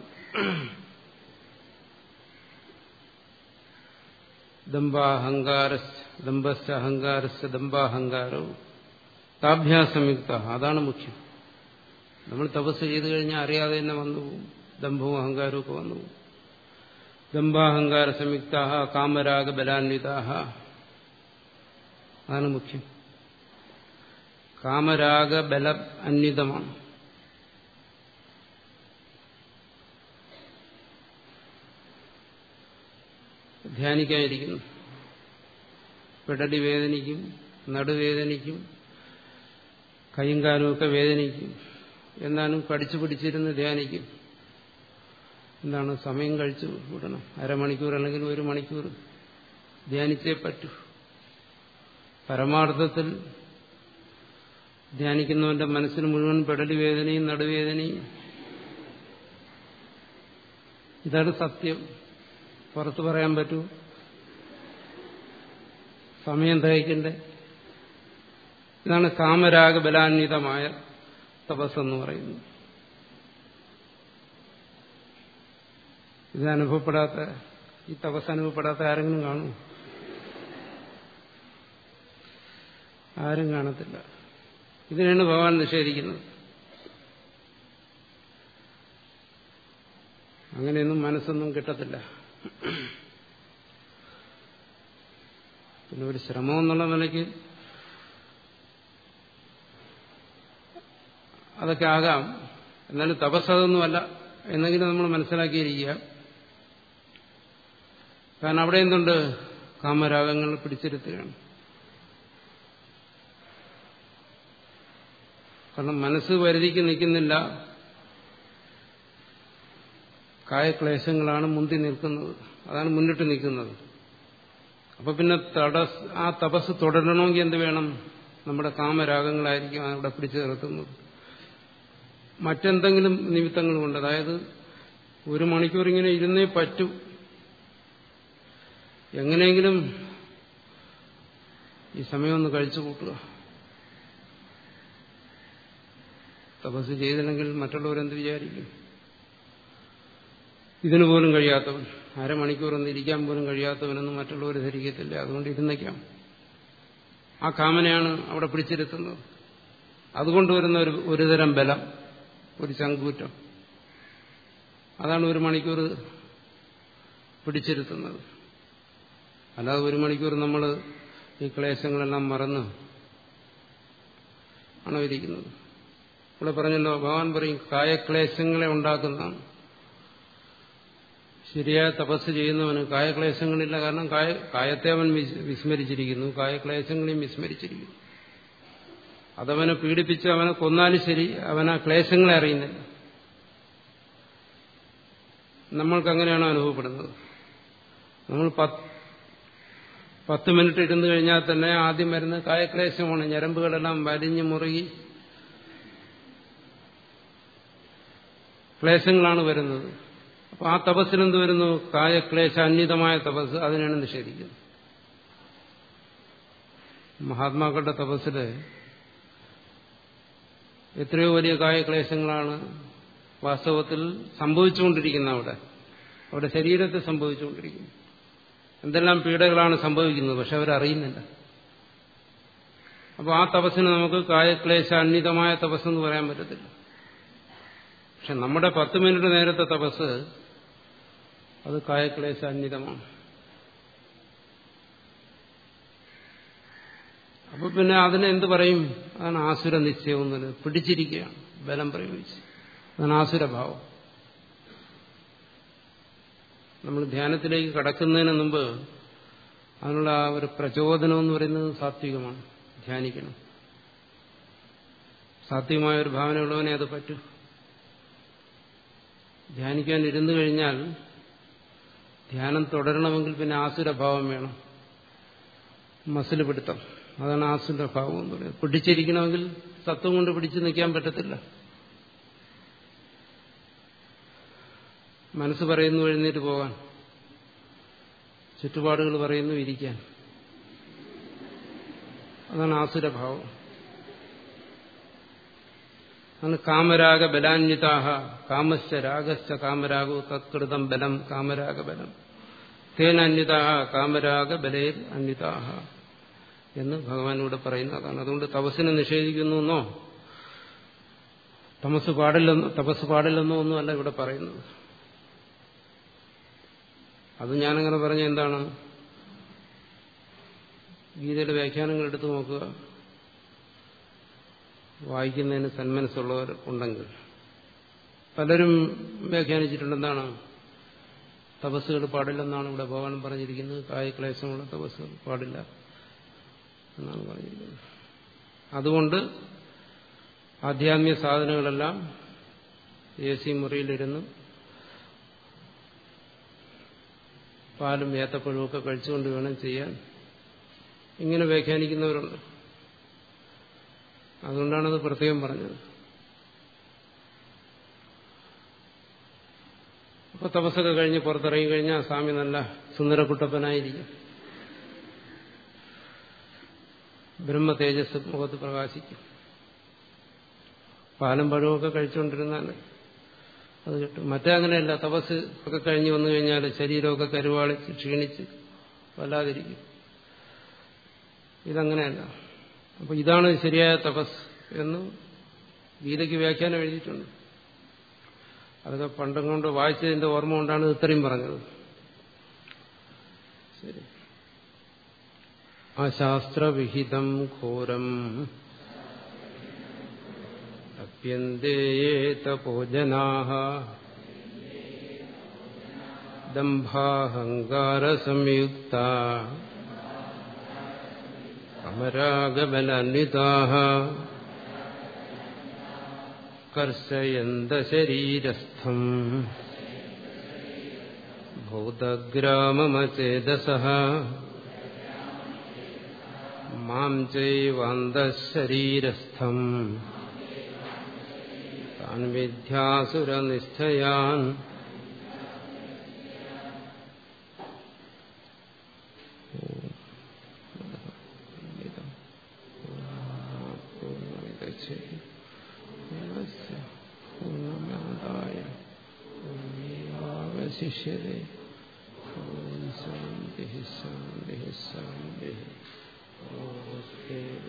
ദമ്പാഹങ്കാര ദമ്പസ്ഥ അഹങ്കാരസ്ഥ ദമ്പാഹങ്കാരവും താഭ്യാസംയുക്ത അതാണ് മുഖ്യം നമ്മൾ തപസ് ചെയ്തു കഴിഞ്ഞാൽ അറിയാതെ തന്നെ വന്നു പോകും ദമ്പവും അഹങ്കാരവും ഒക്കെ വന്നു പോകും ദമ്പാഹങ്കാര സംയുക്ത കാമരാഗ ബലാന്വിതാഹ അതാണ് മുഖ്യം കാമരാഗ ബല അന്വിതമാണ് ധ്യാനിക്കാനിരിക്കുന്നു പിടടി വേദനിക്കും നടുവേദനിക്കും കൈയും കാലുമൊക്കെ വേദനിക്കും എന്നാലും കടിച്ചു പിടിച്ചിരുന്ന് ധ്യാനിക്കും എന്താണ് സമയം കഴിച്ചു വിടണം അരമണിക്കൂർ അല്ലെങ്കിൽ ഒരു മണിക്കൂർ ധ്യാനിച്ചേ പറ്റൂ പരമാർത്ഥത്തിൽ ധ്യാനിക്കുന്നവന്റെ മനസ്സിന് മുഴുവൻ പെടലി വേദനയും നടുവേദനയും ഇതാണ് സത്യം പുറത്തു പറയാൻ പറ്റൂ സമയം തയ്ക്കണ്ടേ ഇതാണ് കാമരാഗ ബലാന്വിതമായ തപസ്സെന്ന് പറയുന്നത് ഇത് അനുഭവപ്പെടാത്ത ഈ തപസ് അനുഭവപ്പെടാത്ത ആരെങ്കിലും കാണും ആരും കാണത്തില്ല ഇതിനാണ് ഭഗവാൻ നിഷേധിക്കുന്നത് അങ്ങനെയൊന്നും മനസ്സൊന്നും കിട്ടത്തില്ല പിന്നെ ഒരു ശ്രമം എന്നുള്ള നിലയ്ക്ക് അതൊക്കെ ആകാം എന്നാലും തപസ്സതൊന്നുമല്ല എന്നെങ്കിലും നമ്മൾ മനസ്സിലാക്കിയിരിക്കുക കാരണം അവിടെ എന്തുണ്ട് കാമരാഗങ്ങൾ പിടിച്ചിരുത്തുകയാണ് കാരണം മനസ്സ് പരിധിക്ക് നിൽക്കുന്നില്ല കായക്ലേശങ്ങളാണ് മുന്തി നിൽക്കുന്നത് അതാണ് മുന്നിട്ട് നിൽക്കുന്നത് അപ്പൊ പിന്നെ തട ആ തപസ് തുടരണമെങ്കിൽ എന്ത് വേണം നമ്മുടെ കാമരാഗങ്ങളായിരിക്കും അവിടെ പിടിച്ചു നിർത്തുന്നത് മറ്റെന്തെങ്കിലും നിമിത്തങ്ങൾ കൊണ്ട് അതായത് ഒരു മണിക്കൂർ ഇങ്ങനെ ഇരുന്നേ പറ്റൂ എങ്ങനെയെങ്കിലും ഈ സമയം ഒന്ന് കഴിച്ചു കൂട്ടുക തപസ് ചെയ്തില്ലെങ്കിൽ മറ്റുള്ളവരെന്ത് വിചാരിക്കും ഇതിനു പോലും കഴിയാത്തവൻ അരമണിക്കൂർ ഒന്ന് ഇരിക്കാൻ പോലും കഴിയാത്തവനെന്ന് മറ്റുള്ളവർ ധരിക്കത്തില്ല അതുകൊണ്ട് ഇരുന്നേക്കാം ആ കാമനയാണ് അവിടെ പിടിച്ചിരുത്തുന്നത് അതുകൊണ്ട് വരുന്ന ഒരു ഒരുതരം ബലം ഒരു ചങ്കൂറ്റം അതാണ് ഒരു മണിക്കൂർ പിടിച്ചിരുത്തുന്നത് അല്ലാതെ ഒരു മണിക്കൂർ നമ്മൾ ഈ ക്ലേശങ്ങളെല്ലാം മറന്ന് ആണോ ഇരിക്കുന്നത് ഇവിടെ പറഞ്ഞല്ലോ ഭഗവാൻ പറയും കായക്ലേശങ്ങളെ ഉണ്ടാക്കുന്നതാണ് ശരിയായ തപസ് ചെയ്യുന്നവന് കായക്ലേശങ്ങളില്ല കാരണം കായ കായത്തെ അവൻ വിസ്മരിച്ചിരിക്കുന്നു കായക്ലേശങ്ങളെയും വിസ്മരിച്ചിരിക്കുന്നു അതവനെ പീഡിപ്പിച്ച് അവനെ കൊന്നാലും ശരി അവൻ ആ ക്ലേശങ്ങളെ അറിയുന്നില്ല നമ്മൾക്ക് അങ്ങനെയാണ് അനുഭവപ്പെടുന്നത് നമ്മൾ പത്ത് മിനിറ്റ് ഇരുന്ന് കഴിഞ്ഞാൽ തന്നെ ആദ്യം വരുന്ന കായക്ലേശമാണ് ഞരമ്പുകളെല്ലാം വലിഞ്ഞു മുറുകി ക്ലേശങ്ങളാണ് വരുന്നത് അപ്പൊ ആ തപസ്സിനെന്ത് വരുന്നു കായക്ലേശാന്വിതമായ തപസ് അതിനാണ് നിഷേധിക്കുന്നത് മഹാത്മാക്കളുടെ തപസ്സില് എത്രയോ വലിയ കായക്ലേശങ്ങളാണ് വാസ്തവത്തിൽ സംഭവിച്ചുകൊണ്ടിരിക്കുന്ന അവിടെ അവിടെ ശരീരത്തെ സംഭവിച്ചുകൊണ്ടിരിക്കുന്നു എന്തെല്ലാം പീഡകളാണ് സംഭവിക്കുന്നത് പക്ഷെ അവരറിയുന്നില്ല അപ്പോൾ ആ തപസ്സിന് നമുക്ക് കായക്ലേശാന്വിതമായ തപസ്സെന്ന് പറയാൻ പറ്റത്തില്ല പക്ഷെ നമ്മുടെ പത്ത് മിനിറ്റ് നേരത്തെ തപസ് അത് കായക്ലേശാന്വിതമാണ് അപ്പൊ പിന്നെ അതിനെ എന്ത് പറയും അതാണ് ആസുര നിശ്ചയം എന്നത് പിടിച്ചിരിക്കുകയാണ് ബലം പ്രയോഗിച്ച് അതാണ് ആസുരഭാവം നമ്മൾ ധ്യാനത്തിലേക്ക് കടക്കുന്നതിന് മുമ്പ് അതിനുള്ള ആ ഒരു പ്രചോദനം എന്ന് പറയുന്നത് സാത്വികമാണ് ധ്യാനിക്കണം സാത്വികമായ ഒരു ഭാവനയുള്ളവനെ അത് പറ്റൂ ധ്യാനിക്കാൻ ഇരുന്നു കഴിഞ്ഞാൽ ധ്യാനം തുടരണമെങ്കിൽ പിന്നെ ആസുരഭാവം വേണം മസിൽ പിടുത്തം അതാണ് ആസുരഭാവം എന്ന് പറയുന്നത് പിടിച്ചിരിക്കണമെങ്കിൽ സത്വം കൊണ്ട് പിടിച്ചു നിൽക്കാൻ പറ്റത്തില്ല മനസ്സ് പറയുന്നു എഴുന്നേറ്റ് പോകാൻ ചുറ്റുപാടുകൾ പറയുന്നു ഇരിക്കാൻ അതാണ് ആസുരഭാവം അതാണ് കാമരാഗ ബലാന്വിതാഹ കാമശ്ച രാഗശ്ച കാമരാഗോ തത്കൃതം ബലം കാമരാഗ ബലം തേനന്വിതാഹ കാമരാഗ ബലേ അന്വിതാഹ എന്ന് ഭഗവാൻ ഇവിടെ പറയുന്നതാണ് അതുകൊണ്ട് തപസ്സിനെ നിഷേധിക്കുന്നു എന്നോ തമസ് പാടില്ലെന്നോ തപസ് പാടില്ലെന്നോ ഒന്നുമല്ല ഇവിടെ പറയുന്നത് അത് ഞാനങ്ങനെ പറഞ്ഞ എന്താണ് ഗീതയുടെ വ്യാഖ്യാനങ്ങൾ എടുത്തു നോക്കുക വായിക്കുന്നതിന് സന്മനസ്സുള്ളവർ ഉണ്ടെങ്കിൽ പലരും വ്യാഖ്യാനിച്ചിട്ടുണ്ട് എന്താണ് തപസ്സുകൾ പാടില്ലെന്നാണ് ഇവിടെ ഭഗവാൻ പറഞ്ഞിരിക്കുന്നത് കായക്ലേശമുള്ള തപസ്സുകൾ പാടില്ല എന്നാണ് പറഞ്ഞിരിക്കുന്നത് അതുകൊണ്ട് ആധ്യാത്മിക സാധനങ്ങളെല്ലാം എ സി മുറിയിലിരുന്ന് പാലും ഏത്തപ്പഴവും ഒക്കെ കഴിച്ചുകൊണ്ട് വേണം ചെയ്യാൻ ഇങ്ങനെ വ്യാഖ്യാനിക്കുന്നവരുണ്ട് അതുകൊണ്ടാണത് പ്രത്യേകം പറഞ്ഞത് അപ്പൊ തപസ്സൊക്കെ കഴിഞ്ഞ് പുറത്തിറങ്ങി കഴിഞ്ഞാൽ സ്വാമി നല്ല സുന്ദരക്കുട്ടപ്പനായിരിക്കും ബ്രഹ്മ തേജസ് മുഖത്ത് പ്രകാശിക്കും പാലും പഴവുമൊക്കെ കഴിച്ചുകൊണ്ടിരുന്നാൽ അത് കിട്ടും മറ്റേ അങ്ങനെയല്ല തപസ് ഒക്കെ കഴിഞ്ഞ് വന്നു കഴിഞ്ഞാൽ ശരീരമൊക്കെ കരുവാളിച്ച് ക്ഷീണിച്ച് വല്ലാതിരിക്കും ഇതങ്ങനെയല്ല അപ്പൊ ഇതാണ് ശരിയായ തപസ് എന്ന് ഗീതയ്ക്ക് വ്യാഖ്യാനം എഴുതിയിട്ടുണ്ട് അതൊക്കെ പണ്ടും കൊണ്ട് വായിച്ചതിന്റെ ഓർമ്മ കൊണ്ടാണ് ഇത്രയും പറഞ്ഞത് ശരി അശാസ്ത്രവിഹിതം ഘോരം അപ്യന്തേതപോജനാ ദംഭാഹങ്കാരസംയുക്ത അമരാഗബലാന്വിതാ കർഷയന്ത ശരീരസ്ഥം ഭൂതഗ്രാമമചേതസ മാം ചൈവാന്തശരീരസ്ഥം താൻ വിദ്യാസുരനിഷ്ഠയാൻ പൂർണ്ണമാതായ പൂർണ്ണമാവശിഷ്യതേ ശാന്തി ശാന്തി ശാന്തി ഓ